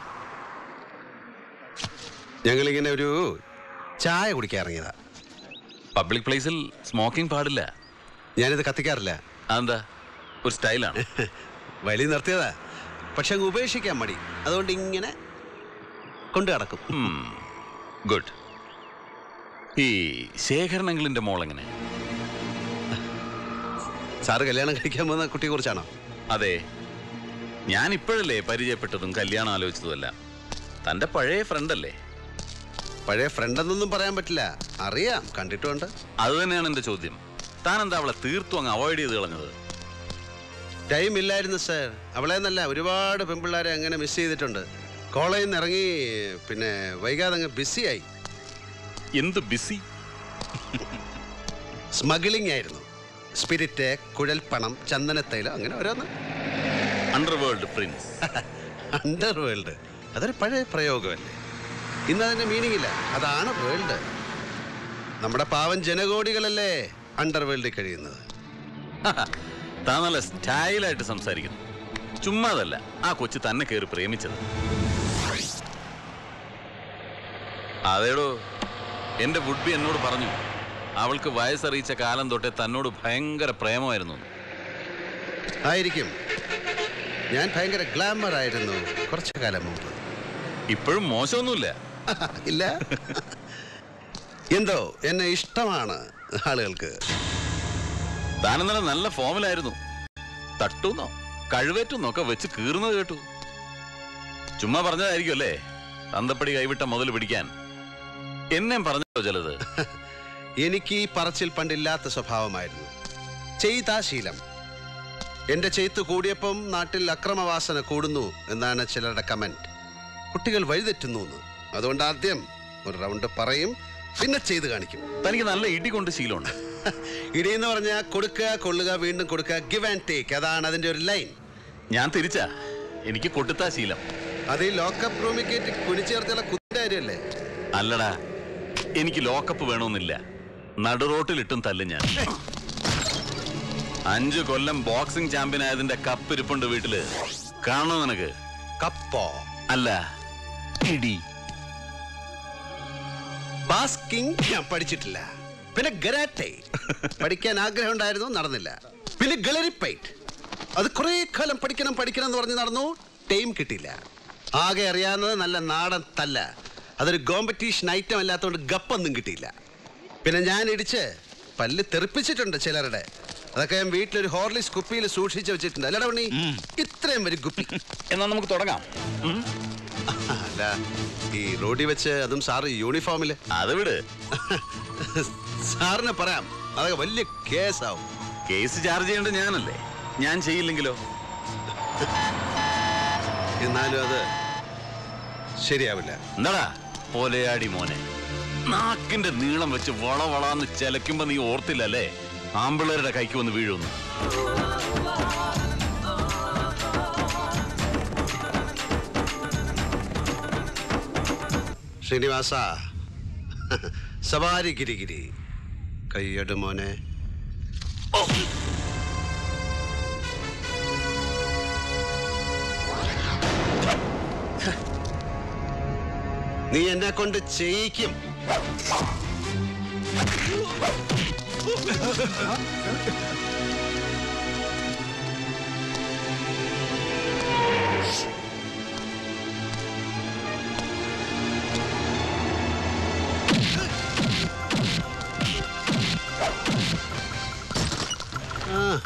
ഞങ്ങളിങ്ങനെ ഒരു ചായ കുടിക്കാൻ ഇറങ്ങിയതാ പബ്ലിക് പ്ലേസിൽ സ്മോക്കിംഗ് പാടില്ല ഞാനിത് കത്തിക്കാറില്ല അതെന്താ ഒരു സ്റ്റൈലാണ് വലി നിർത്തിയതാ പക്ഷെ അങ്ങ് ഉപേക്ഷിക്കാൻ മടി അതുകൊണ്ട് ഇങ്ങനെ കൊണ്ടു കിടക്കും ഗുഡ് ഈ ശേഖരണങ്ങളിന്റെ മോൾ എങ്ങനെ സാറ് കല്യാണം കഴിക്കാൻ പോകുന്ന കുട്ടിയെ കുറിച്ചാണോ അതെ ഞാൻ ഇപ്പോഴല്ലേ പരിചയപ്പെട്ടതും കല്യാണം ആലോചിച്ചതുമല്ല തന്റെ പഴയ ഫ്രണ്ട് അല്ലേ പഴയ ഫ്രണ്ട് എന്നൊന്നും പറയാൻ പറ്റില്ല അറിയാം കണ്ടിട്ടുണ്ട് അത് തന്നെയാണ് എന്റെ ചോദ്യം താൻ എന്താ അവളെ തീർത്തും അങ്ങ് അവോയ്ഡ് ചെയ്ത് കളഞ്ഞത് ടൈം ഇല്ലായിരുന്നു സർ അവളെ എന്നല്ല ഒരുപാട് പെൺപിള്ളേരെ അങ്ങനെ മിസ് ചെയ്തിട്ടുണ്ട് കോളേജിൽ നിന്ന് ഇറങ്ങി പിന്നെ വൈകാതെ അങ്ങ് ബിസിയായി എന്ത് ബിസി സ്മഗ്ലിംഗ് ആയിരുന്നു സ്പിരിറ്റ് കുഴൽപ്പണം ചന്ദനത്തൈലം അങ്ങനെ ഓരോന്ന് അണ്ടർവേൾഡ് പ്രിൻസ് അണ്ടർ വേൾഡ് അതൊരു പഴയ പ്രയോഗമല്ലേ ഇന്ന് അതിന്റെ മീനിങ് ഇല്ല അതാണ് വേൾഡ് നമ്മുടെ പാവം ജനകോടികളല്ലേ അണ്ടർ വേൾഡിൽ കഴിയുന്നത് താൻ നല്ല സ്റ്റൈലായിട്ട് സംസാരിക്കുന്നു ചുമ്മാതല്ല ആ കൊച്ചു തന്നെ കയറി പ്രേമിച്ചത് അതേടോ എന്റെ വുഡ്ബി എന്നോട് പറഞ്ഞു അവൾക്ക് വയസ്സറിയിച്ച കാലം തൊട്ടേ തന്നോട് ഭയങ്കര പ്രേമമായിരുന്നു എന്ന്. ആയിരിക്കും ഞാൻ ഭയങ്കര ഗ്ലാമർ ആയിരുന്നു കുറച്ചു കാലം മുമ്പ് ഇപ്പോഴും മോശമൊന്നുമില്ല ഇല്ല എന്തോ എന്നെ ഇഷ്ടമാണ് ആളുകൾക്ക് താനെന്നലെ നല്ല ഫോമിലായിരുന്നു തട്ടുന്നോ കഴിവേറ്റുന്നോ ഒക്കെ വെച്ച് കീറുന്നത് കേട്ടു ചുമ്മാ പറഞ്ഞതായിരിക്കും അല്ലേ തന്തപ്പടി കൈവിട്ട മുതൽ പിടിക്കാൻ എന്നെ പറഞ്ഞോ ചിലത് എനിക്ക് ഈ പറച്ചിൽ പണ്ടില്ലാത്ത സ്വഭാവമായിരുന്നു ചെയ്താ ശീലം എന്റെ ചെയ്ത്ത് കൂടിയപ്പം നാട്ടിൽ അക്രമവാസന കൂടുന്നു എന്നാണ് ചിലരുടെ കമന്റ് കുട്ടികൾ വഴിതെറ്റുന്നു എന്ന് അതുകൊണ്ട് ആദ്യം ഒരു റൗണ്ട് പറയും പിന്നെ ചെയ്ത് കാണിക്കും തനിക്ക് നല്ല ഇടി കൊണ്ട് ശീലമുണ്ട് ഇടി എന്ന് പറഞ്ഞാൽ കൊടുക്കുക കൊള്ളുക വീണ്ടും കൊടുക്കുക ഗിവ് ആൻഡ് ടേക്ക് അതാണ് അതിന്റെ ഒരു ലൈൻ ഞാൻ തിരിച്ചാ എനിക്ക് കൊട്ടുത്താ ശീലം അത് ഈ ലോക്കപ്പ് റൂമിൽ കയറ്റി കുനിച്ചേർത്തുള്ള കുത്തിന്റെ കാര്യമല്ലേ അല്ലടാ എനിക്ക് ലോക്കപ്പ് വേണമെന്നില്ല നടുറോട്ടിലിട്ടും തല്ലും ഞാൻ അഞ്ചു കൊല്ലം ബോക്സിംഗ് ചാമ്പ്യൻ ആയതിന്റെ കപ്പ് ഇരിപ്പുണ്ട് വീട്ടില് കാണണോ നിനക്ക് കപ്പോ അല്ല ഇടി ബാസ്കിംഗ് ഞാൻ പഠിച്ചിട്ടില്ല പിന്നെ ഗരാറ്റെ പഠിക്കാൻ ആഗ്രഹം ഉണ്ടായിരുന്നു നടന്നില്ല പിന്നെ ഗളരിപ്പൈറ്റ് അത് കുറെ കാലം പഠിക്കണം പഠിക്കണം എന്ന് പറഞ്ഞ് നടന്നു ടൈം കിട്ടിയില്ല ആകെ അറിയാവുന്നത് നല്ല നാടൻ തല്ല അതൊരു കോമ്പറ്റീഷൻ ഐറ്റം അല്ലാത്തതുകൊണ്ട് ഗപ്പൊന്നും കിട്ടിയില്ല പിന്നെ ഞാൻ ഇടിച്ച് പല്ല് തെറിപ്പിച്ചിട്ടുണ്ട് ചിലരുടെ അതൊക്കെ ഞാൻ വീട്ടിലൊരു ഹോർലിക്സ് കുപ്പിയിൽ സൂക്ഷിച്ച് വെച്ചിട്ടുണ്ട് അല്ലടാ ഉണ്ണി ഇത്രയും വരും കുപ്പി എന്നാ നമുക്ക് തുടങ്ങാം അല്ല ഈ റോഡിൽ വെച്ച് അതും സാറ് യൂണിഫോമില് അത് വിട് സാറിന് പറയാം അതൊക്കെ വലിയ കേസാവും കേസ് ചാർജ് ചെയ്യേണ്ടത് ഞാനല്ലേ ഞാൻ ചെയ്യില്ലെങ്കിലോ എന്നാലും അത് ശരിയാവില്ല എന്താടാ പോലെയാടി മോനെ നാക്കിന്റെ നീളം വെച്ച് വള വളാന്ന് ചെലക്കുമ്പോ നീ ഓർത്തില്ലല്ലേ ആമ്പിള്ളേരുടെ കൈക്ക് വന്ന് വീഴുന്നു ശ്രീനിവാസ സവാരി ഗിരിഗിരി കയ്യട് മോനെ നീ എന്നെ കൊണ്ട് ചെയ്യിക്കും ആ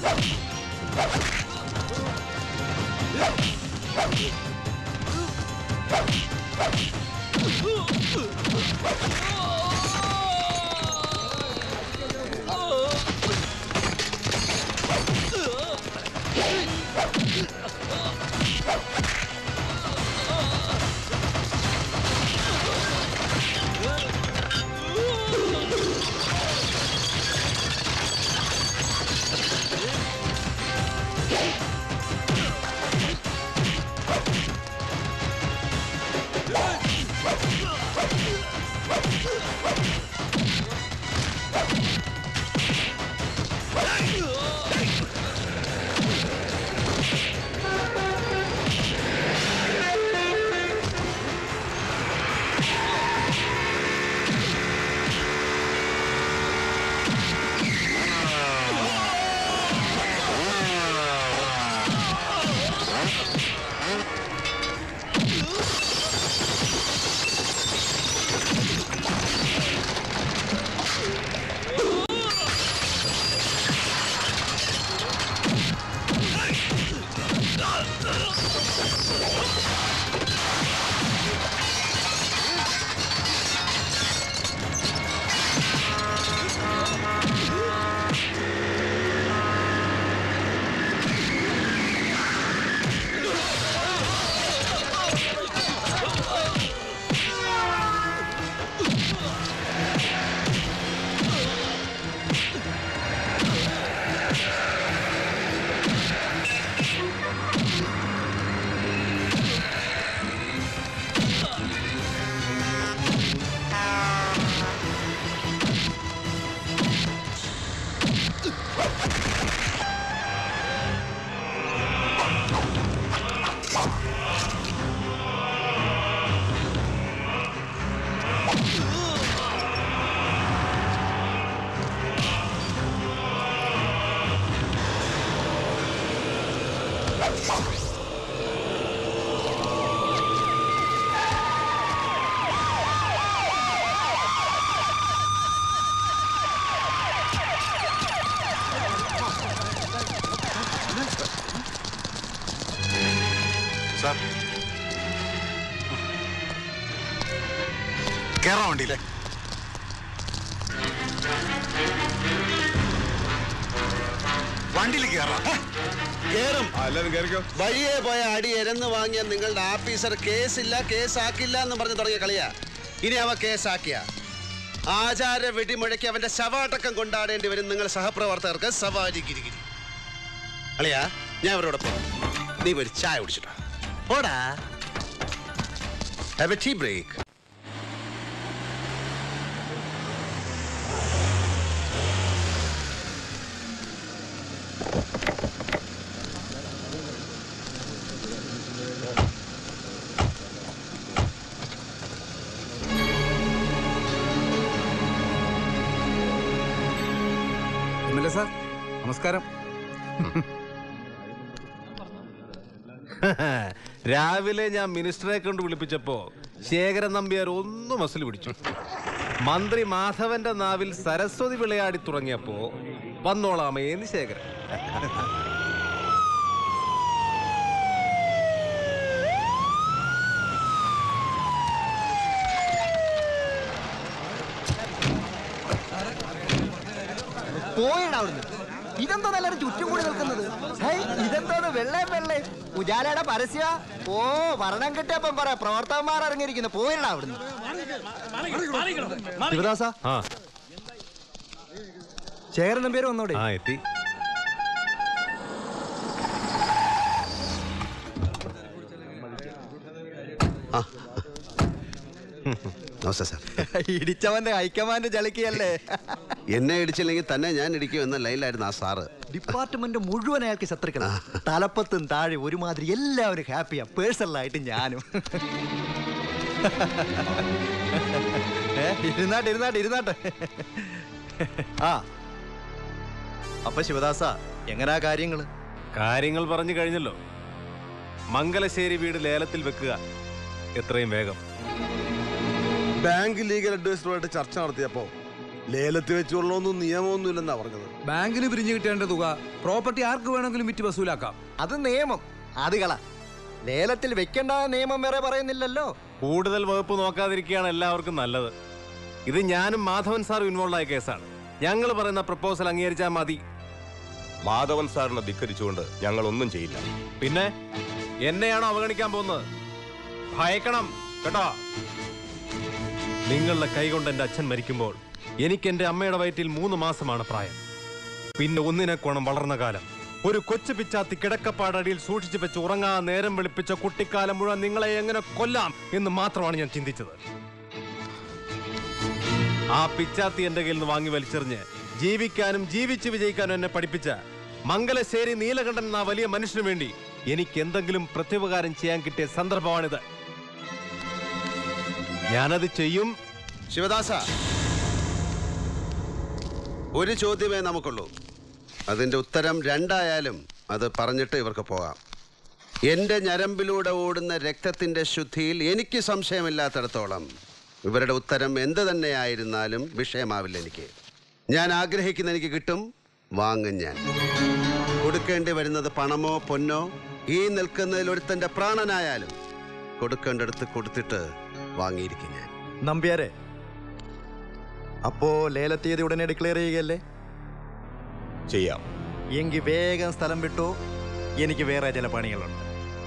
സാർ കേറാൻ വണ്ടിയില്ലേ വണ്ടിയിൽ കേറാം കേറും എല്ലാരും കയറിക്കോ വഴിയെ പോയ അടി എരന്ന് വാങ്ങിയ നിങ്ങളുടെ ആഫീസർ കേസില്ല കേസാക്കില്ല എന്ന് പറഞ്ഞ് തുടങ്ങിയ കളിയാ ഇനി അവ കേസാക്കിയ ആചാര വെടിമുഴക്കി അവന്റെ ശവാട്ടക്കം കൊണ്ടാടേണ്ടി വരും നിങ്ങൾ സഹപ്രവർത്തകർക്ക് സവാരി ഗിരിഗിരി അളിയാ ഞാൻ അവരോട് പോ നീ ഒരു ചായ കുടിച്ചിട്ടോ ഓടാ have a tea break M L A sir നമസ്കാരം രാവിലെ ഞാൻ മിനിസ്റ്ററെ കൊണ്ട് വിളിപ്പിച്ചപ്പോ ശേഖരൻ നമ്പ്യാർ ഒന്ന് മസിൽ പിടിച്ചു മന്ത്രി മാധവന്റെ നാവിൽ സരസ്വതി വിളയാടി തുടങ്ങിയപ്പോ വന്നോളാമേന്ന് ശേഖരൻ പോയിടാ അവിടുന്ന് ഇതെന്താ എല്ലാരും ചുറ്റും കൂടി നിൽക്കുന്നത് ഹേയ്, ഇതെന്താണ് വെള്ളേ വെള്ളേ ഉജാലയുടെ പരസ്യ ഓ ഭരണം കിട്ടിയപ്പം പറ പ്രവർത്തകന്മാർ ഇറങ്ങിയിരിക്കുന്നു പോയിടാ അവിടുന്ന് ശിവദാസ ആ ശേഖരൻ നമ്പ്യാർ വന്നോടെ ആ എത്തി നമസ്തേ സാർ ഇടിച്ചവന്റെ ഹൈക്കമാൻഡ് ചളിക്കുകയല്ലേ എന്നെ ഇടിച്ചില്ലെങ്കിൽ തന്നെ ഞാൻ ഇടിക്കും എന്ന ലൈനിലായിരുന്നു ആ സാറ് ഡിപ്പാർട്ട്മെന്റ് മുഴുവൻ അയാൾക്ക് ശത്രുക്കളാ തലപ്പത്തും താഴെ ഒരുമാതിരി എല്ലാവരും ഹാപ്പിയാ പേഴ്സണലായിട്ട് ഞാനും ഏ, ഇരുന്നാട്ടെ ഇരുന്നാട്ടെ ഇരുന്നാട്ടെ ആ അപ്പൊ ശിവദാസ എങ്ങനാ കാര്യങ്ങള് കാര്യങ്ങൾ പറഞ്ഞു കഴിഞ്ഞല്ലോ മംഗലശ്ശേരി വീട് ലേലത്തിൽ വെക്കുക എത്രയും വേഗം ബാങ്ക് ലീഗൽ അഡ്വൈസറുമായിട്ട് ചർച്ച നടത്തിയപ്പോ ലേലത്തിൽ വെച്ചുള്ളൊന്നും നിയമമൊന്നുമില്ലെന്നാ പറഞ്ഞത് ബാങ്കിന് പിരിഞ്ഞു കിട്ടേണ്ട തുക പ്രോപ്പർട്ടി ആർക്ക് വേണമെങ്കിലും വിറ്റ് വസൂലാക്കാം അത് നിയമം അത് കള ലേലത്തിൽ വെക്കേണ്ട നിയമം വേറെ പറയുന്നില്ലല്ലോ കൂടുതൽ വകുപ്പ് നോക്കാതിരിക്കുകയാണ് എല്ലാവർക്കും നല്ലത് ഇത് ഞാനും മാധവൻ സാറും ഇൻവോൾവ് ആയ കേസാണ് ഞങ്ങൾ പറയുന്ന പ്രപ്പോസൽ അംഗീകരിച്ചാൽ മതി മാധവൻ സാറിനെ ധിക്കരിച്ചുകൊണ്ട് ഞങ്ങൾ ഒന്നും ചെയ്യില്ല പിന്നെ എന്നെയാണോ അവഗണിക്കാൻ പോകുന്നത് ഭയക്കണം കേട്ടോ നിങ്ങളുടെ കൈകൊണ്ട് എന്റെ അച്ഛൻ മരിക്കുമ്പോൾ എനിക്ക് എന്റെ അമ്മയുടെ വയറ്റിൽ മൂന്ന് മാസമാണ് പ്രായം പിന്നെ ഒന്നിനെ കോണം വളർന്ന കാലം ഒരു കൊച്ചു പിച്ചാത്തി കിടക്കപ്പാടടിയിൽ സൂക്ഷിച്ചു വെച്ച് ഉറങ്ങാ നേരം വെളുപ്പിച്ച കുട്ടിക്കാലം മുഴുവൻ നിങ്ങളെ എങ്ങനെ കൊല്ലാം എന്ന് മാത്രമാണ് ഞാൻ ചിന്തിച്ചത് ആ പിച്ചാത്തി എന്റെ കയ്യിൽ നിന്ന് വാങ്ങി വലിച്ചെറിഞ്ഞ് ജീവിക്കാനും ജീവിച്ച് വിജയിക്കാനും എന്നെ പഠിപ്പിച്ച മംഗലശ്ശേരി നീലകണ്ഠൻ എന്ന വലിയ മനുഷ്യനു വേണ്ടി എനിക്ക് എന്തെങ്കിലും പ്രത്യുപകാരം ചെയ്യാൻ കിട്ടിയ സന്ദർഭമാണിത് ഞാനത് ചെയ്യും ശിവദാസ ഒരു ചോദ്യമേ നമുക്കുള്ളൂ അതിന്റെ ഉത്തരം രണ്ടായാലും അത് പറഞ്ഞിട്ട് ഇവർക്ക് പോകാം എന്റെ ഞരമ്പിലൂടെ ഓടുന്ന രക്തത്തിന്റെ ശുദ്ധിയിൽ എനിക്ക് സംശയമില്ലാത്തിടത്തോളം ഇവരുടെ ഉത്തരം എന്ത് തന്നെയായിരുന്നാലും വിഷയമാവില്ല എനിക്ക് ഞാൻ ആഗ്രഹിക്കുന്ന എനിക്ക് കിട്ടും വാങ്ങും ഞാൻ കൊടുക്കേണ്ടി വരുന്നത് പണമോ പൊന്നോ ഈ നിൽക്കുന്നതിൽ ഒരുത്തന്റെ പ്രാണനായാലും കൊടുക്കേണ്ടടുത്ത് കൊടുത്തിട്ട് വാങ്ങിയിരിക്കും ഞാൻ നമ്പ്യാരെ അപ്പോ ലേലത്തീയതി ഉടനെ ഡിക്ലെയർ ചെയ്യുകയല്ലേ ചെയ്യാം എങ്കിൽ വേഗം സ്ഥലം വിട്ടു എനിക്ക് വേറെ ചില പണികളുണ്ട്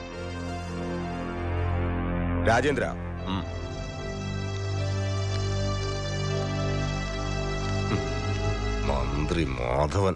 രാജേന്ദ്ര മന്ത്രി മാധവൻ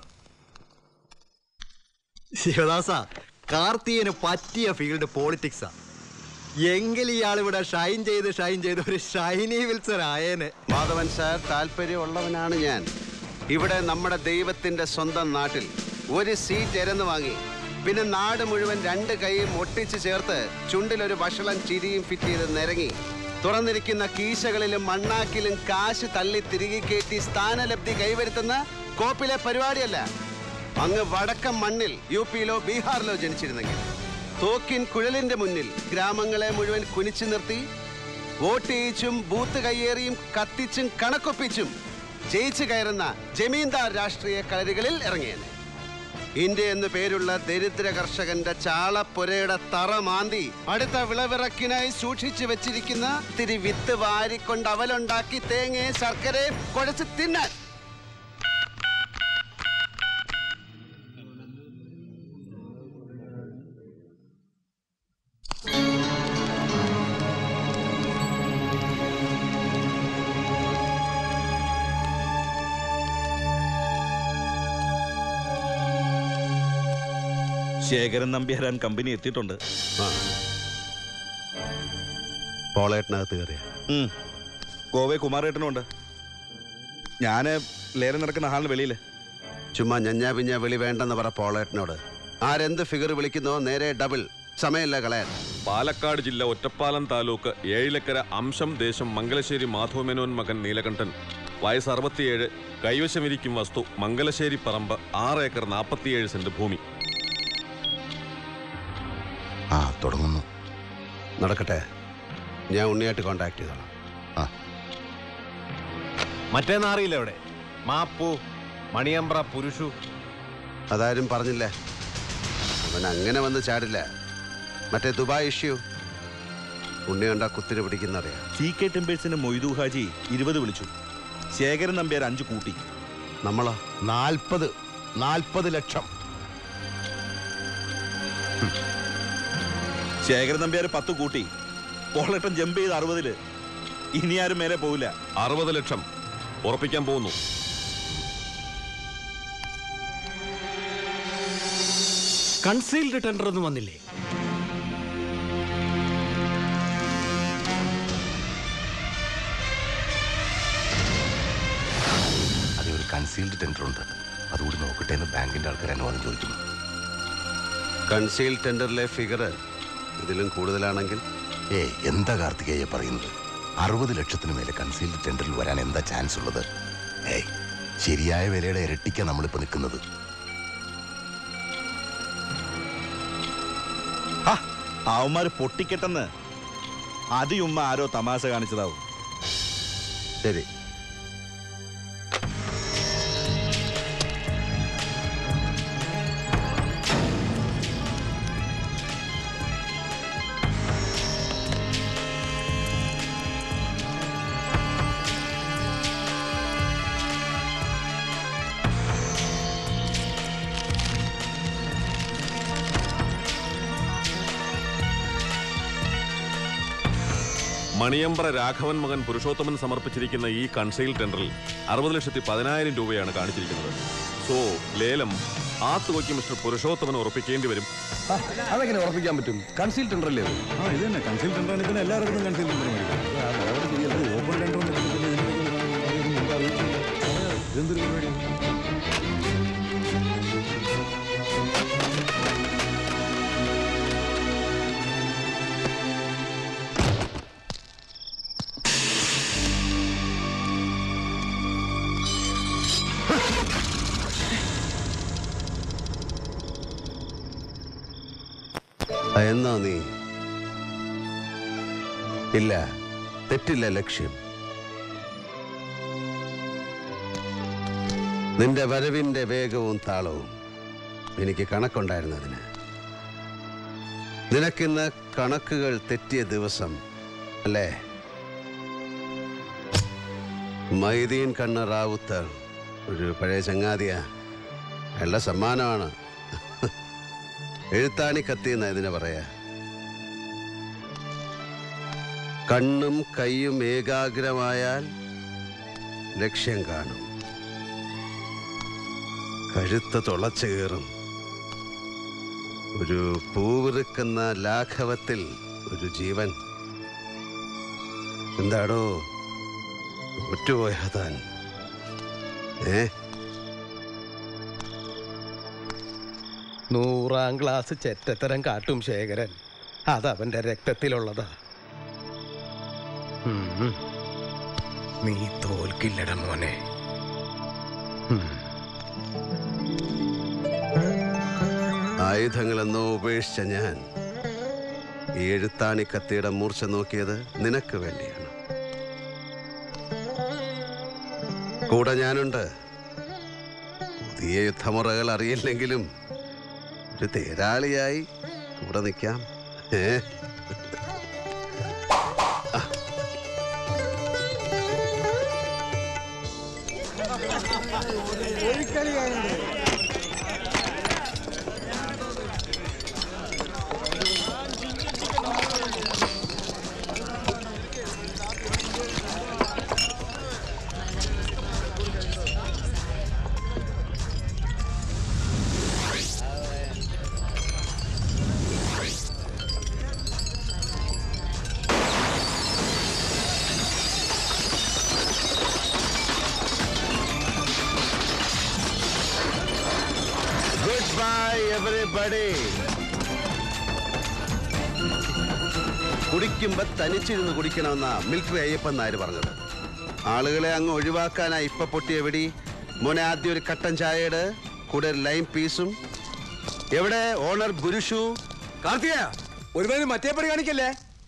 ശിവദാസ കാർത്തിയന് പറ്റിയ ഫീൽഡ് പോളിറ്റിക്സാ എങ്കിൽ ഇയാൾ ഇവിടെ ഷൈൻ ചെയ്ത് ഷൈൻ ചെയ്ത് ഒരു ഷൈനി വിൽസൺ ആയേനെ മാധവൻ സാർ താല്പര്യമുള്ളവനാണ് ഞാൻ ഇവിടെ നമ്മുടെ ദൈവത്തിന്റെ സ്വന്തം നാട്ടിൽ ഒരു സീറ്റ് എരന്ന് വാങ്ങി പിന്നെ നാട് മുഴുവൻ രണ്ട് കൈയും ഒട്ടിച്ച് ചേർത്ത് ചുണ്ടിലൊരു വഷളം ചിരിയും ഫിറ്റ് ചെയ്ത് നിരങ്ങി തുറന്നിരിക്കുന്ന കീശകളിലും മണ്ണാക്കിലും കാശ് തള്ളി തിരികെ കയറ്റി സ്ഥാനലബ്ധി കൈവരുത്തുന്ന കോപ്പിലെ പരിപാടിയല്ല അങ്ങ് വടക്കൻ മണ്ണിൽ യു പിയിലോ ബീഹാറിലോ ജനിച്ചിരുന്നെങ്കിൽ തോക്കിൻ കുഴലിന്റെ മുന്നിൽ ഗ്രാമങ്ങളെ മുഴുവൻ കുനിച്ചു നിർത്തി വോട്ട് ചെയ്യിച്ചും ബൂത്ത് കയ്യേറിയും കത്തിച്ചും കണക്കൊപ്പിച്ചും ജയിച്ചു കയറുന്ന ജമീന്ദാർ രാഷ്ട്രീയ കളരികളിൽ ഇറങ്ങിയത് ഇന്ത്യ എന്നു പേരുള്ള ദരിദ്ര കർഷകന്റെ ചാളപ്പുരയുടെ തറ മാന്തി അടുത്ത വിളവിറക്കിനായി സൂക്ഷിച്ചു വെച്ചിരിക്കുന്ന തിരി വിത്ത് വാരിക്കൊണ്ട് അവലുണ്ടാക്കി തേങ്ങയും ശർക്കരയും കുഴച്ച് തിന്നാൻ ശേഖരൻ നമ്പ്യാരാൻ കമ്പനി എത്തിയിട്ടുണ്ട് പോളേട്ടിനകത്ത് കയറിയ ഉം. ഗോവെ കുമാരേട്ടനുണ്ട് ഞാന് ലേലം നടക്കുന്ന ഹാളിന് വെളിയില് ചുമ്മാ ഞഞ്ഞാ പിഞ്ഞാ വിളി വേണ്ടെന്ന് പറ പോളേട്ടിനോട് ആരെന്ത് ഫിഗർ വിളിക്കുന്നോ നേരെ ഡബിൾ സമയമില്ല കളയാൻ പാലക്കാട് ജില്ല ഒറ്റപ്പാലം താലൂക്ക് ഏഴിലക്കര അംശം ദേശം മംഗലശ്ശേരി മാധവമേനോൻ മകൻ നീലകണ്ഠൻ വയസ്സ് അറുപത്തിയേഴ് കൈവശമിരിക്കും വസ്തു മംഗലശ്ശേരി പറമ്പ് ആറ് ഏക്കർ നാൽപ്പത്തിയേഴ് സെന്റ് ഭൂമി ആ തുടങ്ങുന്നു നടക്കട്ടെ ഞാൻ ഉണ്ണിയായിട്ട് കോണ്ടാക്ട് ചെയ്തോളാം മറ്റേ നാറിയില്ല എവിടെ മാപ്പു മണിയമ്പ്ര പുരുഷു അതാരും പറഞ്ഞില്ലേ അവൻ അങ്ങനെ വന്ന് ചാടില്ല മറ്റേ ദുബായ് ഇഷ്യൂ ഉണ്ണി കണ്ട കുത്തിന് പിടിക്കുന്നറിയാം സി കെ ടെമ്പേഴ്സിന് മൊയ്തു ഹാജി ഇരുപത് വിളിച്ചു ശേഖരൻ നമ്പ്യാർ അഞ്ച് കൂട്ടി നമ്മളോ നാൽപ്പത് നാൽപ്പത് ലക്ഷം ശേഖരൻ നമ്പ്യാർ പത്ത് കൂട്ടി പോളേട്ടൻ ജമ്പ് ചെയ്ത് അറുപതില് ഇനി ആരും മേലെ പോവില്ല അറുപത് ലക്ഷം ഉറപ്പിക്കാൻ പോകുന്നു കൺസീൽഡ് ടെൻഡർ ഒന്നും വന്നില്ലേ അതേ ഒരു കൺസീൽഡ് ടെൻഡർ ഉണ്ട് അതുകൂടി നോക്കട്ടെ എന്ന് ബാങ്കിന്റെ ആൾക്കാർ അനുവാദം ചോദിക്കുന്നു കൺസീൽ ടെൻഡറിലെ ഫിഗർ ഇതിലും കൂടുതലാണെങ്കിൽ ഏ എന്താ കാർത്തികേയ പറയുന്നത് അറുപത് ലക്ഷത്തിന് മേലെ കൺസീൽഡ് ടെൻഡറിൽ വരാൻ എന്താ ചാൻസ് ഉള്ളത് ഏയ് ശരിയായ വിലയുടെ ഇരട്ടിക്കാ നമ്മളിപ്പോ നിൽക്കുന്നത് അവന്മാര് പൊട്ടിക്കെട്ടെന്ന് അതിയുമ്മ ആരോ തമാശ കാണിച്ചതാവും ശരി മണിയമ്പ്ര രാഘവൻ മകൻ പുരുഷോത്തമൻ സമർപ്പിച്ചിരിക്കുന്ന ഈ കൺസെയിൽ ടെൻഡറിൽ അറുപത് ലക്ഷത്തി പതിനായിരം രൂപയാണ് കാണിച്ചിരിക്കുന്നത് സോ ലേലം ആ തുകയ്ക്ക് മിസ്റ്റർ പുരുഷോത്തമൻ ഉറപ്പിക്കേണ്ടി വരും അതെങ്ങനെ ഉറപ്പിക്കാൻ പറ്റും കൺസീൽ ടെൻഡർ അല്ലേ അത്? ആ ഇത് തന്നെ കൺസീൽ ടെൻഡർ പിന്നെ എല്ലാവർക്കും കൺസീൽ ടെൻഡർ മേടിക്കാം ഓപ്പൺ ടെൻഡർ ഇതെന്തൊരു പരിപാടി എന്നോ നീ ഇല്ല തെറ്റില്ല ലക്ഷ്യം നിന്റെ വരവിന്റെ വേഗവും താളവും എനിക്ക് കണക്കുണ്ടായിരുന്നതിന് നിനക്കിന്ന് കണക്കുകൾ തെറ്റിയ ദിവസം അല്ലേ മൈദീൻ കണ്ണ റാവുത്ത് ഒരു പഴയ ചങ്ങാതിയാ നല്ല സമ്മാനമാണ് എഴുത്താണി കത്തി എന്നാ ഇതിനെ പറയാ കണ്ണും കൈയും ഏകാഗ്രമായാൽ ലക്ഷ്യം കാണും കഴുത്ത് തുളച്ചു കയറും ഒരു പൂവിറുക്കുന്ന ലാഘവത്തിൽ ഒരു ജീവൻ എന്താടോ ഒറ്റുപോയാ താൻ ഏ നൂറാം ക്ലാസ് ചെറ്റത്തരം കാട്ടും ശേഖരൻ അതവന്റെ രക്തത്തിലുള്ളതാ ഉം. നീ തോൽക്കില്ലട മോനെ ഉം. ആയുധങ്ങളെന്നോ ഉപേക്ഷിച്ച ഞാൻ ഈ എഴുത്താണി കത്തിയുടെ മൂർച്ച നോക്കിയത് നിനക്ക് വേണ്ടിയാണ് കൂടെ ഞാനുണ്ട് പുതിയ യുദ്ധമുറകൾ അറിയില്ലെങ്കിലും ഒരു തേരാളിയായി കൂടെ നിൽക്കാം ഏ ഗുഡ് ബൈ എവറിബഡി കുടിക്കുമ്പോ തനിച്ചിരുന്ന് കുടിക്കണമെന്നാ മിലിറ്ററി അയ്യപ്പൻ നായർ പറഞ്ഞത് ആളുകളെ അങ്ങ് ഒഴിവാക്കാനാ ഇപ്പൊ പൊട്ടിയ വെടി മോനെ ആദ്യം ഒരു കട്ടൻ ചായയുടെ കൂടെ ഒരു ലൈം പീസും എവിടെ ഓണർ ഗുരുഷു കാർത്തിക ഒരുമാതിരി മറ്റേ പണി കാണിക്കല്ലേ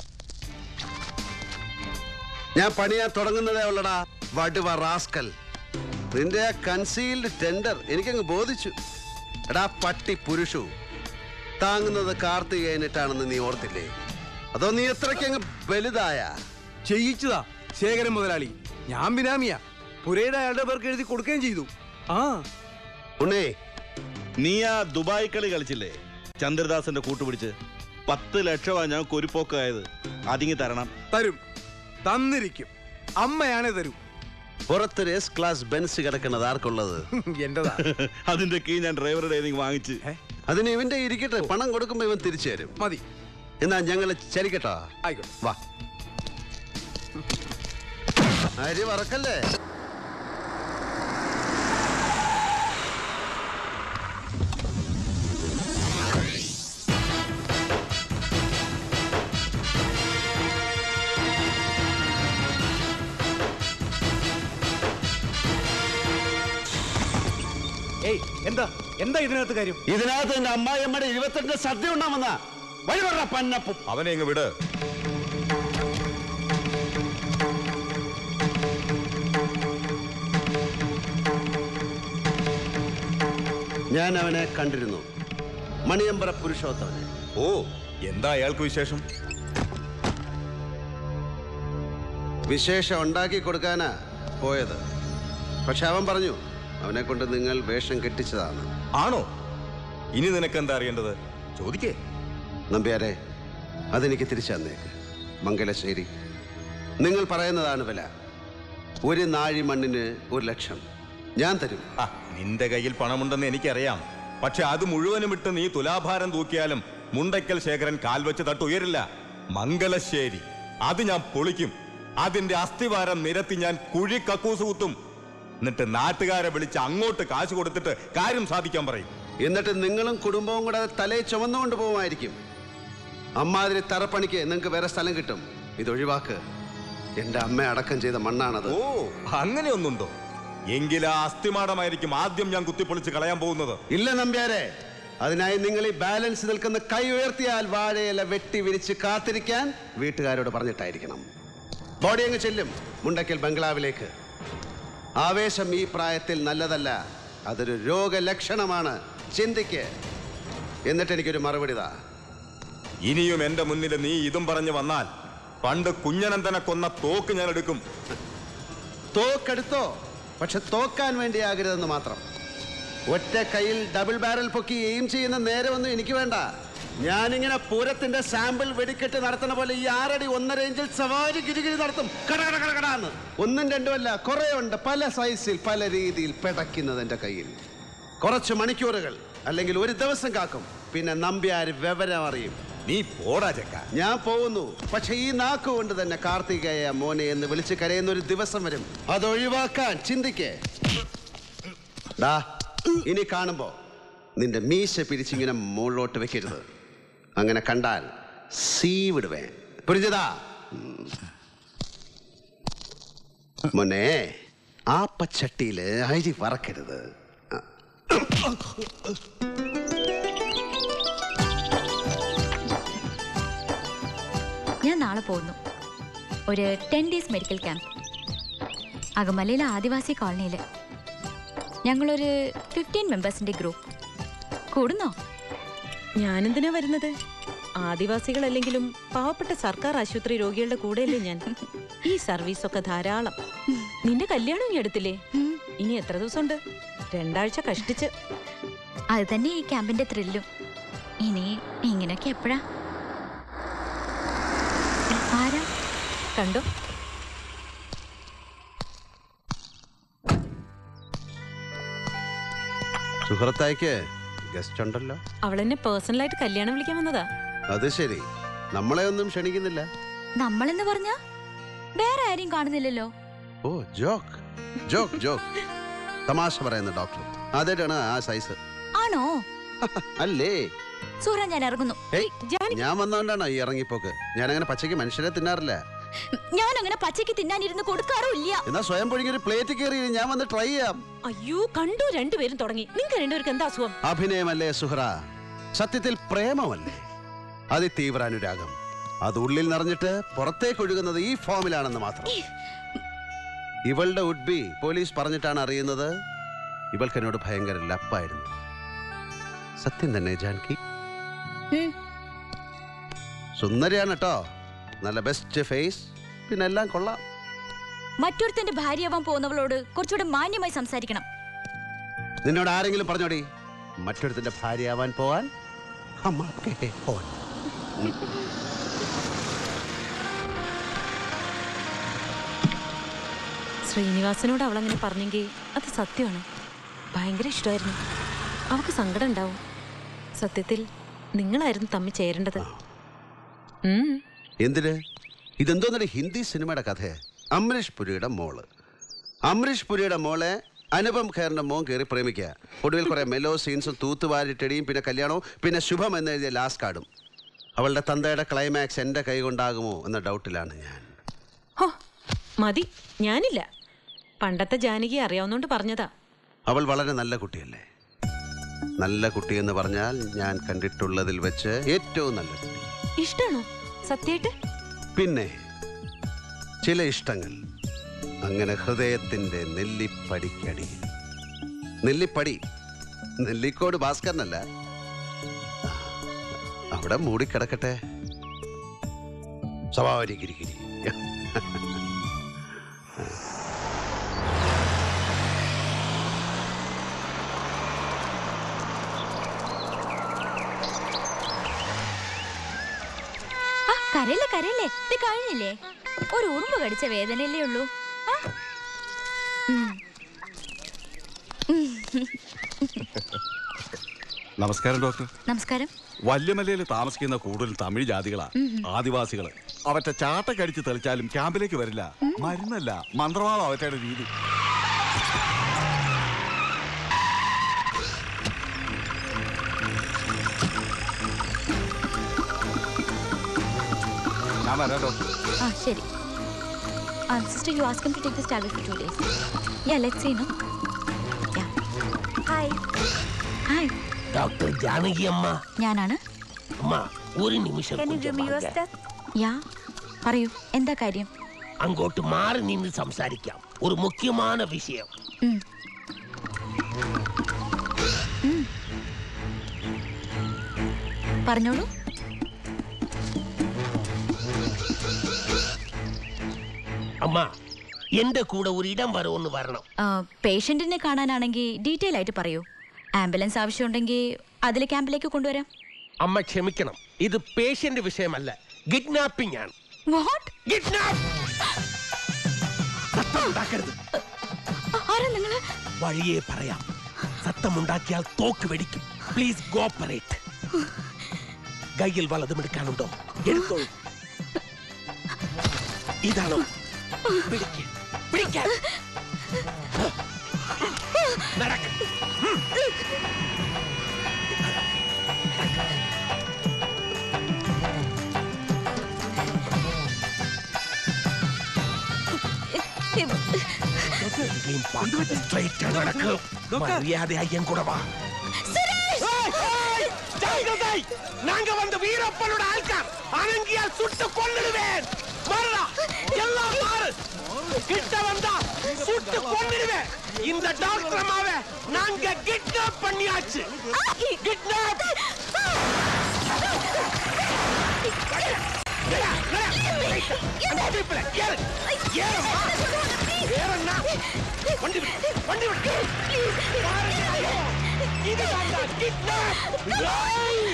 ഞാൻ പണിയാൻ തുടങ്ങുന്നതേ ഉള്ളടാ വടുവ റാസ്കൽ നിന്റെ ആ കൺസീൽഡ് ടെൻഡർ എനിക്കങ്ങ് ബോധിച്ചു എടാ പട്ടി പുരുഷു താങ്ങുന്നത് കാർത്തികേയനിട്ടാണെന്ന് നീ ഓർത്തില്ലേ അതോ നീ എത്രയ്ക്കങ്ങ് വലുതായ ചെയ്യിച്ചതാ ശേഖരൻ മുതലാളി ഞാൻ ബിനാമിയാ പുരയുടെ അയാളുടെ പേർക്ക് എഴുതി കൊടുക്കുകയും ചെയ്തു ആ ഉണ്ണേ നീ ആ ദുബായ് കളി കളിച്ചില്ലേ ചന്ദ്രദാസന്റെ കൂട്ടുപിടിച്ച് പത്ത് ലക്ഷമാ ഞാൻ കൊരുപ്പോക്കായത് അതിങ്ങി തരണം തരും തന്നിരിക്കും അമ്മയാണേ തരൂ പുറത്തൊരു എസ് ക്ലാസ് ബെൻസ് കിടക്കുന്നത് ആർക്കുള്ളത് എന്റേതാ അതിന്റെ കീ ഞാൻ ഡ്രൈവറുടെ കയ്യിൽ നിന്ന് വാങ്ങിച്ച് അതിന് ഇവന്റെ ഇരിക്കട്ടെ പണം കൊടുക്കുമ്പോ ഇവൻ തിരിച്ചു തരും മതി എന്നാ ഞങ്ങൾ ചലിക്കട്ടോ ആയിക്കോട്ടെ വാ അരി വറക്കല്ലേ ഏയ് എന്താ എന്താ ഇതിനകത്ത് കാര്യം ഇതിനകത്ത് എന്റെ അമ്മായിയമ്മയുടെ ഇരുപത്തെട്ട് സദ്യ ഉണ്ടാമെന്ന വഴി പറ പന്നപ്പും അവനെ ഇങ്ങ് വിട് ഞാൻ അവനെ കണ്ടിരുന്നു മണിയമ്പറ പുരുഷോത്തവനെ ഓ എന്താ അയാൾക്ക് വിശേഷം വിശേഷം ഉണ്ടാക്കി കൊടുക്കാനാ പോയത് പക്ഷെ അവൻ പറഞ്ഞു അവനെ കൊണ്ട് നിങ്ങൾ വേഷം കെട്ടിച്ചതാണ് ആണോ ഇനി നിനക്ക് എന്താ അറിയേണ്ടത് ചോദിക്കേ നമ്പ്യാരെ അതെനിക്ക് തിരിച്ചു തന്നേക്ക് മംഗലശ്ശേരി നിങ്ങൾ പറയുന്നതാണ് വില ഒരു നാഴി മണ്ണിന് ഒരു ലക്ഷം ഞാൻ തരും നിന്റെ കയ്യിൽ പണമുണ്ടെന്ന് എനിക്കറിയാം പക്ഷെ അത് മുഴുവനും ഇട്ട് നീ തുലാഭാരം തൂക്കിയാലും മുണ്ടയ്ക്കൽ ശേഖരൻ കാൽവെച്ച് തട്ടുയരില്ല മംഗലശ്ശേരി അത് ഞാൻ പൊളിക്കും അതിന്റെ അസ്ഥിവാരം നിരത്തി ഞാൻ കുഴി കക്കൂസ് കുത്തും എന്നിട്ട് നാട്ടുകാരെ വിളിച്ച് അങ്ങോട്ട് കാശ് കൊടുത്തിട്ട് കാര്യം സാധിക്കാൻ പറയും എന്നിട്ട് നിങ്ങളും കുടുംബവും കൂടെ അത് തലയിൽ ചുമന്നുകൊണ്ട് പോകുമായിരിക്കും അമ്മാതിരി തറപ്പണിക്ക് നിങ്ങൾക്ക് വേറെ സ്ഥലം കിട്ടും ഇത് ഒഴിവാക്ക് എന്റെ അമ്മ അടക്കം ചെയ്ത മണ്ണാണത് ഓ അങ്ങനെയൊന്നുണ്ടോ എങ്കിൽ ആ അസ്ഥിമാടമായിരിക്കും ആദ്യം ഞാൻ കുത്തിപ്പൊളിച്ച് കളയാൻ പോകുന്നത് ഇല്ല നമ്പ്യാരെ അതിനായി നിങ്ങൾ ഈ ബാലൻസ് നിൽക്കുന്ന കൈ ഉയർത്തിയാൽ വാഴയില വെട്ടി വിരിച്ച് കാത്തിരിക്കാൻ വീട്ടുകാരോട് പറഞ്ഞിട്ടായിരിക്കണം ബോഡി അങ്ങ് ചെല്ലും മുണ്ടക്കൽ ബംഗ്ലാവിലേക്ക് ആവേശം ഈ പ്രായത്തിൽ നല്ലതല്ല അതൊരു രോഗലക്ഷണമാണ് ചിന്തിക്ക് എന്നിട്ട് എനിക്കൊരു മറുപടി താ ഇനിയും എന്റെ മുന്നിൽ നീ ഇതും പറഞ്ഞു വന്നാൽ പണ്ട് കുഞ്ഞനന്തനെ കൊന്ന തോക്ക് ഞാൻ എടുക്കും തോക്കെടുത്തോ പക്ഷെ തോക്കാൻ വേണ്ടിയാകരുതെന്ന് മാത്രം ഒറ്റ കയ്യിൽ ഡബിൾ ബാരൽ പൊക്കി എയിം ചെയ്യുന്ന നേരമൊന്നും എനിക്ക് വേണ്ട ഞാനിങ്ങനെ പൂരത്തിന്റെ സാമ്പിൾ വെടിക്കെട്ട് നടത്തുന്ന പോലെ ഈ ആറടി ഒന്നര ഇഞ്ചിൽ സവാരി ഗിരിഗിരി നടത്തും കടകട കടകടാന്ന് ഒന്നും രണ്ടുമല്ല കുറെ ഉണ്ട് പല സൈസിൽ പല രീതിയിൽ പെടയ്ക്കുന്നത് എൻ്റെ കയ്യിൽ കുറച്ച് മണിക്കൂറുകൾ അല്ലെങ്കിൽ ഒരു ദിവസം കാക്കും പിന്നെ നമ്പ്യാര് വിവരം അറിയും നീ പോടാ ചെക്ക ഞാൻ പോകുന്നു പക്ഷെ ഈ നാക്ക് കൊണ്ട് തന്നെ കാർത്തികേയ മോനെ എന്ന് വിളിച്ച് കരയുന്ന ഒരു ദിവസം വരും അത് ഒഴിവാക്കാൻ ചിന്തിക്കേ ഡാ ഇനി കാണുമ്പോ നിന്റെ മീശ പിരിച്ചിങ്ങനെ മുകളിലോട്ട് വെക്കരുത് അങ്ങനെ കണ്ടാൽ സീ വിടുവേ പുരിഞ്ഞതാ മോനെ ആപ്പച്ചട്ടിയില് അരി വറക്കരുത് ഞാൻ നാളെ പോകുന്നു ഒരു ടെൻ ഡേയ്സ് മെഡിക്കൽ ക്യാമ്പ് അകമലയിലെ ആദിവാസി കോളനിയിൽ ഞങ്ങളൊരു ഫിഫ്റ്റീൻ മെമ്പേഴ്സിന്റെ ഗ്രൂപ്പ് കൂടുന്നോ ഞാനെന്തിനാ വരുന്നത് ആദിവാസികളല്ലെങ്കിലും പാവപ്പെട്ട സർക്കാർ ആശുപത്രി രോഗികളുടെ കൂടെയല്ലേ ഞാൻ ഈ സർവീസ് ഒക്കെ ധാരാളം നിന്റെ കല്യാണം ഇനി എടുത്തില്ലേ ഇനി എത്ര ദിവസമുണ്ട് രണ്ടാഴ്ച കഷ്ടിച്ച് അത് തന്നെ ഈ ക്യാമ്പിന്റെ ത്രില്ലും ഇനി ഇങ്ങനെയൊക്കെ എപ്പോഴാ ആരാ കണ്ടോ സുഹൃത്തായിക്ക് ഗസ്റ്റ് ഉണ്ടല്ലോ അവളെന്നെ പേഴ്സണലായിട്ട് കല്യാണം വിളിക്കാൻ വന്നതാ അത് ശരി നമ്മളെ ഒന്നും ക്ഷണിക്കുന്നില്ല നമ്മളെന്ന് പറഞ്ഞ വേറെ ആരെയും കാണുന്നില്ലല്ലോ ഓ ജോക്ക് ജോക്ക് ജോക്ക് തമാശ പറയുന്ന ഡോക്ടർ ആദ്യമായിട്ടാണ് ആ സൈസ് ആണോ അല്ലേ സൂറ ഞാൻ ഇറങ്ങുന്നു ഏയ്, ഞാൻ വന്നോണ്ടാണോ ഈ ഇറങ്ങിപ്പോക്ക് ഞാൻ അങ്ങനെ പച്ചയ്ക്ക് മനുഷ്യരെ തിന്നാറില്ല ഞാൻ അങ്ങനെ പച്ചയ്ക്ക് തിന്നാനിരുന്ന് കൊടുക്കാറുമില്ല എന്നാ സ്വയം പൊഴിഞ്ഞ ഒരു പ്ലേറ്റ് കയറി ഞാൻ വന്ന് ട്രൈ ചെയ്യാം അയ്യോ കണ്ടു രണ്ടുപേരും തുടങ്ങി നിങ്ങൾക്ക് രണ്ടുപേർക്ക് എന്താ അസുഖം അഭിനയമല്ലേ സുഹ്ര സത്യത്തിൽ പ്രേമമല്ലേ അതിതീവ്ര അനുരാഗം അത് ഉള്ളിൽ നിറഞ്ഞിട്ട് പുറത്തേക്ക് ഒഴുകുന്നത് ഈ ഫോമിലാണെന്ന് മാത്രം ഇവളുടെ ഉഡ്ബി പോലീസ് പറഞ്ഞിട്ടാണ് അറിയുന്നത് ഇവൾക്ക് എന്നോട് ഭയങ്കര ലപ്പായിരുന്നു സത്യം തന്നെ ജാൻകി ഉം. സുന്ദരിയാണ് കേട്ടോ നല്ല ബെസ്റ്റ് ഫേസ് പിന്നെ എല്ലാം കൊള്ളാം മറ്റൊരുത്തന്റെ ഭാര്യയാവാൻ പോകുന്നവളോട് കുറച്ചുകൂടെ മാന്യമായി സംസാരിക്കണം നിന്നോട് ആരെങ്കിലും പറഞ്ഞോടി മറ്റൊരുത്തിന്റെ ഭാര്യയാവാൻ പോവാൻ അമ്മക്കേ പോവാൻ ഉം. ശ്രീനിവാസനോട് അവളങ്ങനെ പറഞ്ഞെങ്കിൽ അത് സത്യമാണ് ഭയങ്കര ഇഷ്ടമായിരുന്നു അവൾക്ക് സങ്കടം ഉണ്ടാവും സത്യത്തിൽ നിങ്ങളായിരുന്നു തമ്മിൽ ചേരേണ്ടത് ഉം. എന്തിന് ഇതെന്തോന്നൊരു ഹിന്ദി സിനിമയുടെ കഥ അമരീഷ് പുരിയുടെ മോള് അമരീഷ് പുരിയുടെ മോളെ അനുപം ഖേറിന്റെ മോൻ കയറി പ്രേമിക്കുക ഒടുവിൽ കുറെ മെലോ സീൻസും തൂത്തുവാരിട്ടടിയും പിന്നെ കല്യാണവും പിന്നെ ശുഭം എന്നെഴുതിയ ലാസ്റ്റ് കാർഡും അവളുടെ തന്തയുടെ ക്ലൈമാക്സ് എൻ്റെ കൈ കൊണ്ടാകുമോ എന്ന ഡൗട്ടിലാണ് ഞാൻ ഹോ മതി ഞാനില്ല പണ്ടത്തെ ജാനകി അറിയാവുന്നോണ്ട് പറഞ്ഞതാ അവൾ വളരെ നല്ല കുട്ടിയല്ലേ നല്ല കുട്ടിയെന്ന് പറഞ്ഞാൽ ഞാൻ കണ്ടിട്ടുള്ളതിൽ വെച്ച് ഏറ്റവും നല്ല കുട്ടി ഇഷ്ടാണോ സത്യായിട്ട് പിന്നെ ചില ഇഷ്ടങ്ങൾ അങ്ങനെ ഹൃദയത്തിന്റെ നെല്ലിപ്പടിക്കടി നെല്ലിപ്പടി നെല്ലിക്കോട് ഭാസ്കരനല്ല അവിടെ മൂടിക്കിടക്കട്ടെ സവാരി ഗിരിഗിരി ആ കരയില്ലേ കരയില്ലേ ഇത് കഴിഞ്ഞില്ലേ ഒരു ഉറുമ്പ് കടിച്ച വേദനയല്ലേ ഉള്ളൂ ആ? ഉം. നമസ്കാരം ഡോക്ടർ നമസ്കാരം വല്യമലയിൽ താമസിക്കുന്ന കൂടുതൽ തമിഴ് ജാതികളാ ഉം. ആദിവാസികള് അവറ്റ ചാട്ടക്കടിച്ച് തെളിച്ചാലും ക്യാമ്പിലേക്ക് വരില്ല മരുന്നല്ല മന്ത്രവാദം അവറ്റയുടെ രീതി ഞാൻ വരാം ഡോക്ടർ ആ ശരി sister you ask to take this tablet for two days yeah let's see no yeah hi hi doctor Janaki അമ്മ ഞാനാണ് അമ്മ ഒരു നിമിഷം கொஞ்சம் வாங்க. യാ പറയൂ എന്താ കാര്യം അങ്ങോട്ട് മാറി നിന്ന് സംസാരിക്കാം ഒരു മുഖ്യமான വിഷയം ഉം. ഉം. പറഞ്ഞോളൂ അമ്മ എന്റെ കൂടെ ഒരു ഇടം വരവൊന്ന് വരണം പേഷ്യന്റിനെ കാണാനാണെങ്കിൽ ഡീറ്റെയിൽ ആയിട്ട് പറയൂ ആംബുലൻസ് ആവശ്യമുണ്ടെങ്കിൽ അതിൽ ക്യാമ്പിലേക്ക് കൊണ്ടുവരാം അമ്മ ക്ഷമിക്കണം ഇത് പേഷ്യന്റ് വിഷയമല്ല കിഡ്നാപ്പിംഗ് ആണ് വാട്ട് ഉണ്ടാക്കരുത് ആരാ നിങ്ങള് വഴിയേ പറയാം സത്തമുണ്ടാക്കിയാൽ തോക്ക് വെടിക്കും പ്ലീസ് കോപ്പറേറ്റ് കയ്യിൽ വലതും എടുക്കാനുണ്ടോ എടുത്തോളൂ ഇതാണോ പിടിക്ക്. പിടിക്കാൻ നടക്ക്. ഉം. எங்கேயும் பார்க்காத straight ஆ நடக்கு. மரியாதையா என் கூட வா. ஏய், ஏய், ஜாக்கிரதை! நாங்க வந்து வீரப்பனோட ஆட்கள் அணங்கியால் சுட்டு கொன்னுடுவேன் மரணா எல்லாம் மாறு கிட்ட வந்தா சுட்டு கொன்னுடுவேன் இந்த டாக்டர் அம்மாவை நாங்க கிட்னாப் பண்ணியாச்சு கிட்னாப் அந்த ஜீப்ல ஏறு ஏறுமா ஏறண்ணா வண்டி விடு வண்டி விடு இதுதான்டா கிட்னாப் ஏய்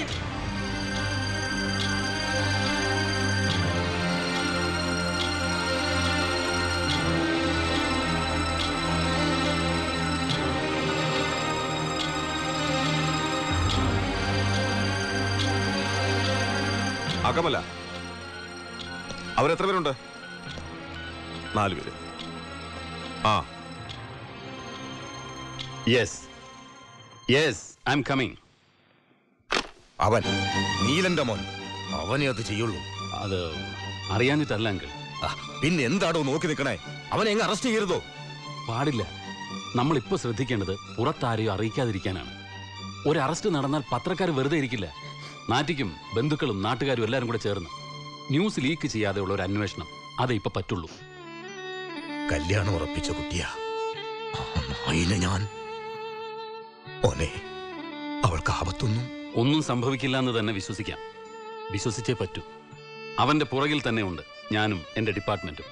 അകമല അവരെത്ര പേരുണ്ട് നാല് പേര് ആ yes yes I'm coming അവൻ നീലന്റെ മോൻ അവനെ അത് ചെയ്യുള്ളൂ അത് അറിയാഞ്ഞിട്ടല്ല അങ്കിൾ പിന്നെ എന്താടോ നോക്കി നിൽക്കണേ അവനെ എങ്ങ് അറസ്റ്റ് ചെയ്യരുതോ പാടില്ല നമ്മൾ ഇപ്പോൾ ശ്രദ്ധിക്കേണ്ടത് പുറത്താരെയോ അറിയിക്കാതിരിക്കാനാണ് ഒരു അറസ്റ്റ് നടന്നാൽ പത്രക്കാർ വെറുതെ ഇരിക്കില്ല നാറ്റിക്കും ബന്ധുക്കളും നാട്ടുകാരും എല്ലാവരും കൂടെ ചേർന്ന് ന്യൂസ് ലീക്ക് ചെയ്യാതെയുള്ള ഒരു അന്വേഷണം അതേ ഇപ്പൊ പറ്റുള്ളൂ കല്യാണം ഉറപ്പിച്ച കുട്ടിയാ അതിനെ ഞാൻ ഓനെ അവൾക്ക് ആപത്തൊന്നും ഒന്നും സംഭവിക്കില്ല എന്ന് തന്നെ വിശ്വസിക്കാം വിശ്വസിച്ചേ പറ്റൂ അവന്റെ പുറകിൽ തന്നെ ഉണ്ട് ഞാനും എന്റെ ഡിപ്പാർട്ട്മെന്റും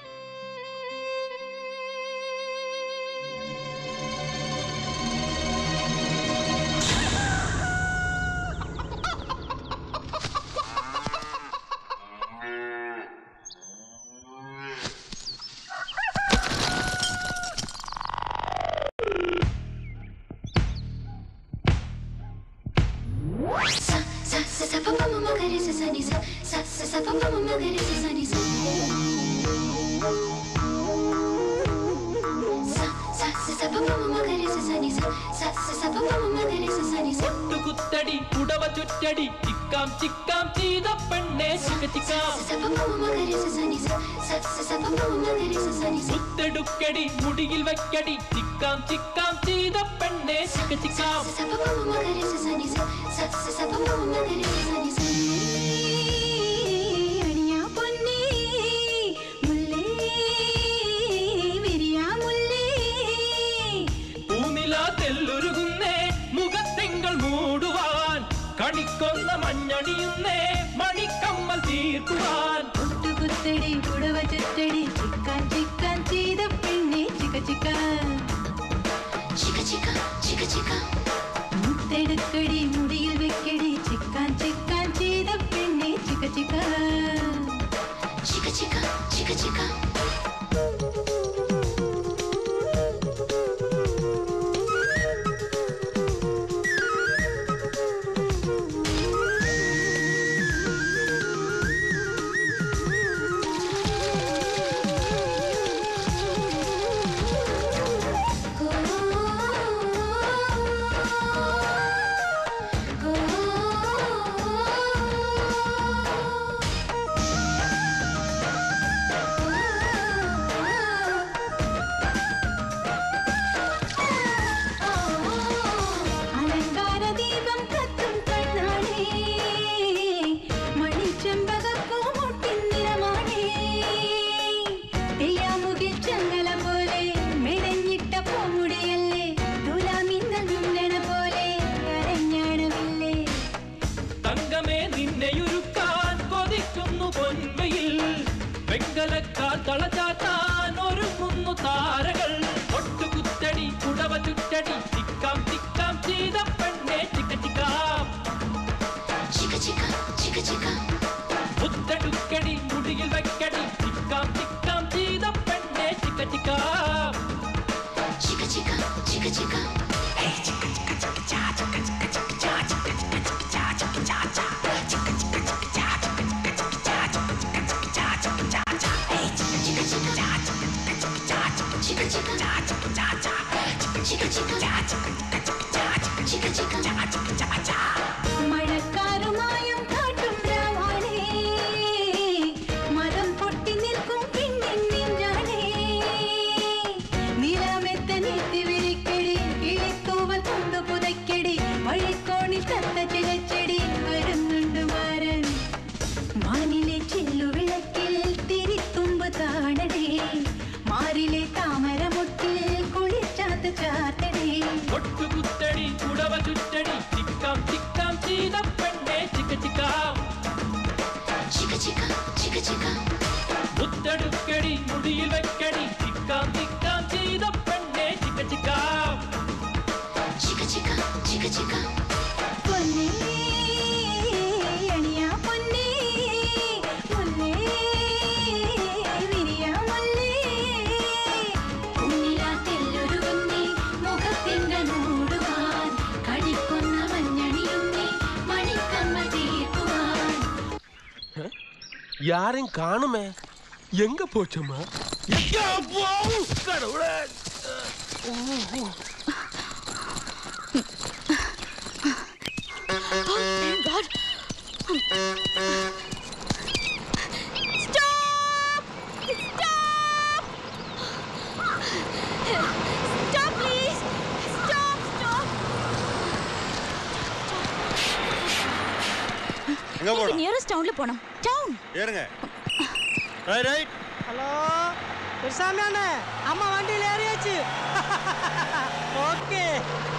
കുത്തടി ഉടവ ചുറ്റടി ചിക്കാം ചിക്കാം ചെയ്ത പെണ്ണെ ചിക്ക ചിക്കാം മുത്തെടുക്കടി മുടിയിൽ വെക്കടി ചിക്കാം ചിക്കാം ചെയ്ത പെണ്ണെ ചിക്ക ചിക്കാം പൂനില തെല്ലുരുകുന്നേ മുഖത്തിങ്കൾ മൂടുവാൻ കണിക്കൊന്ന മഞ്ഞണിയുന്നേ മണിക്കമ്മൽ തീർക്കുവാൻ കുത്തടി പുടവ ചുറ്റടി ചിക്കാൻ ചിക്കാൻ ചെയ്ത പെണ്ണെ ചിക്ക ചിക്ക മുത്തെടുക്കടി മുടിയിൽ വെക്കടി ചിക്കാൻ ചിക്കാൻ ചെയ്ത പെണ്ണെ ചിക്ക ചിക്ക അലങ്കാര ദീപം കത്തും കണ്ണാണേ മണിച്ചെമ്പകപ്പൂ മുട്ടിൻ നിറമാണേ തെയ്യാമുകിൽ ചങ്ങല പോലെ മെടഞ്ഞിട്ട പൂമുടിയല്ലേ തുലാമിന്നൽ മിന്നണ പോലെ അരഞ്ഞാണമില്ലേ തങ്കമേ നിന്നെയുരുക്കാൻ കൊതിക്കുന്നു പൊൻവയിൽ വെങ്കലക്കാൽ തളചാത്താൻ ഒരുങ്ങുന്നു താരകൾ ഒട്ടുകുത്തടി കുടവ ചുറ്റടി ചിക്കാം ചിക്കാം ചെയ്ത പെണ്ണെ ചിക്ക ചിക്കാം മുത്തടുക്കടി മുടിയിൽ വെക്കടി ചിക്കാം ചിക്കാം ചെയ്ത പെണ്ണെ ചിക്ക ചിക്കാം മഴക്കാറുമായും കാട്ടും രാവാണേ മതം പൊട്ടി നിൽക്കും പിന്നിൻ നിഞ്ചാണേ നിലമെത്ത നീത്തി വിരിക്കടി കിളിത്തൂവൽ കൊണ്ടു പുതയ്ക്കടി വഴിക്കോണിൽ തത്ത ചിലച്ചെടി വരുന്നുണ്ട് മാരൻ മാനിലെ ചില്ലുവിളക്കിൽ തിരിത്തുമ്പ് താണടേ മാറിലെ താമരമുട്ടിൽ കുളിച്ചാത്ത ചാത്തടേ ഒട്ടുകുത്തടി കുടവ ചുറ്റടി ചിക്കാം ചിക്കാം ചെയ്ത പെണ്ണെ ചിക്ക ചിക്കാം മുത്തടുക്കടി മുടിയിൽ വെക്കടി ചിക്കാം ചിക്കാം ചെയ്ത പെണ്ണെ ചിക്ക ചിക്കാം പൊന്നേ അണിയാ പൊന്നേ മുല്ലേ വിരിയാ മുല്ലേ ഉണ്ണിലാത്തെല്ലൊരുകുന്നേ മുഖത്തിങ്കൾ മൂടുവാൻ കടിക്കൊന്ന മഞ്ഞണിയുന്നേ മണിക്കമ്മ തീർക്കുവാൻ யாரையும் காணுமே எங்க போச்சம்மா ஐயா, அப்பா, கடவுளே Thank God. Stop! Stop! Stop, please! Stop, stop! எங்க போறோம் நியரஸ்ட் டவுன்ல போனோம் டவுன் ஏறுங்க ரைட் ரைட் ஹலோ பெருசாமி அண்ணே அம்மா வண்டியில் ஏறியாச்சு ஓகே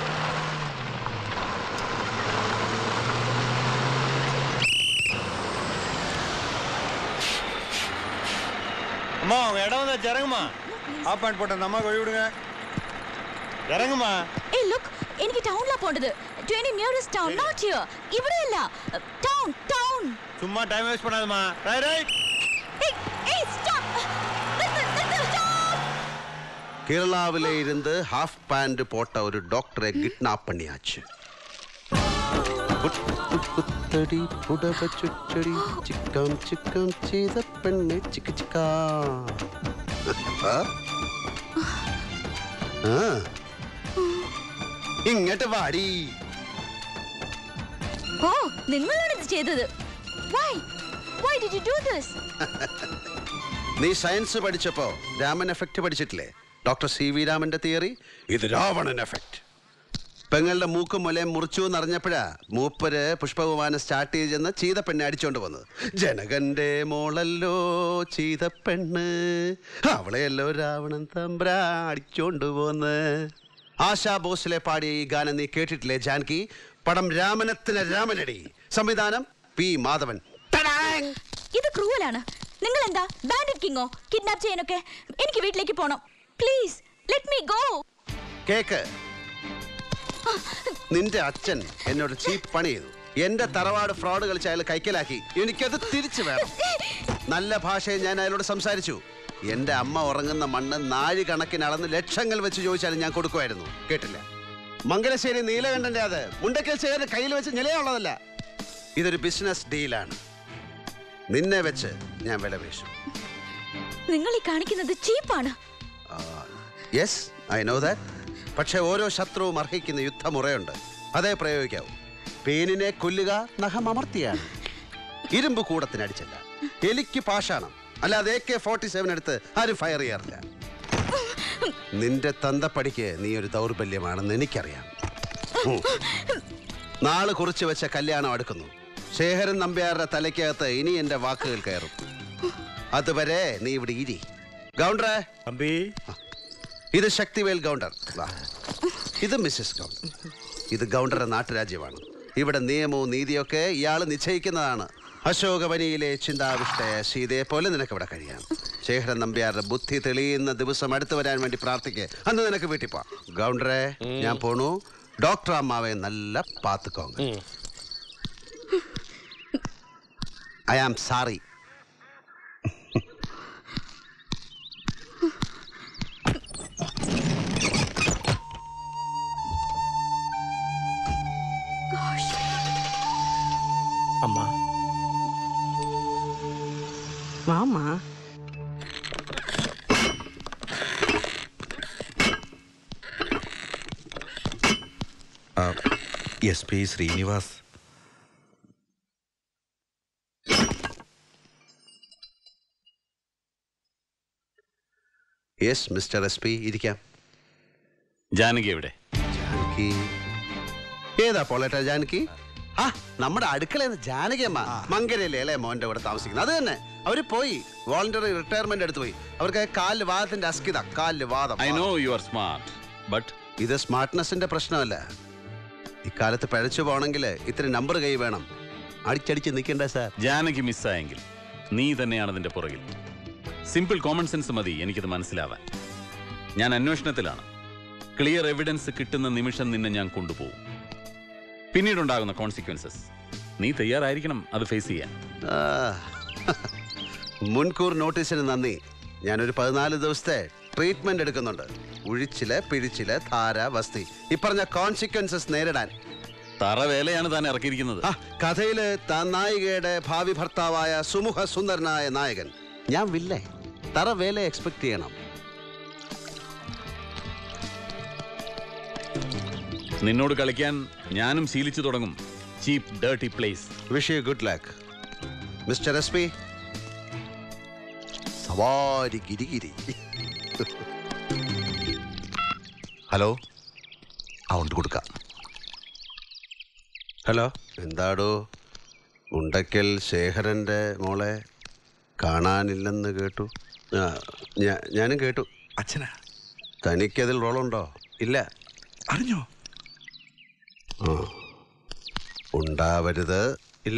அம்மா உங்க இடம் வந்தாச்சு இறங்குமா ஆஃப் பாயிண்ட் போட்ட அந்த அம்மா வழி விடுங்க இறங்குமா ഏയ് ലുക്ക് എനിക്ക് ടൗണിലാ പോണ്ടത് to any nearest town not here ഇവിടെയല്ല ടൗൺ ടൗൺ சும்மா டைம் வேஸ்ட் பண்ணாதம்மா ரைட் ரைட் ഏയ് ഏയ് സ്റ്റോപ്പ് നിർത്ത് നിർത്ത് സ്റ്റോപ്പ് കേരളാവിലെ ഇരുന്ന് ഹാഫ് പാൻറ് പോട്ട ഒരു ഡോക്ടറെ കിഡ്നാപ്പ് പണിയാச்சு കുത്തടി പുടവ ചുറ്റടി ചിക്കാം ചിക്കാം ചെയ്ത പെണ്ണെ ചിക്ക ചിക്കാ ആ? ആ. ഇങ്ങോട്ട് വാടി ഓ നിങ്ങളാണ് ഇത് ചെയ്തത് why why did you do this നീ സയൻസ് പഠിച്ചപ്പോ രാമൻ എഫക്റ്റ് പഠിച്ചിട്ടില്ലേ ഡോക്ടർ സി വി രാമന്റെ തിയറി ഇത് രാവണൻ എഫക്റ്റ് പെങ്ങളുടെ മൂക്കും മുലയും മുറിച്ചു എന്നറിഞ്ഞപ്പോഴാ മൂപ്പര് പുഷ്പവിമാനം സ്റ്റാർട്ട് ചെയ്ത് ചെന്ന് ചീതപ്പെണ്ണെ അടിച്ചോണ്ട് വന്നത് ജനകന്റെ മോളല്ലോ ചീതപ്പെണ്ണ് അവളെയല്ലോ രാവണൻ തമ്പ്ര അടിച്ചോണ്ട് പോന്ന് ആശാ ഭോസ്ലെ പാടിയ ഈ ഗാനം നീ കേട്ടിട്ടില്ലേ ജാൻകി പടം രാമനത്തിന് രാമനടി സംവിധാനം പി മാധവൻ ഇത് ക്രൂവലാണ് നിങ്ങൾ എന്താ ബാൻഡിറ്റ് കിങ്ങോ കിഡ്നാപ്പ് ചെയ്യാനൊക്കെ എനിക്ക് വീട്ടിലേക്ക് പോണം പ്ലീസ് ലെറ്റ് മീ ഗോ കേക്ക് നിന്റെ അച്ഛൻ എന്നോട് ചീപ്പ് പണി ചെയ്തു എന്റെ തറവാട് ഫ്രോഡ് കളിച്ച് അയാൾ കൈക്കലാക്കി എനിക്കത് തിരിച്ചു വേണം നല്ല ഭാഷയിൽ ഞാൻ അയാളോട് സംസാരിച്ചു എന്റെ അമ്മ ഉറങ്ങുന്ന മണ്ണ് നാഴി കണക്കിന് അളന്ന് ലക്ഷങ്ങൾ വെച്ച് ചോദിച്ചാലും ഞാൻ കൊടുക്കുമായിരുന്നു കേട്ടില്ല മംഗലശ്ശേരി നീലകണ്ഠന്റെ അത് മുണ്ടക്കൽ ശേഖരൻ കയ്യിൽ വെച്ച് നിലയുള്ളതല്ല ഇതൊരു ബിസിനസ് ഡീലാണ് നിന്നെ വെച്ച് ഞാൻ വില പേശു നിങ്ങൾ ഈ കാണിക്കുന്നത് ചീപ്പാണ് യെസ് ഐ നോ ദാറ്റ് പക്ഷെ ഓരോ ശത്രുവും അർഹിക്കുന്ന യുദ്ധമുറയുണ്ട് അതേ പ്രയോഗിക്കാവൂ പേനിനെ കൊല്ലുക നഖം അമർത്തിയാണ് ഇരുമ്പ് കൂടത്തിനടിച്ചല്ല എലിക്ക് പാഷാണം അല്ലാതെ എ കെ ഫോർട്ടി സെവൻ എടുത്ത് ആരും ഫയർ ചെയ്യാറില്ല നിന്റെ തന്തപ്പടിക്ക് നീ ഒരു ദൗർബല്യമാണെന്ന് എനിക്കറിയാം ഉം. നാള് കുറിച്ച് വെച്ച കല്യാണം അടുക്കുന്നു ശേഖരൻ നമ്പ്യാരുടെ തലയ്ക്കകത്ത് ഇനി എന്റെ വാക്കുകൾ കയറും അതുവരെ നീ ഇവിടെ ഇരി ഗൗണ്ടറേ തമ്പി ഇത് ശക്തിവേൽ ഗൗണ്ടർ വാ. ഇത് മിസ്സസ് ഗൗണ്ടർ ഇത് ഗൗണ്ടറുടെ നാട്ടുരാജ്യമാണ് ഇവിടെ നിയമവും നീതിയൊക്കെ ഇയാൾ നിശ്ചയിക്കുന്നതാണ് അശോകവനിയിലെ ചിന്താവിഷ്ടയ സീതയെ പോലെ നിനക്ക് ഇവിടെ കഴിയാം ശേഖരൻ നമ്പ്യാരുടെ ബുദ്ധി തെളിയുന്ന ദിവസം അടുത്ത് വരാൻ വേണ്ടി പ്രാർത്ഥിക്ക് അന്ന് നിനക്ക് വീട്ടിൽ പോവാം ഗൗണ്ടറെ ഞാൻ പോണു ഡോക്ടർ അമ്മാവെ നല്ല പാത്തുക്കോങ്ക ഐ ആം സാറി അമ്മ വാമ്മ S P Srinivas yes mister S P ഇരിക്കാം ജാനകി എവിടെ ജാനകി ഏതാ പോളേട്ട ജാനകി ആ നമ്മുടെ അടുക്കളയിൽ ജാനകി അമ്മ മങ്കരയിലെ ഇളയ മോന്റെ കൂടെ താമസിക്കുന്നത് അത് തന്നെ അവര് പോയി വോളണ്ടറി റിട്ടയർമെന്റ് എടുത്തു പോയി അവർക്ക് കാലില് വാദത്തിന്റെ അസ്കിത കാലില് വാദം I know you are smart but ഇത് സ്മാർട്ട്നെസിന്റെ പ്രശ്നമല്ല ഇക്കാലത്ത് പഴച്ചു പോകണമെങ്കിൽ ഇത്തിരി നമ്പർ കൈ വേണം അടിച്ചടിച്ച് നിൽക്കണ്ട സാർ ജാനകി മിസ്സായെങ്കിൽ നീ തന്നെയാണ് അതിന്റെ പുറകിൽ സിമ്പിൾ കോമൺ സെൻസ് മതി എനിക്കത് മനസ്സിലാവാൻ ഞാൻ അന്വേഷണത്തിലാണ് ക്ലിയർ എവിഡൻസ് കിട്ടുന്ന നിമിഷം നിന്നെ ഞാൻ കൊണ്ടുപോകും പിന്നീടുണ്ടാകുന്ന കോൺസിക്വൻസസ് നീ തയ്യാറായിരിക്കണം അത് ഫേസ് ചെയ്യാൻ ആ, മുൻകൂർ നോട്ടീസിന് നന്ദി ഞാനൊരു പതിനാല് ദിവസത്തെ ട്രീറ്റ്മെന്റ് എടുക്കുന്നുണ്ട് ഉഴിച്ചില് പിഴിച്ചില് ധാര വസ്തി ഇപ്പറഞ്ഞ കോൺസിക്വൻസസ് നേരിടാൻ തറവേലയാണ് താൻ ഇറക്കിയിരിക്കുന്നത് ആ കഥയില് താൻ നായികയുടെ ഭാവി ഭർത്താവായ സുമുഖ സുന്ദരനായ നായകൻ ഞാൻ വില്ലേ തറ വേല എക്സ്പെക്ട് ചെയ്യണം നിന്നോട് കളിക്കാൻ ഞാനും ശീലിച്ചു തുടങ്ങും cheap dirty plays wish you good luck mister S P സവാരി ഗിരിഗിരി ഹലോ അതുകൊണ്ട് കൊടുക്കാം ഹലോ എന്താടോ ഉണ്ടക്കൽ ശേഖരന്റെ മോളെ കാണാനില്ലെന്ന് കേട്ടു ആ, ഞാ- ഞാനും കേട്ടു അച്ഛനാ തനിക്കതിൽ റോളുണ്ടോ ഇല്ല അറിഞ്ഞോ ആ. ഉണ്ടാവരുത് ഇല്ല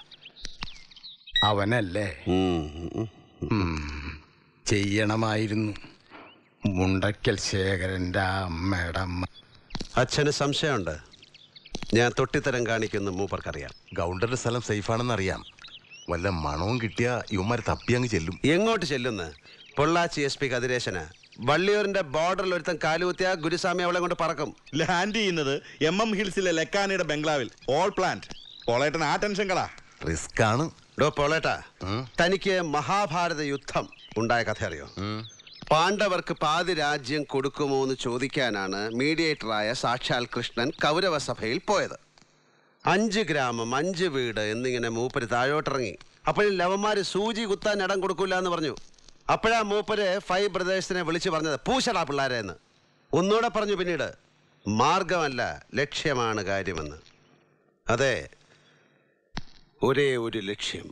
അവനല്ലേ ഉം. ചെയ്യണമായിരുന്നു മുണ്ടക്കൽ ശേഖരന്റെ അമ്മയുടെ അമ്മ അച്ഛന് സംശയമുണ്ട് ഞാൻ തൊട്ടിത്തരം കാണിക്കുന്ന മൂപ്പർക്കറിയാം ഗൗണ്ടറുടെ സ്ഥലം സേഫാണെന്ന് അറിയാം വല്ല മണവും കിട്ടിയ ഇവന്മാർ തപ്പി അങ്ങ് ചെല്ലും എങ്ങോട്ട് ചെല്ലുന്ന് പൊള്ളാച്ചി എസ് പി കതിരേശന് വള്ളിയൂരിന്റെ ബോർഡറിൽ ഒരുത്തൻ കാലുകുത്തിയ ഗുരുസ്വാമി അവളെ കൊണ്ട് പറക്കും ലാൻഡ് ചെയ്യുന്നത് എം എം ഹിൽസിലെ ലെക്കാനിയുടെ ബംഗ്ലാവിൽ ഓൾ പ്ലാന്റ് പോളേട്ടൻ ആ ടെൻഷൻ കളാ റിസ്ക് ആണ് ഡോ പോളേട്ടാ തനിക്ക് മഹാഭാരത യുദ്ധം ഉണ്ടായ കഥ അറിയോ പാണ്ഡവർക്ക് പാതി രാജ്യം കൊടുക്കുമോ എന്ന് ചോദിക്കാനാണ് മീഡിയേറ്ററായ സാക്ഷാൽ കൃഷ്ണൻ കൗരവ സഭയിൽ പോയത് അഞ്ച് ഗ്രാമം അഞ്ച് വീട് എന്നിങ്ങനെ മൂപ്പര് താഴോട്ടിറങ്ങി അപ്പോഴും ലവന്മാര് സൂചി കുത്താൻ ഇടം കൊടുക്കൂല എന്ന് പറഞ്ഞു അപ്പോഴാ മൂപ്പര് ഫൈവ് ബ്രദേഴ്സിനെ വിളിച്ചു പറഞ്ഞത് പൂശടാ പിള്ളാരെ എന്ന് ഒന്നുകൂടെ പറഞ്ഞു പിന്നീട് മാർഗമല്ല ലക്ഷ്യമാണ് കാര്യമെന്ന് അതെ ഒരേ ഒരു ലക്ഷ്യം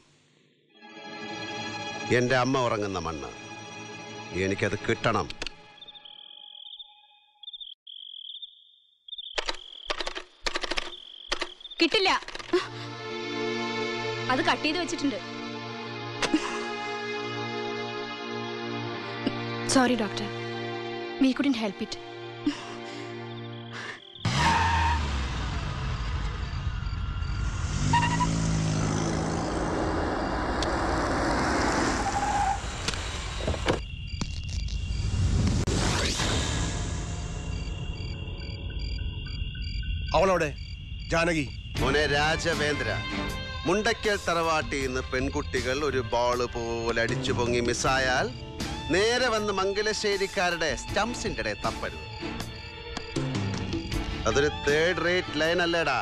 എൻ്റെ അമ്മ ഉറങ്ങുന്ന മണ്ണ് എനിക്കത് കിട്ടണം കിട്ടില്ല അത് കട്ട് ചെയ്ത് വെച്ചിട്ടുണ്ട് sorry doctor we couldn't help it അവളോടെ ജാനകി മോനെ രാജവേന്ദ്ര മുണ്ടയ്ക്കൽ തറവാട്ടിൽ നിന്ന് പെൺകുട്ടികൾ ഒരു ബോള് പോലെ അടിച്ചു പൊങ്ങി മിസ്സായാൽ നേരെ വന്ന് മംഗലശ്ശേരിക്കാരുടെ സ്റ്റംസിന്റെ ഇടയിൽ തപ്പരുത് അതൊരു തേർഡ് റേറ്റ് ലൈൻ അല്ലേടാ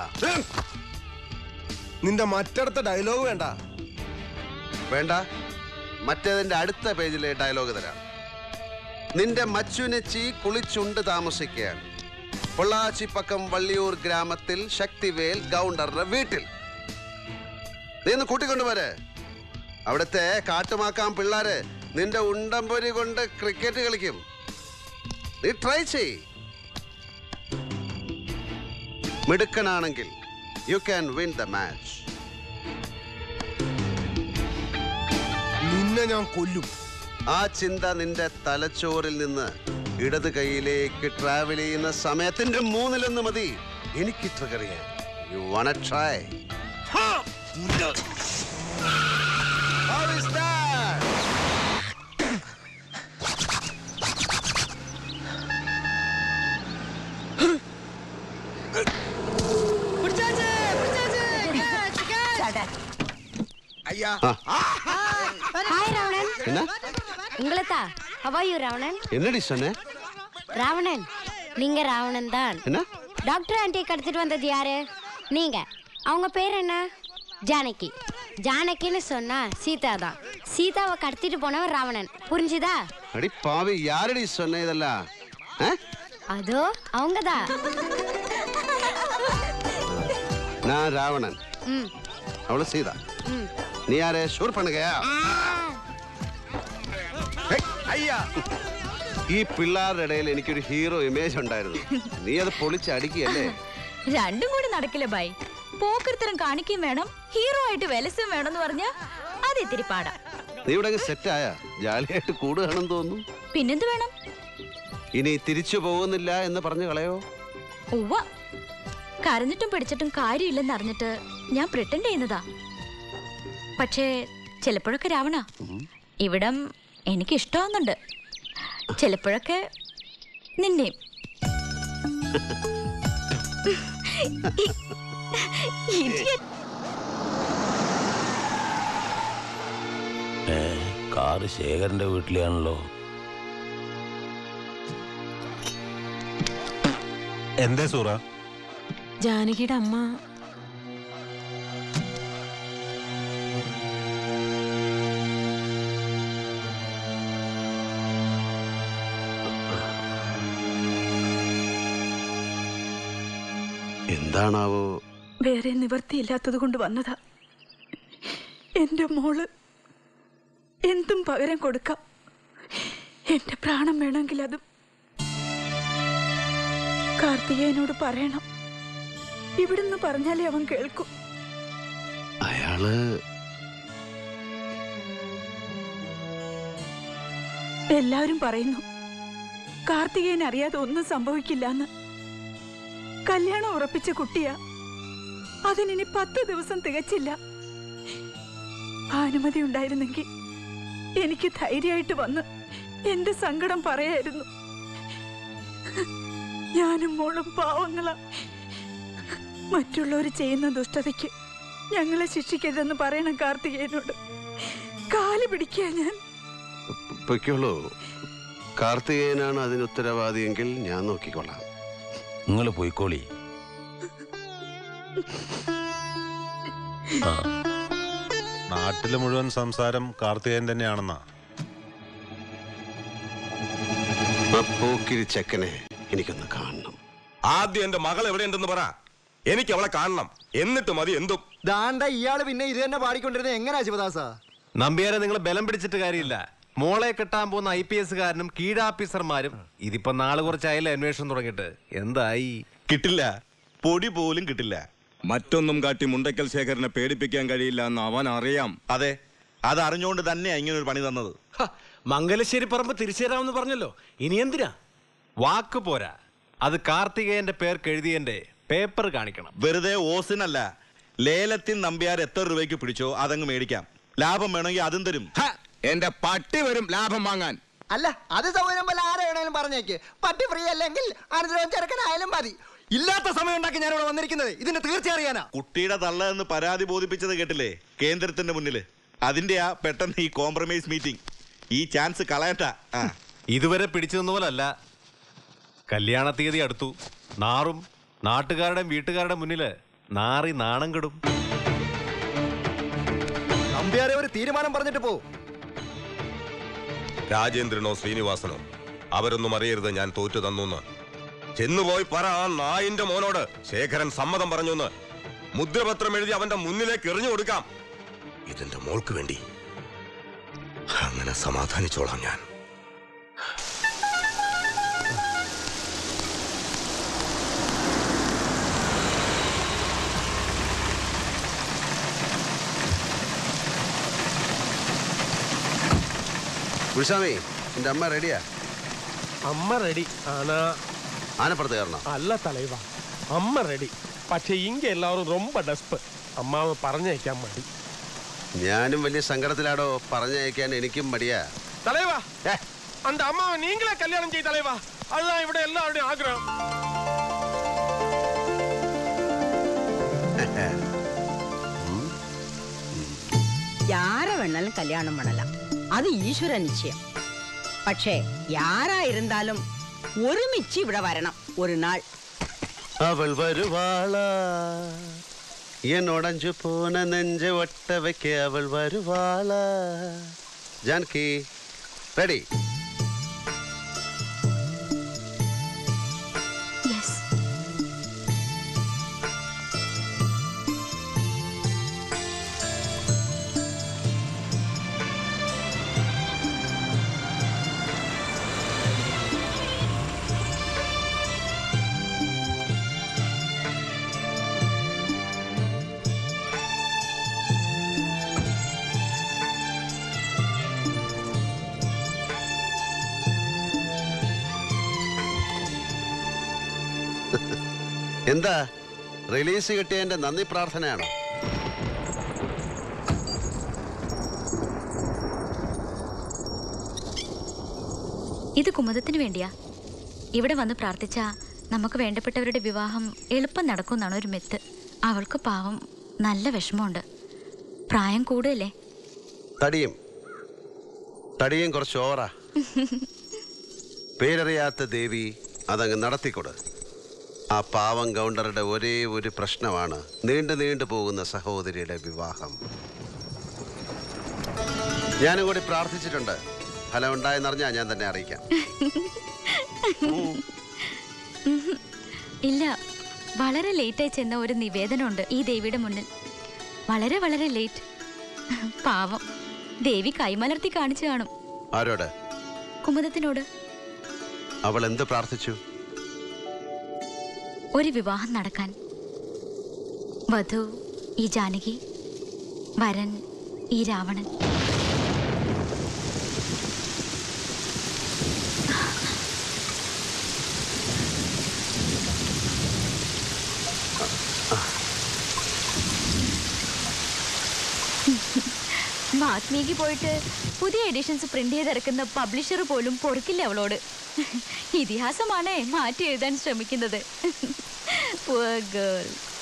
നിന്റെ മറ്റടുത്ത ഡയലോഗ് വേണ്ട വേണ്ട മറ്റേതിന്റെ അടുത്ത പേജിലെ ഡയലോഗ് തരാം നിന്റെ മച്ചുനച്ചി കുളിച്ചുണ്ട് താമസിക്കുകയാണ് പൊള്ളാച്ചിപ്പക്കം വള്ളിയൂർ ഗ്രാമത്തിൽ ശക്തിവേൽ ഗൗണ്ടറുടെ വീട്ടിൽ നീ ഒന്ന് കൂട്ടിക്കൊണ്ടുപോരെ അവിടുത്തെ കാട്ടുമാക്കാൻ പിള്ളാര് നിന്റെ ഉണ്ടംപൊരി കൊണ്ട് ക്രിക്കറ്റ് കളിക്കും നീ ട്രൈ ചെയ് മിടുക്കനാണെങ്കിൽ you can win the match നിന്നെ ഞാൻ കൊല്ലും ആ ചിന്ത നിന്റെ തലച്ചോറിൽ നിന്ന് ഇടത് കൈയിലേക്ക് ട്രാവൽ ചെയ്യുന്ന സമയത്തിന്റെ മൂന്നിലൊന്ന് മതി എനിക്ക് ട്രിഗർ ചെയ്യാൻ യു വണ ട്രൈ ஐயா ஹாய் ராவணன் என்ன உங்களதா ஹவ் யூ ராவணன் என்னடி சொன்ன ராவணன் நீங்க ராவணன் தான் என்ன டாக்டர் ஆண்டி கடத்திட்டு வந்தது யாரு நீங்க அவங்க பேர் என்ன ஜானகி ஜானகின்னு சொன்னா சீதா தான் சீதாவை கடத்திட்டு போனவன் ராவணன் புரிஞ்சுதா அடி பாவி யாரடி சொன்ன இதெல்லாம் ஆ? அதோ அவங்கதான் நான் ராவணன் ம் அவளு சீதா ம் நீ யாரு ஷூர் பண்ணுங்கயா ஐயா ഈ പിള്ളേരുടെ ഇടയിൽ എനിക്കൊരു ഹീറോ ഇമേജ് ഉണ്ടായിരുന്നു നീ അത് പൊളിച്ച് അടിക്കുകയല്ലേ രണ്ടും കൂടി നടക്കില്ല ബൈ പോക്കരുത്തരം കാണിക്കുകയും വേണം ഹീറോ ആയിട്ട് വിലസും വേണം എന്ന് പറഞ്ഞ അത് ഇത്തിരി പാടാ നീ ഇവിടെ സെറ്റായ ജാലിയായിട്ട് കൂടുകയാണെന്ന് തോന്നുന്നു പിന്നെന്ത് വേണം ഇനി തിരിച്ചു പോകുന്നില്ല എന്ന് പറഞ്ഞു കളയോ ഉവ്വ കരഞ്ഞിട്ടും പിടിച്ചിട്ടും കാര്യമില്ലെന്ന് അറിഞ്ഞിട്ട് ഞാൻ പ്രിട്ടൻഡ് ചെയ്യുന്നതാ പക്ഷേ ചിലപ്പോഴൊക്കെ രാവണ ഇവിടം എനിക്ക് ഇഷ്ടമാവുന്നുണ്ട് ചിലപ്പോഴൊക്കെ നിന്നെയും Idiot. ഏ കാറ് ശേഖരന്റെ വീട്ടിലാണല്ലോ എന്തേ സൂറ ജാനകിയുടെ അമ്മ എന്താണാവോ വേറെ നിവർത്തിയില്ലാത്തത് കൊണ്ട് വന്നതാ എന്റെ മോള് എന്തും പകരം കൊടുക്കാം എന്റെ പ്രാണം വേണമെങ്കിൽ അതും കാർത്തികേയനോട് പറയണം ഇവിടുന്ന് പറഞ്ഞാലേ അവൻ കേൾക്കും അയാള് എല്ലാവരും പറയുന്നു കാർത്തികേയൻ അറിയാതെ ഒന്നും സംഭവിക്കില്ലെന്ന് കല്യാണം ഉറപ്പിച്ച കുട്ടിയാ അതിനി പത്ത് ദിവസം തികച്ചില്ല അനുമതി ഉണ്ടായിരുന്നെങ്കിൽ എനിക്ക് ധൈര്യമായിട്ട് വന്ന് എന്റെ സങ്കടം പറയായിരുന്നു ഞാനും മോളും പാവങ്ങളാ മറ്റുള്ളവർ ചെയ്യുന്ന ദുഷ്ടതയ്ക്ക് ഞങ്ങളെ ശിക്ഷിക്കരുതെന്ന് പറയണം കാർത്തികേയനോട് കാല് പിടിക്കുക ഞാൻ പൊയ്ക്കോളൂ കാർത്തികേയനാണ് അതിന് ഉത്തരവാദിയെങ്കിൽ ഞാൻ നോക്കിക്കൊള്ളാം നിങ്ങൾ പോയിക്കോളി ആ നാട്ടില് മുഴുവൻ സംസാരം കാർത്തികേയൻ തന്നെയാണെന്നാ ആ പോക്കിരി ചെക്കനെ എനിക്കൊന്ന് കാണണം ആദ്യം എന്റെ മകൾ എവിടെയുണ്ടെന്ന് പറ എനിക്ക് അവളെ കാണണം എന്നിട്ട് മതി എന്തും ദാണ്ട ഇയാള് പിന്നെ ഇത് തന്നെ പാടിക്കൊണ്ടിരുന്നത് എങ്ങനെയാ ശിവദാസ നമ്പ്യാരെ നിങ്ങൾ ബലം പിടിച്ചിട്ട് കാര്യമില്ല മോളെ കെട്ടാൻ പോകുന്ന ഐ പി എസുകാരനും കീഴാഫീസർമാരും ഇതിപ്പോ നാളെ കുറച്ചായാലും അന്വേഷണം തുടങ്ങിയിട്ട് എന്തായി കിട്ടില്ല പൊടി പോലും കിട്ടില്ല മറ്റൊന്നും കാട്ടി മുണ്ടക്കൽ ശേഖരനെ പേടിപ്പിക്കാൻ കഴിയില്ല എന്ന് അവൻ അറിയാം അതെ അത് അറിഞ്ഞുകൊണ്ട് തന്നെയാ ഇങ്ങനെ ഒരു പണി തന്നത് മംഗലശ്ശേരി പറമ്പ് തിരിച്ചു തരാമെന്ന് പറഞ്ഞല്ലോ ഇനി എന്തിനാ വാക്ക് പോരാ അത് കാർത്തികേയന്റെ പേർക്ക് എഴുതിയന്റെ പേപ്പർ കാണിക്കണം വെറുതെ ഓസിനല്ല ലേലത്തിൽ നമ്പ്യാർ എത്ര രൂപയ്ക്ക് പിടിച്ചോ അതങ്ങ് മേടിക്കാം ലാഭം വേണമെങ്കിൽ അതും തരും എന്റെ പട്ടി വരും ലാഭം വാങ്ങാൻ അല്ല അത് സൗകര്യം പോലെ ആരെ വേണേലും പറഞ്ഞേക്ക് പട്ടി ഫ്രീ അല്ലെങ്കിൽ അനുദ്രവം ചെറുക്കനായാലും മതി ഇല്ലാത്ത സമയം ഉണ്ടാക്കി ഞാൻ ഇവിടെ വന്നിരിക്കുന്നത് ഇതിന്റെ തീർച്ച അറിയാനാ കുട്ടിയുടെ തള്ള എന്ന് പരാതി ബോധിപ്പിച്ചത് കേട്ടില്ലേ കേന്ദ്രത്തിന്റെ മുന്നില് അതിന്റെയാ പെട്ടെന്ന് ഈ കോംപ്രമൈസ് മീറ്റിംഗ് ഈ ചാൻസ് കളയണ്ട ആ ഇതുവരെ പിടിച്ചു നിന്ന പോലല്ല കല്യാണ തീയതി അടുത്തു നാറും നാട്ടുകാരുടെയും വീട്ടുകാരുടെ മുന്നില് നാറി നാണം കെടും നമ്പ്യാരെ ഒരു തീരുമാനം പറഞ്ഞിട്ട് പോ രാജേന്ദ്രനോ ശ്രീനിവാസനോ അവരൊന്നും അറിയരുത് ഞാൻ തോറ്റു തന്നു ചെന്നുപോയി പറ ആ നായിന്റെ മോനോട് ശേഖരൻ സമ്മതം പറഞ്ഞുന്ന് മുദ്രപത്രം എഴുതി അവന്റെ മുന്നിലേക്ക് എറിഞ്ഞു കൊടുക്കാം ഇതിന്റെ മോൾക്ക് വേണ്ടി അങ്ങനെ സമാധാനിച്ചോളാം ഞാൻ ഗുരുസ്വാമി എന്റെ അമ്മ റെഡിയാ അമ്മ റെഡി ആനാ ആനപ്പുറത്ത് കയറണം അല്ല തലൈവ അമ്മ റെഡി പക്ഷെ ഇങ്ക എല്ലാവരും ரொம்ப ഡെസ്പ് അമ്മാവ് പറഞ്ഞയക്കാൻ മടി ഞാനും വലിയ സങ്കടത്തിലാടോ പറഞ്ഞയക്കാൻ എനിക്കും മടിയാ தலைவா அந்த அம்மாவை நீங்களே கல்யாணம் செய்ய தலைவா அதுதான் இவிட எல்லாருடைய ஆഗ്രഹம் யார வேணாலும் கல்யாணம் பண்ணலாம் அது ஈஸ்வர நிச்சயம் പക്ഷേ யாரா இருந்தாலும் ഒരുമിച്ച് ഇവിടെ വരണം ഒരു നാൾ അവൾ വരുവാളാ എന്നോടഞ്ചു പോന നെഞ്ച് ഒട്ട വയ്ക്ക അവൾ വരുവാളാ ജാൻകി റെഡി എന്താ റിലീസ് കിട്ടിയതിന്റെ നന്ദി പ്രാർത്ഥനയാണോ ഇത് കുമുദത്തിന് വേണ്ടിയാ ഇവിടെ വന്ന് പ്രാർത്ഥിച്ച നമുക്ക് വേണ്ടപ്പെട്ടവരുടെ വിവാഹം എളുപ്പം നടക്കുമെന്നാണ് ഒരു മെത്ത് അവൾക്ക് പാവം നല്ല വിഷമമുണ്ട് പ്രായം കൂടുതലേ തടിയും തടിയും കുറച്ച് ഓവറാ പേരറിയാത്ത ദേവി അതങ്ങ് നടത്തിക്കൊട് ആ പാവം ഗൗണ്ടറുടെ ഒരേ ഒരു പ്രശ്നമാണ് നീണ്ടു നീണ്ടു പോകുന്ന സഹോദരിയുടെ വിവാഹം ഞാനും കൂടി പ്രാർത്ഥിച്ചിട്ടുണ്ട് ഫലം ഉണ്ടായെന്നറിഞ്ഞാൽ ഞാൻ തന്നെ അറിയിക്കാം ഉഹും. ഇല്ല വളരെ ലേറ്റായി ചെന്ന ഒരു നിവേദനമുണ്ട് ഈ ദേവിയുടെ മുന്നിൽ വളരെ വളരെ ലേറ്റ് പാവം ദേവി കൈമലർത്തി കാണിച്ചു കാണും ആരോട് കുമുദത്തിനോട് അവൾ എന്ത് പ്രാർത്ഥിച്ചു ഒരു വിവാഹം നടക്കാൻ വധു ഈ ജാനകി വരൻ ഈ രാവണൻ വാത്മീകി പോയിട്ട് പുതിയ എഡിഷൻസ് പ്രിന്റ് ചെയ്തിറക്കുന്ന പബ്ലിഷർ പോലും പൊറുക്കില്ല അവളോട് ഇതിഹാസമാണേ മാറ്റി എഴുതാൻ ശ്രമിക്കുന്നത് Poor girl.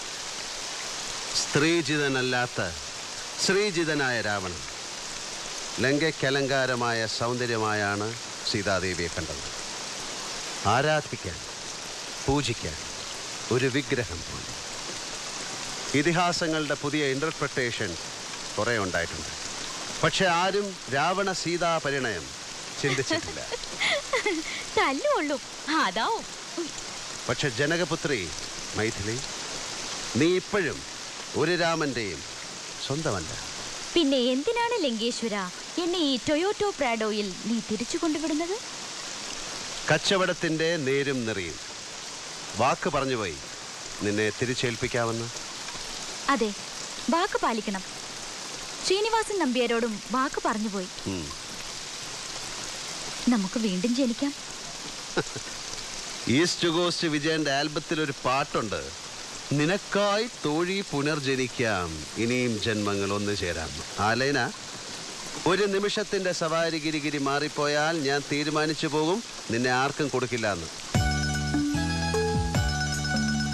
സ്ത്രീജിതനല്ലാത്ത ശ്രീജിതനായ രാവണൻ ലങ്കയ്ക്കലങ്കാരമായ സൗന്ദര്യമായാണ് സീതാദേവിയെ കണ്ടത് ആരാധിക്കാൻ പൂജിക്കാൻ ഒരു വിഗ്രഹം പോലെ ഇതിഹാസങ്ങളുടെ പുതിയ ഇന്റർപ്രിട്ടേഷൻ കുറേ ഉണ്ടായിട്ടുണ്ട് പക്ഷെ ആരും രാവണ സീതാ പരിണയം ചിന്തിച്ചിട്ടില്ല തല്ലുകൊള്ളും അതാവും പക്ഷെ ജനകപുത്രി മൈഥിലി നീ ഇപ്പോഴും ഒരു രാമന്റെയും സ്വന്തമല്ല പിന്നെ എന്തിനാണ് ലങ്കേശ്വര എന്നെ ഈ ടൊയോട്ടോ പ്രാഡോയിൽ നീ തിരിച്ചു കൊണ്ടുവിടുന്നത് കച്ചവടത്തിന്റെ നേരും നിറയും വാക്ക് പറഞ്ഞുപോയി നിന്നെ തിരിച്ചേൽപ്പിക്കാമെന്ന് അതെ വാക്ക് പാലിക്കണം ശ്രീനിവാസൻ നമ്പ്യാരോടും വാക്ക് പറഞ്ഞുപോയി ഉം. നമുക്ക് വീണ്ടും ജനിക്കാം ഈസ്റ്റ് കോസ്റ്റ് വിജയന്റെ ആൽബത്തിൽ ഒരു പാട്ടുണ്ട് നിനക്കായി തോഴി പുനർജനിക്കാം ഇനിയും ജന്മങ്ങൾ ഒന്നു ചേരാം ആലൈന ഒരു നിമിഷത്തിന്റെ സവാരി ഗിരിഗിരി മാറിപ്പോയാൽ ഞാൻ തീരുമാനിച്ചു പോകും നിന്നെ ആർക്കും കൊടുക്കില്ല എന്ന്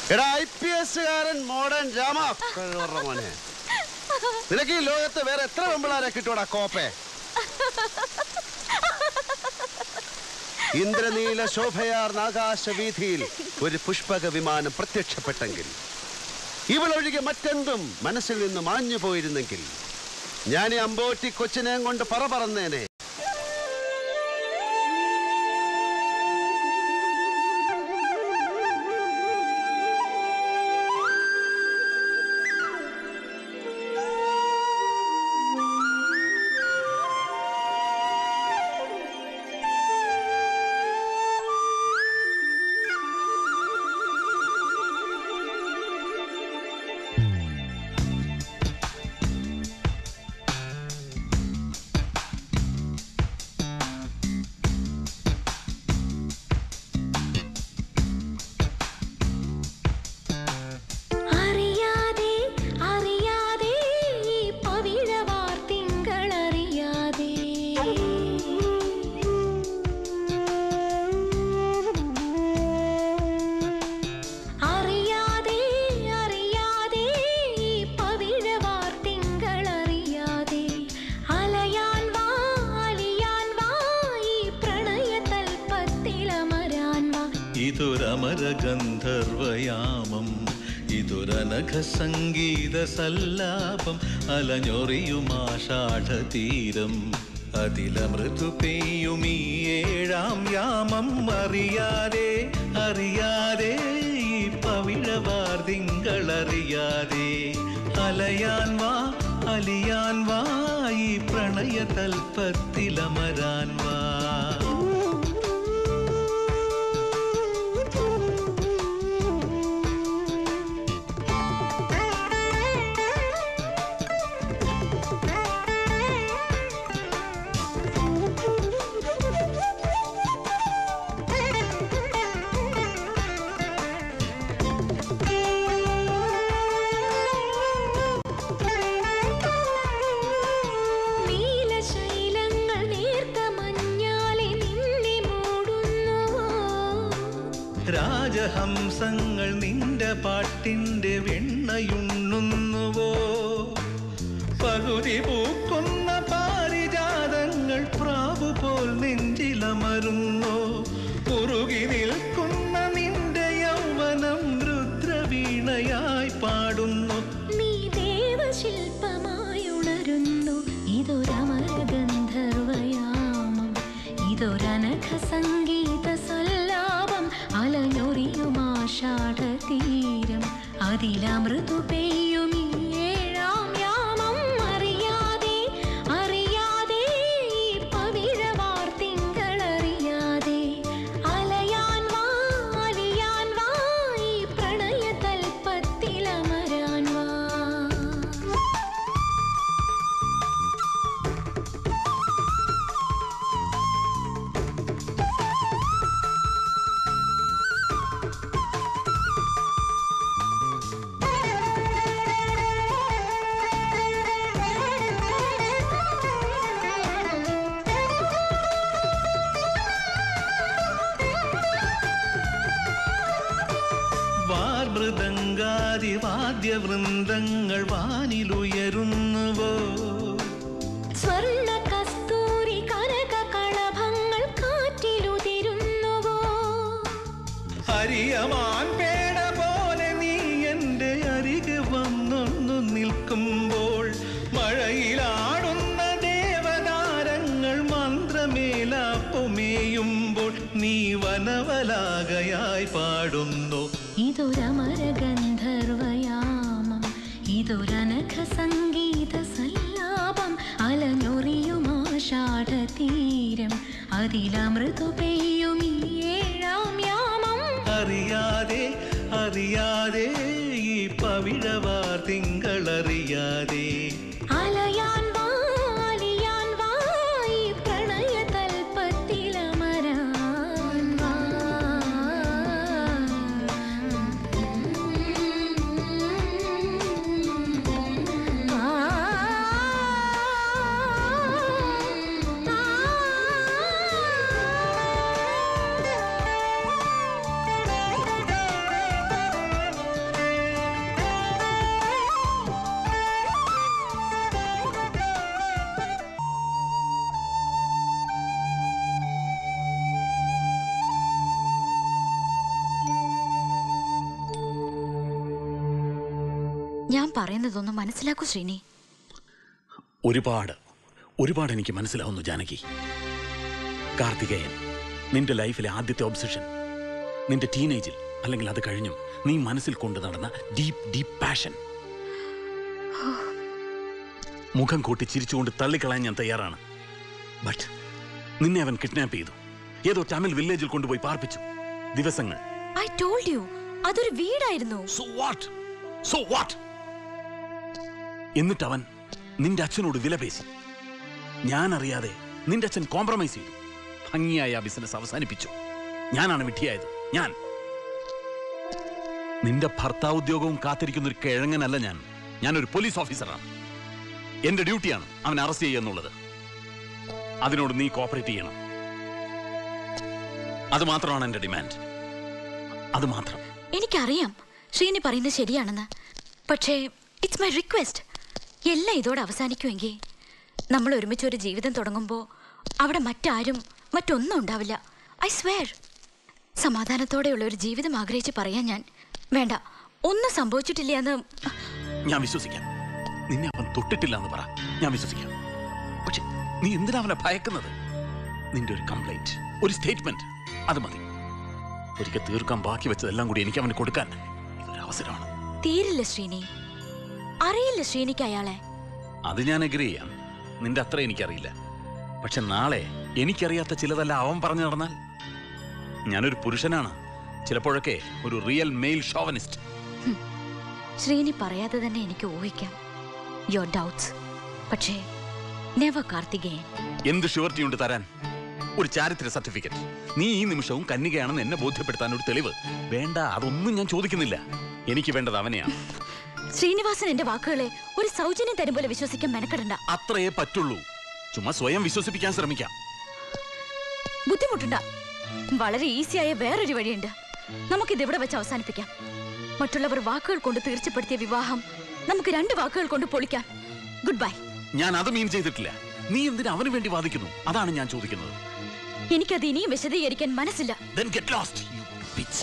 എടാ ഐ പി എസ്സുകാരൻ മോഡേൺ രാമ കഴിവറ മോനെ നിനക്ക് ഈ ലോകത്ത് വേറെ എത്ര പെമ്പിളാരെ കിട്ടൂടാ കോപ്പെ ഇന്ദ്രനീല ശോഭയാർന്ന ആകാശവീഥിയിൽ ഒരു പുഷ്പക വിമാനം പ്രത്യക്ഷപ്പെട്ടെങ്കിൽ ഇവളൊഴികെ മറ്റെന്തും മനസ്സിൽ നിന്ന് മാഞ്ഞു പോയിരുന്നെങ്കിൽ ഞാൻ ഈ അമ്പോറ്റി കൊച്ചിനെയും കൊണ്ട് പറ പറന്നേനെ അറിയാതെ അറിയാതെ ഈ പവിഴവാർ തിങ്കളറിയാതെ അറിയാതെ അറിയാതെ ഈ പവിഴവാർ തിങ്കളറിയാതെ അലയാൻ വാ അലിയാൻ വാ ഈ പ്രണയതൽപ്പത്തിലമരാൻ വാ ഇതൊരമര ഗന്ധർവയാമം ഇതൊരനഘ സംഗീത സല്ലാപം അലഞ്ഞൊറിയുമാഷാഢതീരം അതിലമൃദു പെയ്യുമീ ഏഴാം യാമം അറിയാതെ അറിയാതെ ഈ പവിഴവാർദിങ്കളറിയാതെ അലയാൻ വാ അലിയാൻ വാ ഈ പ്രണയതൽപ്പത്തിലമരാൻ വാ നീലശൈലങ്ങൾ നേർത്ത മഞ്ഞാലെ നിന്നെ മൂടുന്നുവോ രാജഹംസങ്ങൾ നിന്റെ പാട്ടിന്റെ വെണ്ണയുണ്ണുന്നുവോ പകുതി പൂക്കുന്ന പാരിജാതങ്ങൾ പ്രാവു പോൽ നെഞ്ചിലമരുന്നോ കുറുകി നിൽക്കുന്ന നിന്റെ യൗവനം രുദ്രവീണയായി പാടുന്നു നീ ദേവശില്പമായി ഉണരുന്നു ഇതൊരമരഗന്ധർവയാമം ഇതൊരനഘ സംഗീത സല്ലാപം അലഞ്ഞൊറിയുമാഷാഢതീരം അതിലമൃദു പെയ്യും ഈ ഏഴാം യാമം അറിയാതെ അറിയാതെ ഈ പവിഴവാർ തിങ്കളറിയാതെ അലയാൻ വാ അലിയാൻ വാ ഈ പ്രണയതൽപ്പത്തിലമരാൻ വാ വാർമൃദംഗാതി വാദ്യവൃന്ദങ്ങൾ വാനിലുയരുന്നുവോ സ്വർണ്ണ കസ്തൂരി കനക കളഭങ്ങൾ കാറ്റിലുതിരുന്നുവോ ഹരിയമാൻ പേട പോലെ നീ എന്റെ അരികെ വന്നൊന്നു നിൽക്കുമ്പോൾ മഴയിലാടുന്ന ദേവതാരങ്ങൾ മന്ത്രമേലാപ്പുമേയുമ്പോൾ നീ വനവലാകയായി പാടുന്നു ഇതൊരമരഗന്ധർവയാമം ഇതൊരനഘ സംഗീത സല്ലാപം അലഞ്ഞൊറിയുമാഷാഢതീരം അതിലമൃദു പെയ്യും ഈ ഏഴാം യാമം അറിയാതെ അറിയാതെ ഈ പവിഴവാർ തിങ്കളറിയാതെ അലയാൻ വാ അലിയാൻ വാ ഈ പ്രണയതൽപ്പത്തിലമരാൻ വാ ആ ഞാൻ പറയുന്നതൊന്ന് മനസ്സിലാക്കൂ ശ്രീനി ഒരുപാട് ഒരുപാട് എനിക്ക് മനസ്സിലാവുന്നു ജാനകി കാർത്തികേയൻ നിന്റെ ലൈഫിലെ ആദ്യത്തെ ഒബ്സഷൻ നിന്റെ ടീനേജിൽ അല്ലെങ്കിൽ അത് കഴിഞ്ഞും നീ മനസ്സിൽ കൊണ്ടു നടന്ന ഡീപ് ഡീപ് പാഷൻ മുഖം കൂട്ടി ചിരിച്ചുകൊണ്ട് തള്ളിക്കളയാൻ ഞാൻ തയ്യാറാണ് ബട്ട് നിന്നെ അവൻ കിഡ്നാപ്പ് ചെയ്തു ഏതോ തമിഴ് വില്ലേജിൽ കൊണ്ടുപോയി പാർപ്പിച്ചു ദിവസങ്ങൾ ഐ ടോൾഡ് യു അതൊരു വീടായിരുന്നു സോ വാട്ട് സോ വാട്ട് എന്നിട്ട് അവൻ നിന്റെ അച്ഛനോട് വിലപേശി ഞാൻ അറിയാതെ നിന്റെ അച്ഛൻ കോംപ്രമൈസ് ചെയ്തു ഭംഗിയായി ആ ബിസിനസ് അവസാനിപ്പിച്ചു ഞാനാണ് വിഡ്ഢിയായത് ഞാൻ നിന്റെ ഭർത്താവുദ്യോഗവും കാത്തിരിക്കുന്ന ഒരു കിഴങ്ങനല്ല ഞാൻ ഞാനൊരു പോലീസ് ഓഫീസറാണ് എന്റെ ഡ്യൂട്ടിയാണ് അവൻ അറസ്റ്റ് ചെയ്യുക എന്നുള്ളത് അതിനോട് നീ കോപ്പറേറ്റ് ചെയ്യണം അത് മാത്രമാണ് എന്റെ ഡിമാൻഡ് അത് മാത്രം എനിക്കറിയാം ശ്രീനി പറയുന്നത് ശരിയാണെന്ന് പക്ഷേ ഇറ്റ്സ് മൈ റിക്വസ്റ്റ് എല്ലാം ഇതോടെ അവസാനിക്കുമെങ്കിൽ നമ്മൾ ഒരുമിച്ച് ഒരു ജീവിതം തുടങ്ങുമ്പോൾ അവിടെ മറ്റാരും മറ്റൊന്നും ഉണ്ടാവില്ല ഐ സ്വെയർ സമാധാനത്തോടെയുള്ള ഒരു ജീവിതം ആഗ്രഹിച്ച് പറയാൻ ഞാൻ വേണ്ട ഒന്നും സംഭവിച്ചിട്ടില്ല എന്ന് ഞാൻ വിശ്വസിക്കാം നിന്നെ അവൻ തൊട്ടിട്ടില്ല എന്ന് പറ ഞാൻ വിശ്വസിക്കാം പക്ഷെ നീ എന്തിനാ അവനെ ഭയക്കുന്നത് നിന്റെ ഒരു കംപ്ലൈന്റ് ഒരു സ്റ്റേറ്റ്മെന്റ് അത് മതി ഒരിക്കൽ തീർക്കാൻ ബാക്കി വെച്ചതെല്ലാം കൂടി എനിക്ക് അവന് കൊടുക്കാൻ ഇതൊരു അവസരമാണ് തീരില്ല ശ്രീനി അറിയില്ല ശ്രീനിക്ക് അയാളെ അത് ഞാൻ അഗ്രി ചെയ്യാം നിന്റെ അത്ര എനിക്കറിയില്ല പക്ഷെ നാളെ എനിക്കറിയാത്ത ചിലതല്ല അവൻ പറഞ്ഞു നടന്നാൽ ഞാനൊരു പുരുഷനാണ് ചിലപ്പോഴൊക്കെ ഒരു റിയൽ മെയിൽ ഷോവനിസ്റ്റ് ശ്രീനി പറയാതെ തന്നെ എനിക്ക് ഊഹിക്കാം യുവർ ഡൗട്ട്സ് പക്ഷേ നെവർ കാർത്തികേയൻ എന്ത് ഷുവർട്ടി ഉണ്ട് തരാൻ ഒരു ചാരിത്ര സർട്ടിഫിക്കറ്റ് നീ ഈ നിമിഷവും കന്യകയാണെന്ന് എന്നെ ബോധ്യപ്പെടുത്താൻ ഒരു തെളിവ് വേണ്ട അതൊന്നും ഞാൻ ചോദിക്കുന്നില്ല എനിക്ക് വേണ്ടത് അവനെയാണ് ശ്രീനിവാസൻ എന്റെ വാക്കുകളെ ഒരു സൗജന്യം തരും പോലെ വിശ്വസിക്കാൻ മെനക്കെടണ്ട അത്രയേ പറ്റുള്ളൂ ചുമ്മാ സ്വയം വിശ്വസിപ്പിക്കാൻ ശ്രമിക്കാം ബുദ്ധിമുട്ടുണ്ട വളരെ ഈസിയായ വേറൊരു വഴിയുണ്ട് നമുക്കിത് ഇവിടെ വെച്ച് അവസാനിപ്പിക്കാം മറ്റുള്ളവർ വാക്കുകൾ കൊണ്ട് തീർച്ചപ്പെടുത്തിയ വിവാഹം നമുക്ക് രണ്ട് വാക്കുകൾ കൊണ്ട് പൊളിക്കാം ഗുഡ് ബൈ ഞാൻ അത് മീൻ ചെയ്തിട്ടില്ല നീ എന്തിനാ അവന് വേണ്ടി വാദിക്കുന്നു അതാണ് ഞാൻ ചോദിക്കുന്നത് എനിക്കത് ഇനിയും വിശദീകരിക്കാൻ മനസ്സില്ല Then get lost, you bitch.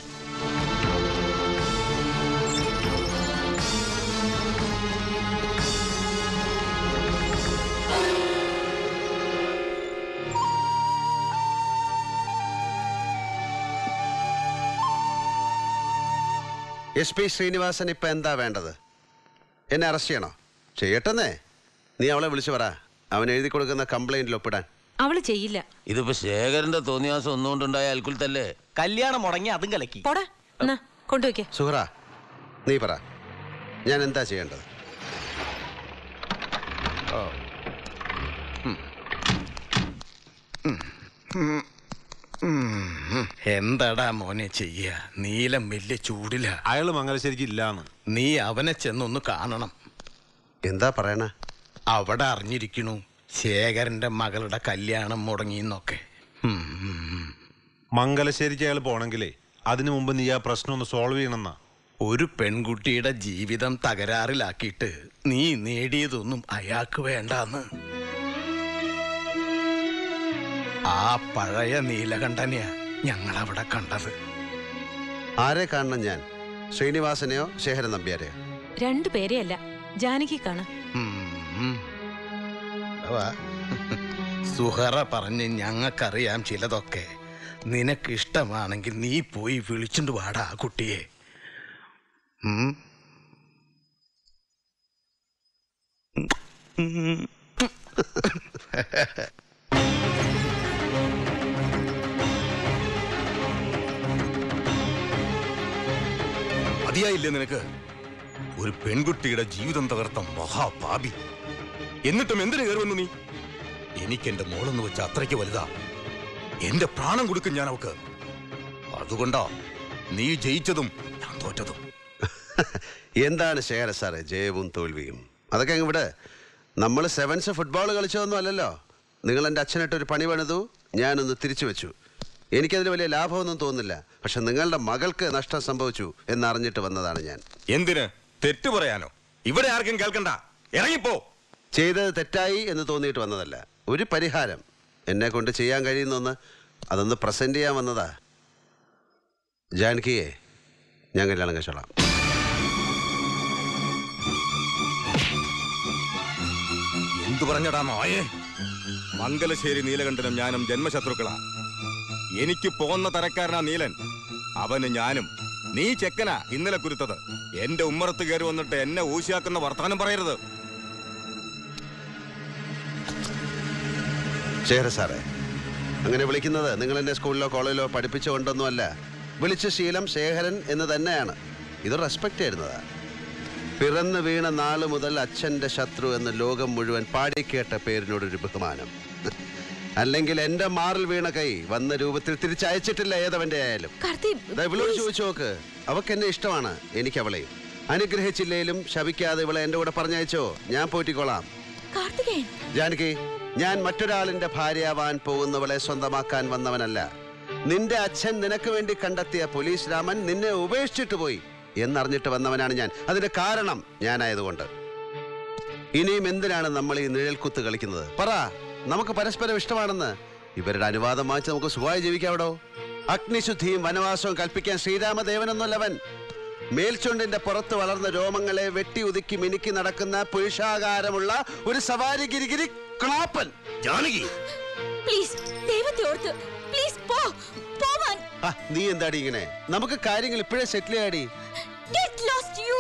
S P Srinivasan ഇപ്പൊ എന്താ വേണ്ടത് എന്നെ അറസ്റ്റ് ചെയ്യണോ ചെയ്യട്ടെന്നേ നീ അവളെ വിളിച്ചു പറ അവൻ എഴുതി കൊടുക്കുന്ന കംപ്ലൈന്റിൽ ഒപ്പിടാൻ അവള് ചെയ്യില്ല ഇതിപ്പോ ശേഖരന്റെ തോന്നിയാസം ഒന്നുകൊണ്ടുണ്ടായ അൽക്കുലത്തല്ലേ കല്യാണം മുടങ്ങി അതും കലക്കി പോടാ എന്നാ കൊണ്ടുവയ്ക്ക സുഹറ നീ പറ ഞാൻ എന്താ ചെയ്യേണ്ടത് എന്താടാ മോനെ ചെയ്യ നീലം വലിയ ചൂടില അയാള് മംഗലശ്ശേരിക്ക് ഇല്ലാന്ന് നീ അവനെ ചെന്നൊന്ന് കാണണം എന്താ പറയണ അവിടെ അറിഞ്ഞിരിക്കണു ശേഖരന്റെ മകളുടെ കല്യാണം മുടങ്ങിന്നൊക്കെ ഉം, ഉം, ഉം. മംഗലശ്ശേരിക്ക് അയാൾ പോണെങ്കിലേ അതിനു മുമ്പ് നീ ആ പ്രശ്നം ഒന്ന് സോൾവ് ചെയ്യണമെന്നാ ഒരു പെൺകുട്ടിയുടെ ജീവിതം തകരാറിലാക്കിയിട്ട് നീ നേടിയതൊന്നും അയാൾക്ക് വേണ്ടാന്ന് ആ പഴയ നീലകണ്ഠനെയാ ഞങ്ങൾ അവിടെ കണ്ടത് ആരെ കാണണം ഞാൻ ശ്രീനിവാസനെയോ ശേഖരൻ നമ്പ്യാരെയോ രണ്ടു പേരെയല്ല ജാനകി കാണാം ഉം. അവാ. സുഹറ പറഞ്ഞ് ഞങ്ങൾക്കറിയാം ചിലതൊക്കെ നിനക്ക് ഇഷ്ടമാണെങ്കിൽ നീ പോയി വിളിച്ചുകൊണ്ട് വാടാ ആ കുട്ടിയെ ഉം. മതിയായില്ലേ നിനക്ക് ഒരു പെൺകുട്ടിയുടെ ജീവിതം തകർത്ത മഹാപാപി എന്നിട്ടും എന്തിനു കയറുമെന്ന് നീ എനിക്ക് എന്റെ മോളെന്ന് വെച്ച അത്രയ്ക്ക് വലുതാ എന്റെ പ്രാണം കൊടുക്കും ഞാൻ അവക്ക് അതുകൊണ്ടാ നീ ജയിച്ചതും ഞാൻ തോറ്റതും എന്താണ് ശേഖര സാറേ ജയവും തോൽവിയും അതൊക്കെ അങ്ങ് വിട് നമ്മൾ സെവൻസ് ഫുട്ബോൾ കളിച്ചതൊന്നും അല്ലല്ലോ നിങ്ങൾ എൻ്റെ അച്ഛനായിട്ട് ഒരു പണി പണിതു ഞാനൊന്ന് തിരിച്ചു വെച്ചു എനിക്കതിൽ വലിയ ലാഭമൊന്നും തോന്നുന്നില്ല പക്ഷെ നിങ്ങളുടെ മകൾക്ക് നഷ്ടം സംഭവിച്ചു എന്നറിഞ്ഞിട്ട് വന്നതാണ് ഞാൻ എന്തിന് തെറ്റു പറയാനോ ഇവിടെ ആർക്കും കേൾക്കണ്ട ഇറങ്ങിപ്പോ ചെയ്തത് തെറ്റായി എന്ന് തോന്നിയിട്ട് വന്നതല്ല ഒരു പരിഹാരം എന്നെ കൊണ്ട് ചെയ്യാൻ കഴിയുന്ന ഒന്ന് അതൊന്ന് പ്രസന്റ് ചെയ്യാൻ വന്നതാ ജാനകിയെ ഞാൻ കല്യാണം കഴിച്ചോളാം എന്തു പറഞ്ഞടാ നായേ മംഗലശ്ശേരി നീലകണ്ഠനും ഞാനും ജന്മശത്രുക്കളാ എനിക്ക് പോന്ന തരക്കാരനാ നീലൻ അവന് ഞാനും നീ ചെക്കനാ ഇന്നലെ കുരുത്തത് എന്റെ ഉമ്മറത്ത് കയറി വന്നിട്ട് എന്നെ ഊശിയാക്കുന്ന വർത്തമാനം പറയരുത് ശേഖര സാറേ അങ്ങനെ വിളിക്കുന്നത് നിങ്ങൾ എന്നെ സ്കൂളിലോ കോളേജിലോ പഠിപ്പിച്ചുകൊണ്ടൊന്നുമല്ല വിളിച്ച ശീലം ശേഖരൻ എന്ന് തന്നെയാണ് ഇത് റെസ്പെക്ട് ചെയ്യുന്നതാ പിറന്നു വീണ നാള് മുതൽ അച്ഛന്റെ ശത്രു എന്ന് ലോകം മുഴുവൻ പാടിക്കേട്ട പേരിനോടൊരു ബഹുമാനം അല്ലെങ്കിൽ എന്റെ മാറിൽ വീണ കൈ വന്ന രൂപത്തിൽ തിരിച്ചയച്ചിട്ടില്ല ഏതവന്റെ ആയാലും ദാ ഇവളോട് ചോദിച്ചു നോക്ക് അവക്ക് എന്നെ ഇഷ്ടമാണ് എനിക്ക് അവളെയും അനുഗ്രഹിച്ചില്ലേലും ശപിക്കാതെ ഇവളെ എന്റെ കൂടെ പറഞ്ഞയച്ചോ ഞാൻ പോറ്റിക്കോളാം കാർത്തികേയൻ ജാനകി ഞാൻ മറ്റൊരാളിന്റെ ഭാര്യയാവാൻ പോകുന്നവളെ സ്വന്തമാക്കാൻ വന്നവനല്ല നിന്റെ അച്ഛൻ നിനക്ക് വേണ്ടി കണ്ടെത്തിയ പോലീസ് രാമൻ നിന്നെ ഉപേക്ഷിച്ചിട്ട് പോയി എന്നറിഞ്ഞിട്ട് വന്നവനാണ് ഞാൻ അതിന്റെ കാരണം ഞാനായതുകൊണ്ട് ഇനിയും എന്തിനാണ് നമ്മൾ ഈ നിഴൽക്കുത്ത് കളിക്കുന്നത് പറ നമുക്ക് പരസ്പരം ഇഷ്ടമാണെന്ന് ഇവരുടെ അനുവാദം വാങ്ങിച്ച് നമുക്ക് സുഖമായി ജീവിക്കാവിടോ അഗ്നിശുദ്ധിയും വനവാസവും കൽപ്പിക്കാൻ ശ്രീരാമദേവനൊന്നുമല്ലവൻ മേൽച്ചുണ്ടിന്റെ പുറത്ത് വളർന്ന രോമങ്ങളെ വെട്ടി ഒതുക്കി മിനുക്കി നടക്കുന്ന പുരുഷാകാരമുള്ള ഒരു സവാരി ഗിരിഗിരി ക്ലാപ്പൻ ജാനകി പ്ലീസ് ദൈവത്തെ ഓർത്ത് പ്ലീസ് പോ പോവാൻ ആ, നീ എന്താടി ഇങ്ങനെ നമുക്ക് കാര്യങ്ങൾ ഇപ്പോഴേ സെറ്റിൽ ചെയ്യാടി ഗെറ്റ് ലോസ്റ്റ് യു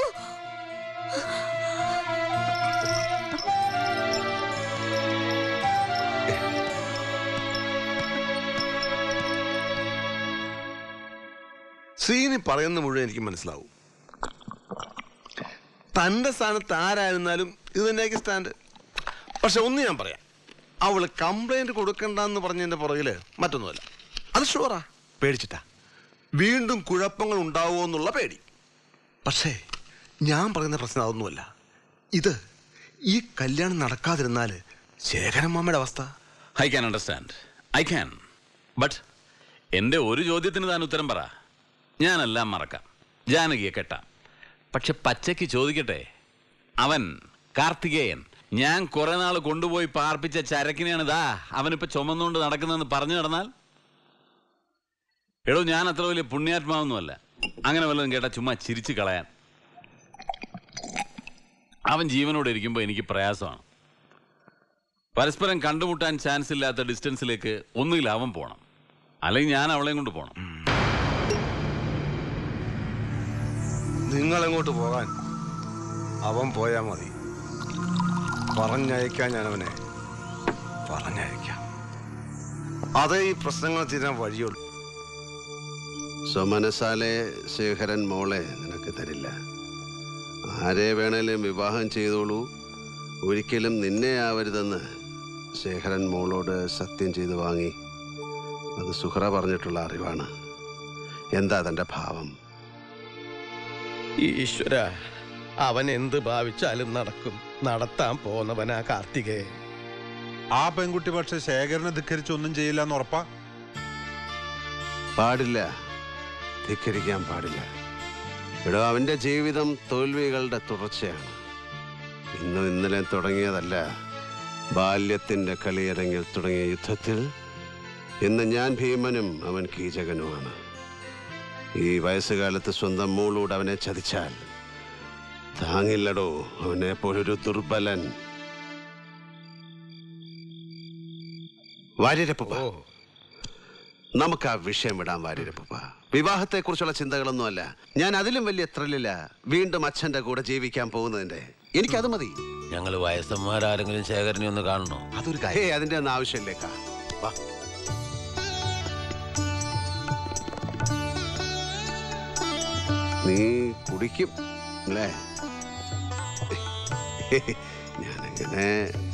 ശ്രീനി പറയുന്ന മുഴുവൻ എനിക്ക് മനസ്സിലാവും തന്റെ സ്ഥാനത്ത് ആരായിരുന്നാലും ഇത് തന്നെയായിരിക്കും സ്റ്റാൻഡ് പക്ഷെ ഒന്ന് ഞാൻ പറയാം അവള് കംപ്ലൈന്റ് കൊടുക്കണ്ടെന്ന് പറഞ്ഞതിന്റെ പുറകില് മറ്റൊന്നുമല്ല അത് ഷുവറാ പേടിച്ചിട്ടാ വീണ്ടും കുഴപ്പങ്ങൾ ഉണ്ടാവുമോ എന്നുള്ള പേടി പക്ഷേ ഞാൻ പറയുന്ന പ്രശ്നം അതൊന്നുമല്ല ഇത് ഈ കല്യാണം നടക്കാതിരുന്നാല് ശേഖരൻ മാമയുടെ അവസ്ഥ I can understand I can but എൻ്റെ ഒരു ചോദ്യത്തിന് താൻ ഉത്തരം പറ ഞാനെല്ലാം മറക്കാം ജാനകിയെ കെട്ടാം പക്ഷെ പച്ചയ്ക്ക് ചോദിക്കട്ടെ അവൻ കാർത്തികേയൻ ഞാൻ കുറെ നാൾ കൊണ്ടുപോയി പാർപ്പിച്ച ചരക്കിനെയാണ് ഇതാ അവനിപ്പോ ചുമന്നുകൊണ്ട് നടക്കുന്നതെന്ന് പറഞ്ഞു നടന്നാൽ എടോ ഞാൻ അത്ര വലിയ പുണ്യാത്മാവൊന്നുമല്ല അങ്ങനെ വല്ലതും കേട്ടാ ചുമ്മാ ചിരിച്ചു കളയാൻ അവൻ ജീവനോടെ ഇരിക്കുമ്പോൾ എനിക്ക് പ്രയാസമാണ് പരസ്പരം കണ്ടുമുട്ടാൻ ചാൻസ് ഇല്ലാത്ത ഡിസ്റ്റൻസിലേക്ക് ഒന്നുകിൽ അവൻ പോണം അല്ലെങ്കിൽ ഞാൻ അവളെയും കൊണ്ട് പോണം നിങ്ങളെങ്ങോട്ട് പോകാൻ അവൻ പോയാ മതി പറഞ്ഞയക്കാൻ ഞാൻ അവനെ പറഞ്ഞയക്കാം അതേ ഈ പ്രശ്നങ്ങൾ തീരാൻ വഴിയുള്ളൂ സ്വമനസാലെ ശേഖരൻ മോളെ നിനക്ക് തരില്ല ആരെ വേണേലും വിവാഹം ചെയ്തോളൂ ഒരിക്കലും നിന്നെ ആവരുതെന്ന് ശേഖരൻ മോളോട് സത്യം ചെയ്ത് വാങ്ങി അത് സുഹറ പറഞ്ഞിട്ടുള്ള അറിവാണ് എന്താ തൻ്റെ ഭാവം ഈശ്വര അവൻ എന്ത് ഭാവിച്ചാലും നടക്കും നടത്താൻ പോന്നവനാ കാർത്തികേയൻ ആ പെൺകുട്ടി പക്ഷെ ശേഖരനെ ധിക്കരിച്ച് ഒന്നും ചെയ്യില്ല എന്ന് ഉറപ്പാ പാടില്ല ധിക്കരിക്കാൻ പാടില്ല ഇവിടെ അവൻ്റെ ജീവിതം തോൽവികളുടെ തുടർച്ചയാണ് ഇന്നും ഇന്നലെ തുടങ്ങിയതല്ല ബാല്യത്തിൻ്റെ കളിയരങ്ങിൽ തുടങ്ങിയ യുദ്ധത്തിൽ ഇന്ന് ഞാൻ ഭീമനും അവൻ കീചകനുമാണ് ഈ വയസ്സുകാലത്ത് സ്വന്തം മോളൂടെ അവനെ ചതിച്ചാൽ താങ്ങില്ലടോ അവനെ പോലൊരു ദുർബലൻ വാര്യരപ്പ നമുക്ക് ആ വിഷയം വിടാൻ വാര്യരപ്പ വിവാഹത്തെ കുറിച്ചുള്ള ചിന്തകളൊന്നുമല്ല ഞാൻ അതിലും വലിയ ത്രില്ലില്ല വീണ്ടും അച്ഛന്റെ കൂടെ ജീവിക്കാൻ പോകുന്നതിന്റെ എനിക്കത് മതി ഞങ്ങൾ വയസ്സന്മാരാരെങ്കിലും ശേഖരനെ ഒന്ന് കാണണോ അതൊരു കാര്യം അതിന്റെ ഒന്നും ആവശ്യമില്ലേക്കാ വാ നീ കുടിക്കും അല്ലേ ഞാനെങ്ങനെ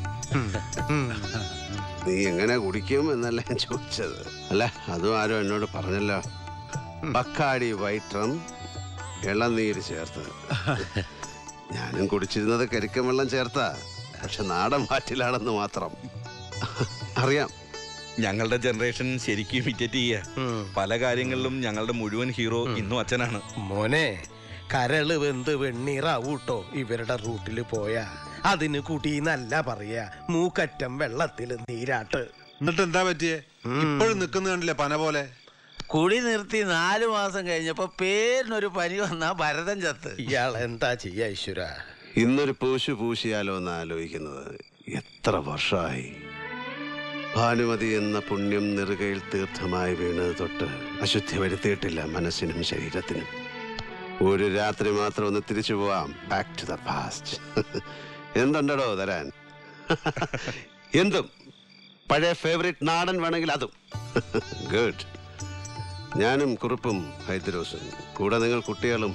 നീ എങ്ങനെ കുടിക്കും എന്നല്ല ഞാൻ ചോദിച്ചത് അല്ല അതും ആരോ എന്നോട് പറഞ്ഞല്ലോ ബക്കാടി വൈറ്റം ഇളനീര് ചേർത്ത് ഞാനും കുടിച്ചിരുന്നത് കരിക്കം വെള്ളം ചേർത്താ പക്ഷെ നാടൻ മാറ്റിലാണെന്ന് മാത്രം അറിയാം ഞങ്ങളുടെ ജനറേഷൻ ശരിക്കും ഇമിറ്റേറ്റ് ചെയ്യുക പല കാര്യങ്ങളിലും ഞങ്ങളുടെ മുഴുവൻ ഹീറോ ഇന്നും അച്ഛനാണ് മോനെ കരള് വെന്ത് വെണ്ണീറാവൂട്ടോ ഇവരുടെ റൂട്ടിൽ പോയാ അതിന് കുടീന്നല്ല പറയാ മൂക്കറ്റം വെള്ളത്തിൽ നീരാട്ട് എന്നിട്ട് എന്താ പറ്റിയേ ഇപ്പോഴും നിൽക്കുന്ന കണ്ടില്ലേ പന പോലെ കുടി നിർത്തി നാലു മാസം കഴിഞ്ഞപ്പോ പേരിനൊരു പനി വന്നാ ഭരതൻ ചത്ത് ഇയാൾ എന്താ ചെയ്യാ ഈശ്വര ഇന്നൊരു പൂശു പൂശിയാലോ എന്ന് ആലോചിക്കുന്നത് എത്ര വർഷമായി ഭാനുമതി എന്ന പുണ്യം നെറുകയിൽ തീർത്ഥമായി വീണത് തൊട്ട് അശുദ്ധി വരുത്തിയിട്ടില്ല മനസ്സിനും ശരീരത്തിനും ഒരു രാത്രി മാത്രം ഒന്ന് തിരിച്ചു പോവാം ബാക്ക് ടു ദ പാസ്റ്റ് എന്തുണ്ടോ തരാൻ എന്തും പഴയ ഫേവറേറ്റ് നാടൻ വേണമെങ്കിൽ അതും ഗുഡ് ഞാനും കുറുപ്പും ഹൈദ്രോസും കൂടെ നിങ്ങൾ കുട്ടികളും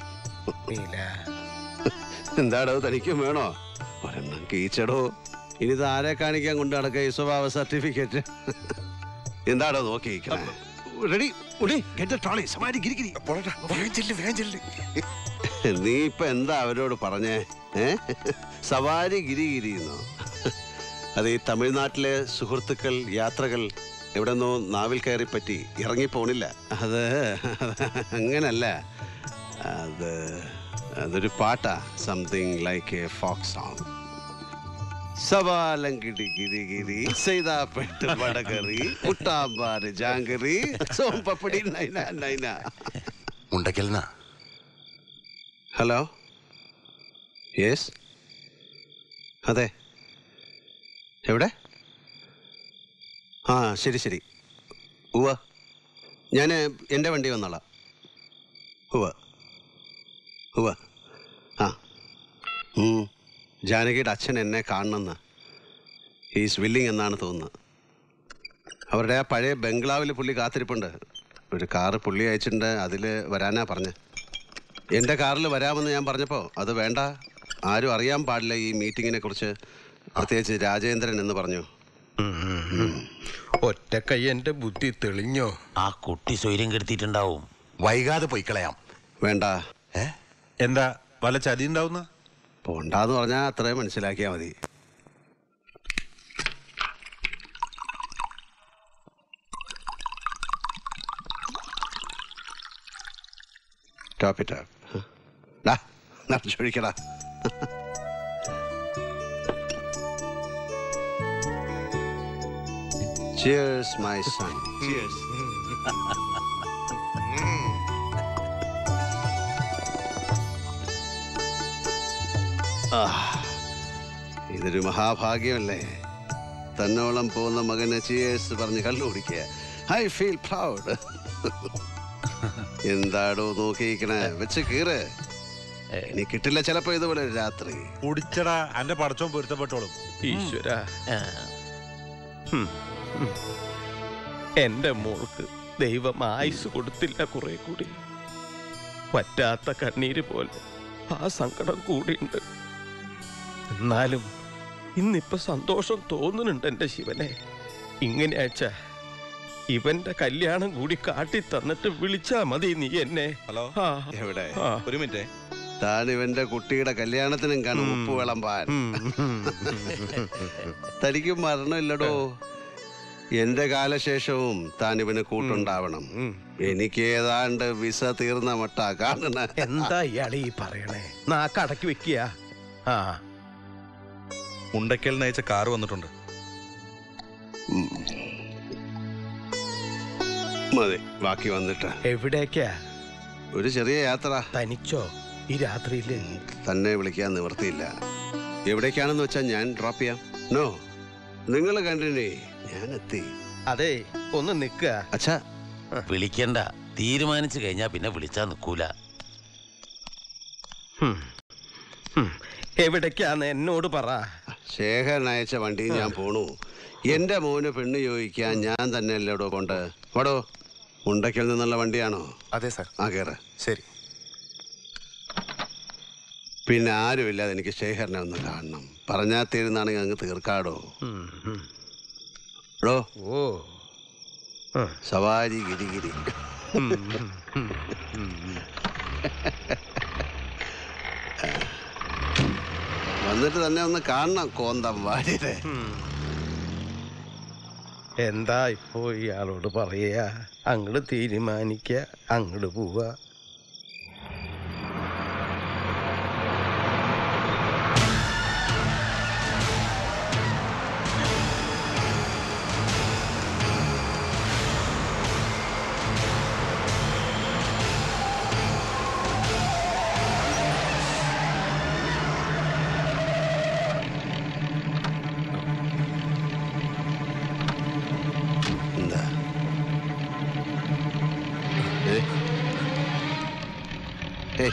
എന്താടോ തനിക്കും വേണോ ഒരെണ്ണം കീച്ചടോ ഇനി ഇത് ആരെ കാണിക്കാൻ കൊണ്ട് നടക്കുക ഈ സ്വഭാവ സർട്ടിഫിക്കറ്റ് എന്താടോ നോക്കി റെഡി ഉടി ഗെറ്റ് ട്രോളി സമാരി ഗിരി ഗിരി നീ ഇപ്പൊ എന്താ അവരോട് പറഞ്ഞേ ഏ സവാരി ഗിരി ഗിരി എന്നോ അത് ഈ തമിഴ്നാട്ടിലെ സുഹൃത്തുക്കൾ യാത്രകൾ എവിടെ നിന്നോ നാവിൽ കയറി പറ്റി ഇറങ്ങിപ്പോണില്ല അത് അങ്ങനല്ല അത് അതൊരു പാട്ടാ something like a folk song സവാലങ്കിടി ഗിരി ഗിരി സൈതാപ്പെട്ട് വടകറി മുട്ടാമ്പാറ് ജാങ്കറി സോമ്പപ്പടി നൈന നൈന ഉണ്ടക്കൽന ഹലോ യെസ് അതെ എവിടെ ആ ശരി ശരി ഉവ്വ ഞാൻ എൻ്റെ വണ്ടി വന്നോളാം ഉവ്വ ഉവ്വ ആ ഉം. ജാനകിയുടെ അച്ഛൻ എന്നെ കാണണമെന്ന് ഹീസ് വില്ലിങ് എന്നാണ് തോന്നുന്നത് അവരുടെ ആ പഴയ ബംഗ്ലാവിൽ പുള്ളി കാത്തിരിപ്പുണ്ട് ഒരു കാറ് പുള്ളി അയച്ചിട്ടുണ്ട് അതിൽ വരാനാ പറഞ്ഞ് എൻ്റെ കാറിൽ വരാമെന്ന് ഞാൻ പറഞ്ഞപ്പോൾ അത് വേണ്ട ആരും അറിയാൻ പാടില്ല ഈ മീറ്റിങ്ങിനെ കുറിച്ച് പ്രത്യേകിച്ച് രാജേന്ദ്രൻ എന്ന് പറഞ്ഞു ഒറ്റക്കൈ എന്റെ ബുദ്ധി തെളിഞ്ഞോ ആ കുട്ടി സ്വൈര്യം കെടുത്തിട്ടുണ്ടാവും വൈകാതെ പോയി കളയാം വേണ്ട എന്താ വല്ല ചതി ഉണ്ടാവുന്ന പോണ്ടാന്ന് പറഞ്ഞാൽ അത്രയും മനസ്സിലാക്കിയാൽ മതി ടോപ്പ് ടോപ്പ് ഡാ നിറച്ചൊഴിക്കടാ Cheers, my son. Cheers. ആ, ഇതൊരു മഹാഭാഗ്യമല്ലേ തന്നോളം പോകുന്ന മകനെ ചിയേഴ്സ് പറഞ്ഞ് കള്ളു കുടിക്കുക ഐ ഫീൽ പ്രൗഡ് എന്താടോ നോക്കിയിരിക്കണേ വെച്ച് കീറ് ഇനി കിട്ടില്ല ചിലപ്പോ ഇതുപോലെ ഒരു രാത്രി കുടിച്ചടാ എന്റെ പടച്ചോൻ പൊരുത്തപ്പെട്ടോളും ഈശ്വര എന്റെ മോൾക്ക് ദൈവം ആയുസ് കൊടുത്തില്ല കുറെ കൂടി പറ്റാത്ത കണ്ണീര് പോലെ ആ സങ്കടം കൂടിയുണ്ട് എന്നാലും ഇന്നിപ്പൊ സന്തോഷം തോന്നുന്നുണ്ട് എന്റെ ശിവനെ ഇങ്ങനെ അയച്ച ഇവന്റെ കല്യാണം കൂടി കാട്ടി തന്നിട്ട് വിളിച്ചാ മതി നീ എന്നെ ഹലോ എവിടെ ഒരു മിനിറ്റ് താൻ ഇവന്റെ കുട്ടിയുടെ കല്യാണത്തിനും കാണും ഉപ്പ് വിളമ്പാൻ തനിക്ക് മരണമില്ലടോ എന്റെ കാലശേഷവും താൻ ഇവന് കൂട്ടുണ്ടാവണം എനിക്ക് ഏതാണ്ട് വിസ തീർന്ന മട്ട കാണണ എന്താ ഇയാളെ ഈ പറയണേ നാക്കടക്കി വെക്കുക ആ ഉണ്ടക്കൽ നയിച്ച കാറ് വന്നിട്ടുണ്ട് മതി ബാക്കി വന്നിട്ട് എവിടേക്കാ ഒരു ചെറിയ യാത്ര തനിച്ചോ ഈ രാത്രിയില് തന്നെ വിളിക്കാൻ നിവർത്തിയില്ല എവിടേക്കാണെന്ന് വെച്ചാൽ ഞാൻ ഡ്രോപ്പ് ചെയ്യാം നോ നിങ്ങൾ കണ്ടില്ലേ ഞാൻ എത്തി അതെ ഒന്ന് നിക്ക അച്ഛാ വിളിക്കണ്ട തീരുമാനിച്ചു കഴിഞ്ഞാ പിന്നെ വിളിച്ചാ നിക്കൂല എവിടേക്കാന്ന് എന്നോട് പറ ശേഖരൻ അയച്ച വണ്ടി ഞാൻ പോണു എന്റെ മോന് പെണ്ണ് ചോദിക്കാൻ ഞാൻ തന്നെ അല്ലേടോ കൊണ്ട് വടോ ഉണ്ടയ്ക്കൽ നിന്നുള്ള വണ്ടിയാണോ അതെ സാർ ആ കേറ് ശരി പിന്നെ ആരുമില്ലാതെ എനിക്ക് ശേഖരനെ ഒന്ന് കാണണം പറഞ്ഞാൽ തീരുന്നാണെങ്കിൽ അങ്ങ് തീർക്കാടോ എടോ ഓ സവാരി ഗിരിഗിരി വന്നിട്ട് തന്നെ ഒന്ന് കാണണം കോന്തം വാര്യരെ എന്താ ഇപ്പോ ഇയാളോട് പറയാ അങ്ങട് തീരുമാനിക്ക അങ്ങട് പോവാ ഏയ്.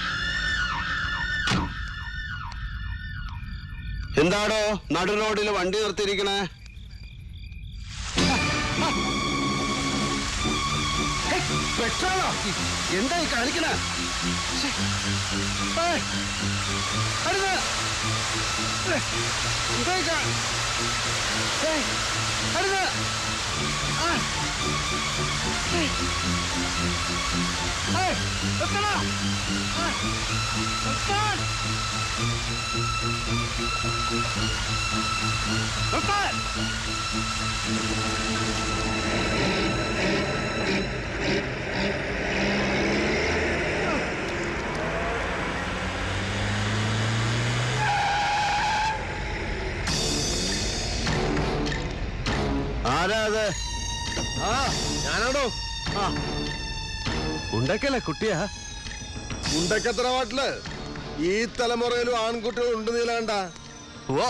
എന്താടോ നടു റോഡിൽ വണ്ടി നിർത്തിയിരിക്കണേ പെട്രോളോ എന്തായി കാണിക്കണ ആരാ അത് ആ ഞാനാണോ ആ ഉണ്ടക്കല്ലേ കുട്ടിയാ ഉണ്ടക്കത്ര വാട്ടില് ഈ തലമുറയിലും ആൺകുട്ടികൾ ഉണ്ട് നീലാണ്ട ഓ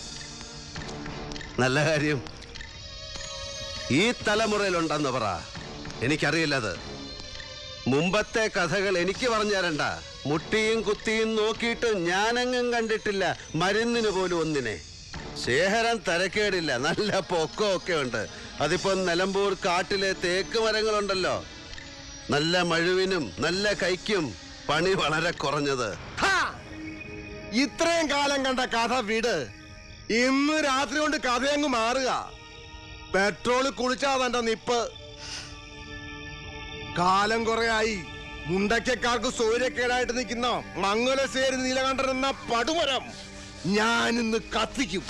നല്ല കാര്യം ഈ തലമുറയിലുണ്ടെന്ന് പറ എനിക്കറിയില്ലത് മുമ്പത്തെ കഥകൾ എനിക്ക് പറഞ്ഞു തരണ്ട മുട്ടിയും കുത്തിയും നോക്കിയിട്ട് ഞാനെങ്ങും കണ്ടിട്ടില്ല മരുന്നിന് പോലും ഒന്നിനെ ശേഖരൻ തരക്കേടില്ല നല്ല പൊക്കമൊക്കെ ഉണ്ട് അതിപ്പോ നിലമ്പൂർ കാട്ടിലെ തേക്ക് മരങ്ങളുണ്ടല്ലോ നല്ല മഴുവിനും നല്ല കൈക്കും പണി വളരെ കുറഞ്ഞത് ഇത്രയും കാലം കണ്ട കഥ വിട് ഇന്ന് രാത്രി കൊണ്ട് കഥയങ്ങ് മാറുക പെട്രോൾ കുളിച്ചാ തന്റെ നിപ്പ് കാലം കുറയായി മുണ്ടക്കക്കാർക്ക് സൂര്യക്കേടായിട്ട് നിൽക്കുന്ന മംഗലശ്ശേരി നീലകണ്ഠൻ എന്ന പടുമരം ഞാൻ ഇന്ന് കത്തിക്കും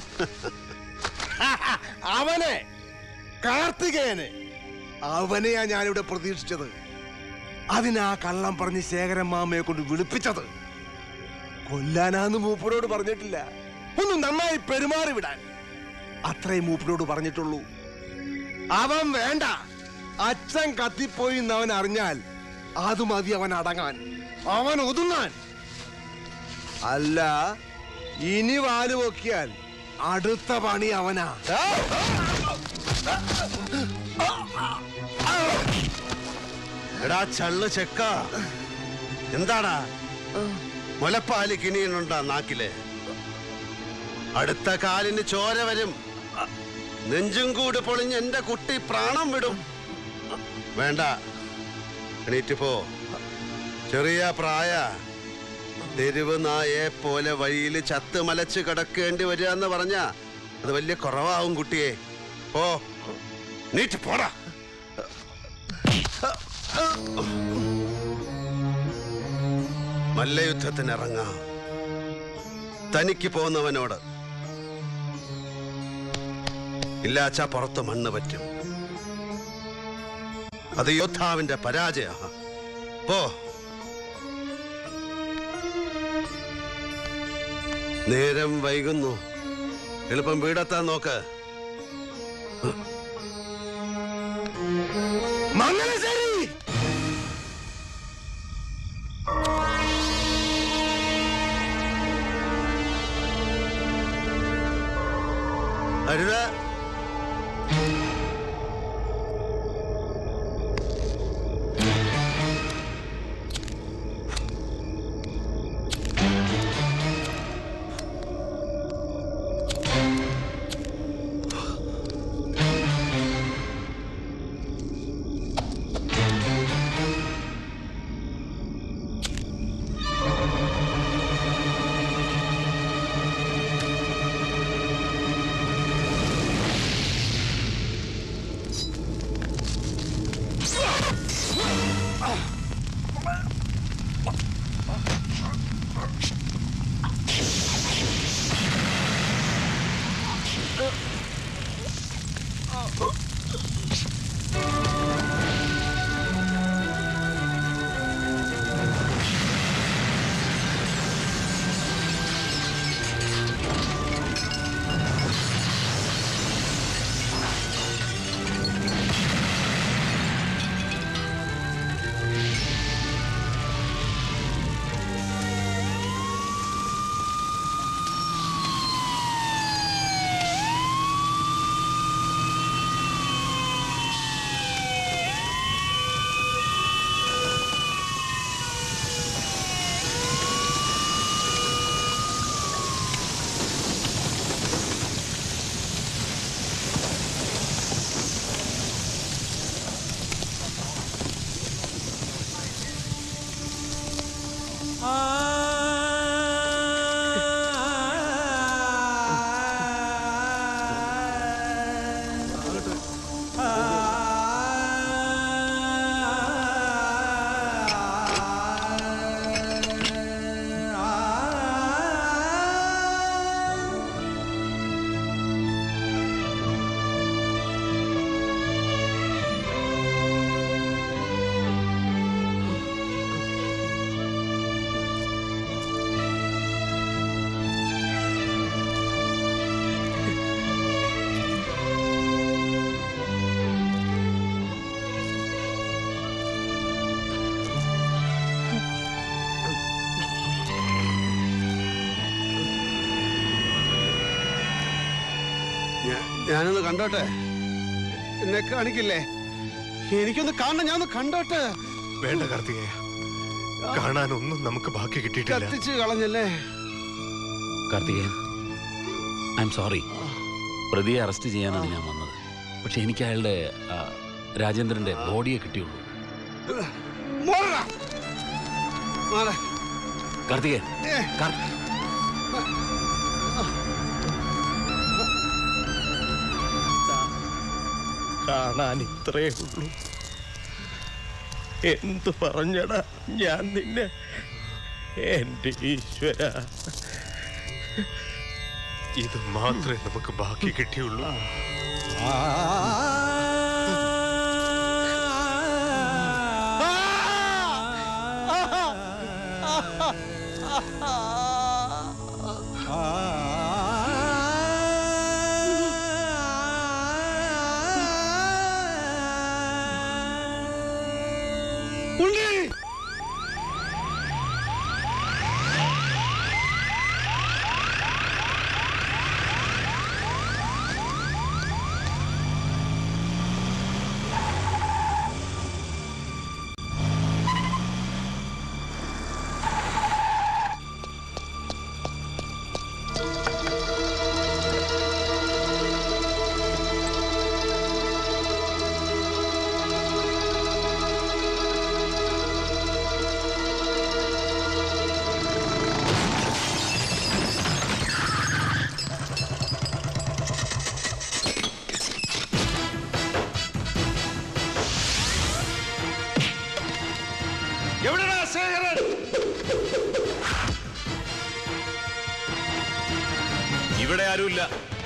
അവനെ കാർത്തികേയനെ അവനെയാ ഞാനിവിടെ പ്രതീക്ഷിച്ചത് അതിനാ കള്ളം പറഞ്ഞ് ശേഖരൻ മാമയെ കൊണ്ട് വിളിപ്പിച്ചത് കൊല്ലാനാന്ന് മൂപ്പരോട് പറഞ്ഞിട്ടില്ല ഒന്ന് നന്നായി പെരുമാറി വിടാൻ അത്രേ മൂപ്പരോട് പറഞ്ഞിട്ടുള്ളൂ അവൻ വേണ്ട അച്ഛൻ കത്തിപ്പോയി എന്ന് അവൻ അറിഞ്ഞാൽ അത് മതി അവൻ അടങ്ങാൻ അവൻ ഒതുങ്ങാൻ അല്ല ഇനി വാല് പൊക്കിയാൽ അടുത്ത പണി അവനാ എടാ ചള്ളു ചെക്ക എന്താടാ മുലപ്പാല് കിണിയുണ്ടാ നാക്കില് അടുത്ത കാലിന് ചോര വരും നെഞ്ചും കൂട് പൊളിഞ്ഞ് എന്റെ കുട്ടി പ്രാണം വിടും വേണ്ട എണീറ്റ് പോ ചെറിയ പ്രായ തെരുവ് നായെ പോലെ വഴിയിൽ ചത്ത് മലച്ച് കിടക്കേണ്ടി വരിക എന്ന് പറഞ്ഞ അത് വലിയ കുറവാവും കുട്ടിയെ പോ നീറ്റ് പോടാ മല്ലയുദ്ധത്തിന് ഇറങ്ങാം തനിക്ക് പോകുന്നവനോട് ഇല്ലാച്ച പുറത്ത് മണ്ണ് പറ്റും അത് യോദ്ധാവിന്റെ പരാജയ പോ നേരം വൈകുന്നു എളുപ്പം വീടെത്താൻ നോക്ക് മംഗലശ്ശേരി അരുത് ഞാനൊന്ന് കണ്ടോട്ടെ എന്നെ കാണിക്കില്ലേ എനിക്കൊന്ന് കാണണം ഞാനൊന്ന് കണ്ടോട്ടെ വേണ്ട കാർത്തികേയ കാണാനൊന്നും നമുക്ക് ബാക്കി കിട്ടിയിട്ടില്ല കത്തിച്ച് കളഞ്ഞല്ലേ കാർത്തികേയൻ ഐ എം സോറി പ്രതിയെ അറസ്റ്റ് ചെയ്യാനാണ് ഞാൻ വന്നത് പക്ഷെ എനിക്ക് അയാളുടെ ആ, രാജേന്ദ്രന്റെ ബോഡിയെ കിട്ടിയുള്ളൂ മോളാ. മാറ്. കാർത്തികേയൻ ഏ. കാർ- കാണാൻ ഇത്രേ ഉള്ളൂ എന്തു പറഞ്ഞടാ ഞാൻ നിന്നെ എന്റെ ഈശ്വര ഇത് മാത്രമേ നമുക്ക് ബാക്കി കിട്ടിയുള്ളൂ ഉണ്ണി എവിടെടാ ശേഖരൻ ഇവിടെ ആരുമില്ല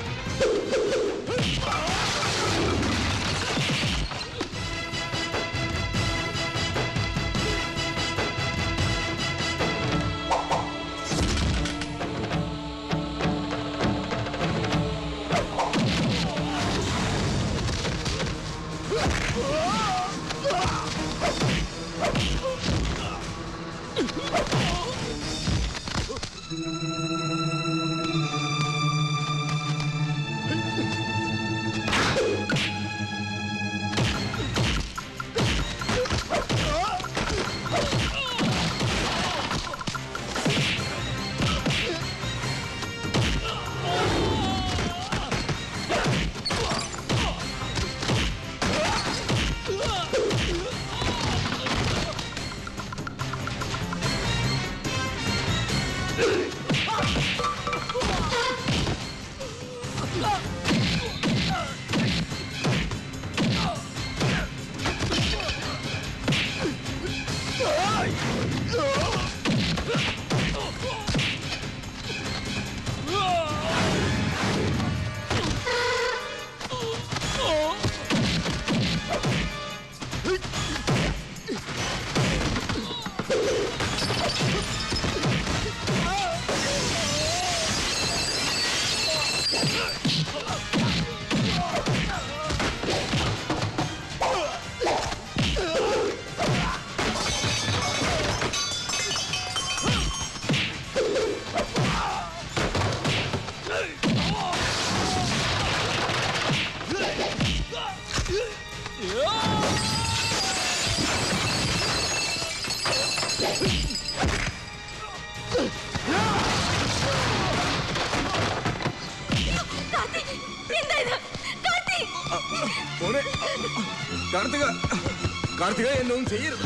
മോനെ കാർത്തിക കാർത്തിക എന്നെ ഒന്നും ചെയ്യരുത്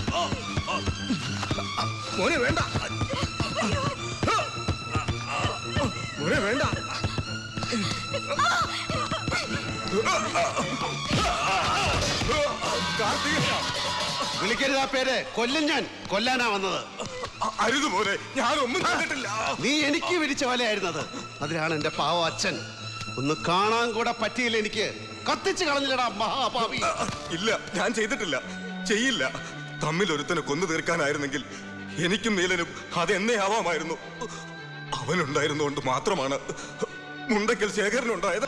മോനെ വേണ്ട മോനെ വേണ്ട കാർത്തിക വിളിക്കരുത് ആ പേര് കൊല്ലും ഞാൻ കൊല്ലാനാ വന്നത് അരുത് മോനെ ഞാനൊന്നും ചെയ്തിട്ടില്ല നീ എനിക്ക് വിരിച്ച വലയായിരുന്നത് അതിലാണ് എന്റെ പാവ അച്ഛൻ ഒന്ന് കാണാൻ കൂടെ പറ്റിയില്ല എനിക്ക് കത്തിച്ച് കളഞ്ഞില്ലടാ മഹാപാപി ഇല്ല ഞാൻ ചെയ്തിട്ടില്ല ചെയ്യില്ല തമ്മിൽ ഒരുത്തനെ കൊന്നു തീർക്കാനായിരുന്നെങ്കിൽ എനിക്കും നീലനും അതെന്നേ ആവാമായിരുന്നു അവനുണ്ടായിരുന്നുകൊണ്ട് മാത്രമാണ് മുണ്ടക്കൽ ശേഖരനുണ്ടായത്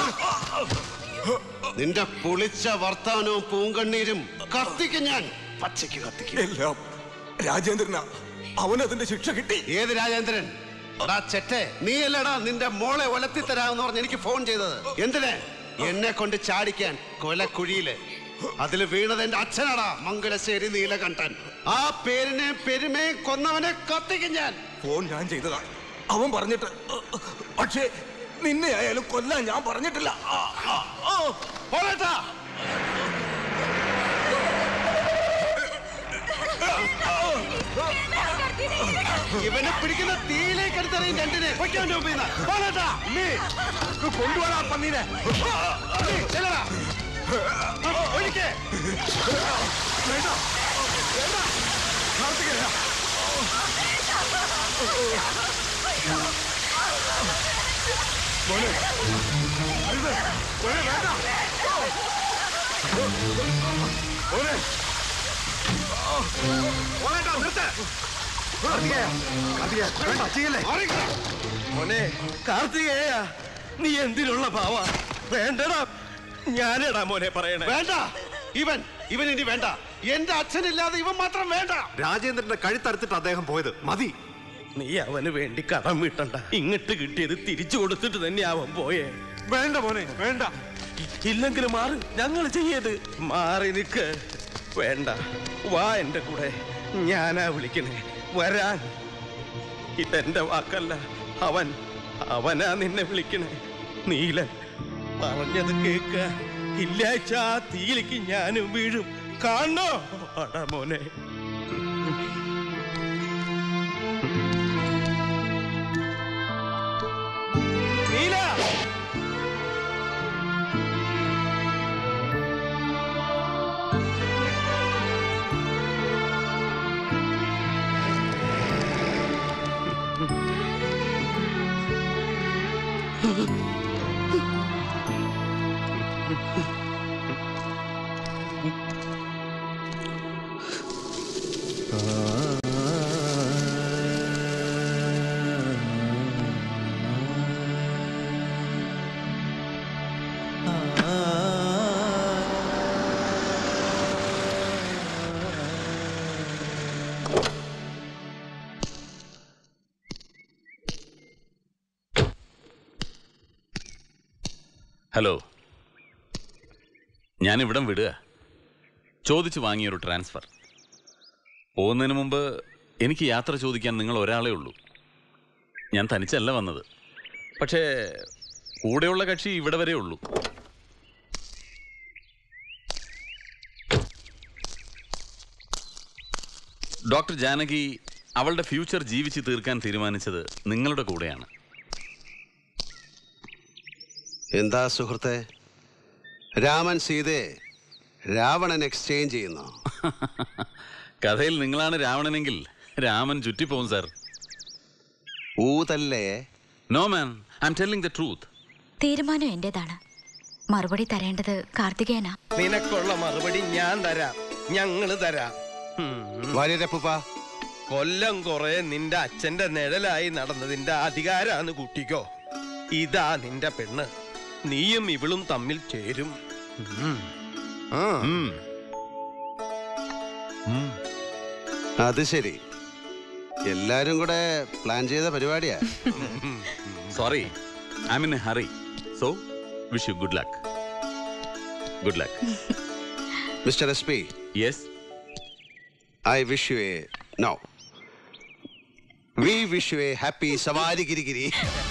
നിന്റെ പുളിച്ച വർത്താനവും പൂങ്കണ്ണീരും കത്തിക്കും ഞാൻ പച്ചയ്ക്ക് കത്തിക്കും എല്ലാം രാജേന്ദ്രനാ അവനതിന്റെ ശിക്ഷ കിട്ടി ഏത് രാജേന്ദ്രൻ എടാ ചെറ്റെ നീ അല്ലടാ നിന്റെ മോളെ ഒലത്തി തരാമെന്ന് പറഞ്ഞ് എനിക്ക് ഫോൺ ചെയ്തത് എന്തിനെ എന്നെ കൊണ്ട് ചാടിക്കാൻ കൊലക്കുഴിയില് അതിൽ വീണത് എന്റെ അച്ഛനാടാ മംഗലശ്ശേരി നീലകണ്ഠൻ ആ പേരിനെ പെരുമയും കൊന്നവനെ കത്തിക്കും ഞാൻ ഫോൺ ഞാൻ ചെയ്തതാ അവൻ പറഞ്ഞിട്ട് പക്ഷേ നിന്നെ ആയാലും കൊല്ലാൻ ഞാൻ പറഞ്ഞിട്ടില്ല ആ, ആ, ആ. പോരട്ടാ ഇവനെ പിടിക്കുന്ന തീയിലേക്ക് എടുത്തറിയും രണ്ടിനെ പൊയ്ക്കോന്റെ മുമ്പിൽ നിന്ന്. പോരട്ടാ നീ കൊണ്ടുപോടാ പന്നീനെ നീ ചെല്ലടാ ഒഴിക്കേ വേണ്ട വേണ്ട കാർത്തികേയ മോനെ അരുത് മോനെ വേണ്ട മോനെ മോനേട്ടാ നിർത്ത് കാർത്തികേയ കാർത്തികേയ വേണ്ട ചെയ്യല്ലേ മോനെ കാർത്തികേയ നീ എന്തിനുള്ള ഭാവ വേണ്ടടാ ഞാനടാ മോനെ പറയണേ വേണ്ട ഇവൻ ഇവൻ ഇനി വേണ്ട എന്റെ അച്ഛനില്ലാതെ ഇവൻ മാത്രം വേണ്ട രാജേന്ദ്രന്റെ കഴുത്തറുത്തിട്ട് അദ്ദേഹം പോയത് മതി നീ അവന് വേണ്ടി കടം വീട്ടണ്ട ഇങ്ങോട്ട് കിട്ടിയത് തിരിച്ചു കൊടുത്തിട്ട് തന്നെ അവൻ പോയേ വേണ്ട മോനെ വേണ്ട ഇല്ലെങ്കിൽ മാറി ഞങ്ങൾ ചെയ്യത് മാറി നിക്ക് വേണ്ട വാ എന്റെ കൂടെ ഞാനാ വിളിക്കണേ വരാൻ ഇതെന്റെ വാക്കല്ല അവൻ അവനാ നിന്നെ വിളിക്കണേ നീലൻ പറഞ്ഞത് കേക്ക ഇല്ലാച്ച ആ തീയിലേക്ക് ഞാനും വീഴും കാണോ അടാ മോനെ നീല ഹലോ ഞാൻ ഇവിടം വിടുക ചോദിച്ചു വാങ്ങിയൊരു ട്രാൻസ്ഫർ പോകുന്നതിന് മുമ്പ് എനിക്ക് യാത്ര ചോദിക്കാൻ നിങ്ങൾ ഒരാളേ ഉള്ളൂ ഞാൻ തനിച്ചല്ല വന്നത് പക്ഷേ കൂടെയുള്ള കക്ഷി ഇവിടെ വരെ ഉള്ളൂ ഡോക്ടർ ജാനകി അവളുടെ ഫ്യൂച്ചർ ജീവിച്ച് തീർക്കാൻ തീരുമാനിച്ചത് നിങ്ങളുടെ കൂടെയാണ് എന്താ സുഹൃത്തെ രാമൻ സീതയെ രാവണൻ എക്സ്ചേഞ്ച് ചെയ്യുന്നു കഥയിൽ നിങ്ങളാണ് രാവണനെങ്കിൽ രാമൻ ചുറ്റിപ്പോവും സാർ ഊതല്ലേ no man I'm telling the truth തീരുമാനം എന്റേതാണ് മറുപടി തരേണ്ടത് കാർത്തികേയനാ നിനക്കുള്ള മറുപടി ഞാൻ തരാം ഞങ്ങള് തരാം വാര്യരപ്പുപ്പ കൊല്ലം കുറെ നിന്റെ അച്ഛന്റെ നിഴലായി നടന്നതിന്റെ അധികാരാന്ന് കൂട്ടിക്കോ ഇതാ നിന്റെ പെണ്ണ് നീയും ഇവളും തമ്മിൽ ചേരും ഉം. ആ. അത് ശരി എല്ലാരും കൂടെ പ്ലാൻ ചെയ്ത പരിപാടിയാ sorry I'm in a hurry so wish you good luck good luck mister S P yes I wish you a no we wish you a happy സവാരി ഗിരിഗിരി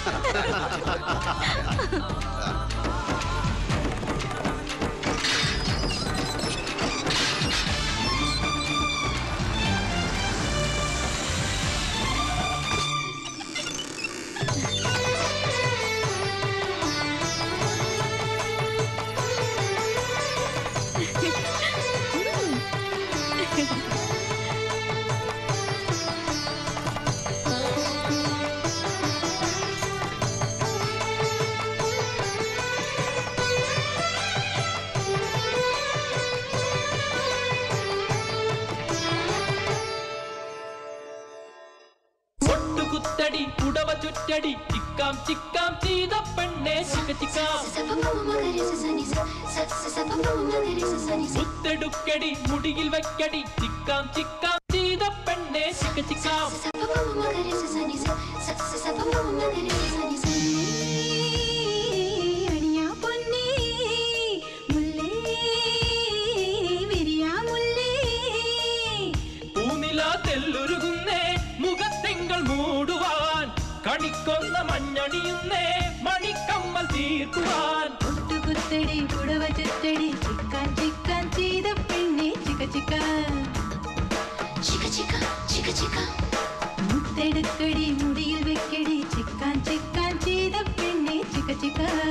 ഒട്ടുകുത്തടി ഉടവ ചുറ്റടി ചിക്കാം ചിക്കാം ചെയ്ത പെണ്ണെ ചിക്ക ചിക്കാം മുത്തെടുക്കടി മുടിയിൽ വെക്കടി ചിക്കാം ചിക്കാം ചെയ്ത പെണ്ണെ ചിക്ക ചിക്കാം അടിയാ പൊന്നേ ചിക്ക ചിക്ക ചിക്ക ചിക്ക ചിക്ക മുത്തെടുക്കടി മുടിയിൽ വെക്കടി ചിക്കാൻ ചിക്കാൻ ചെയ്ത പെണ്ണെ ചിക്ക ചിക്ക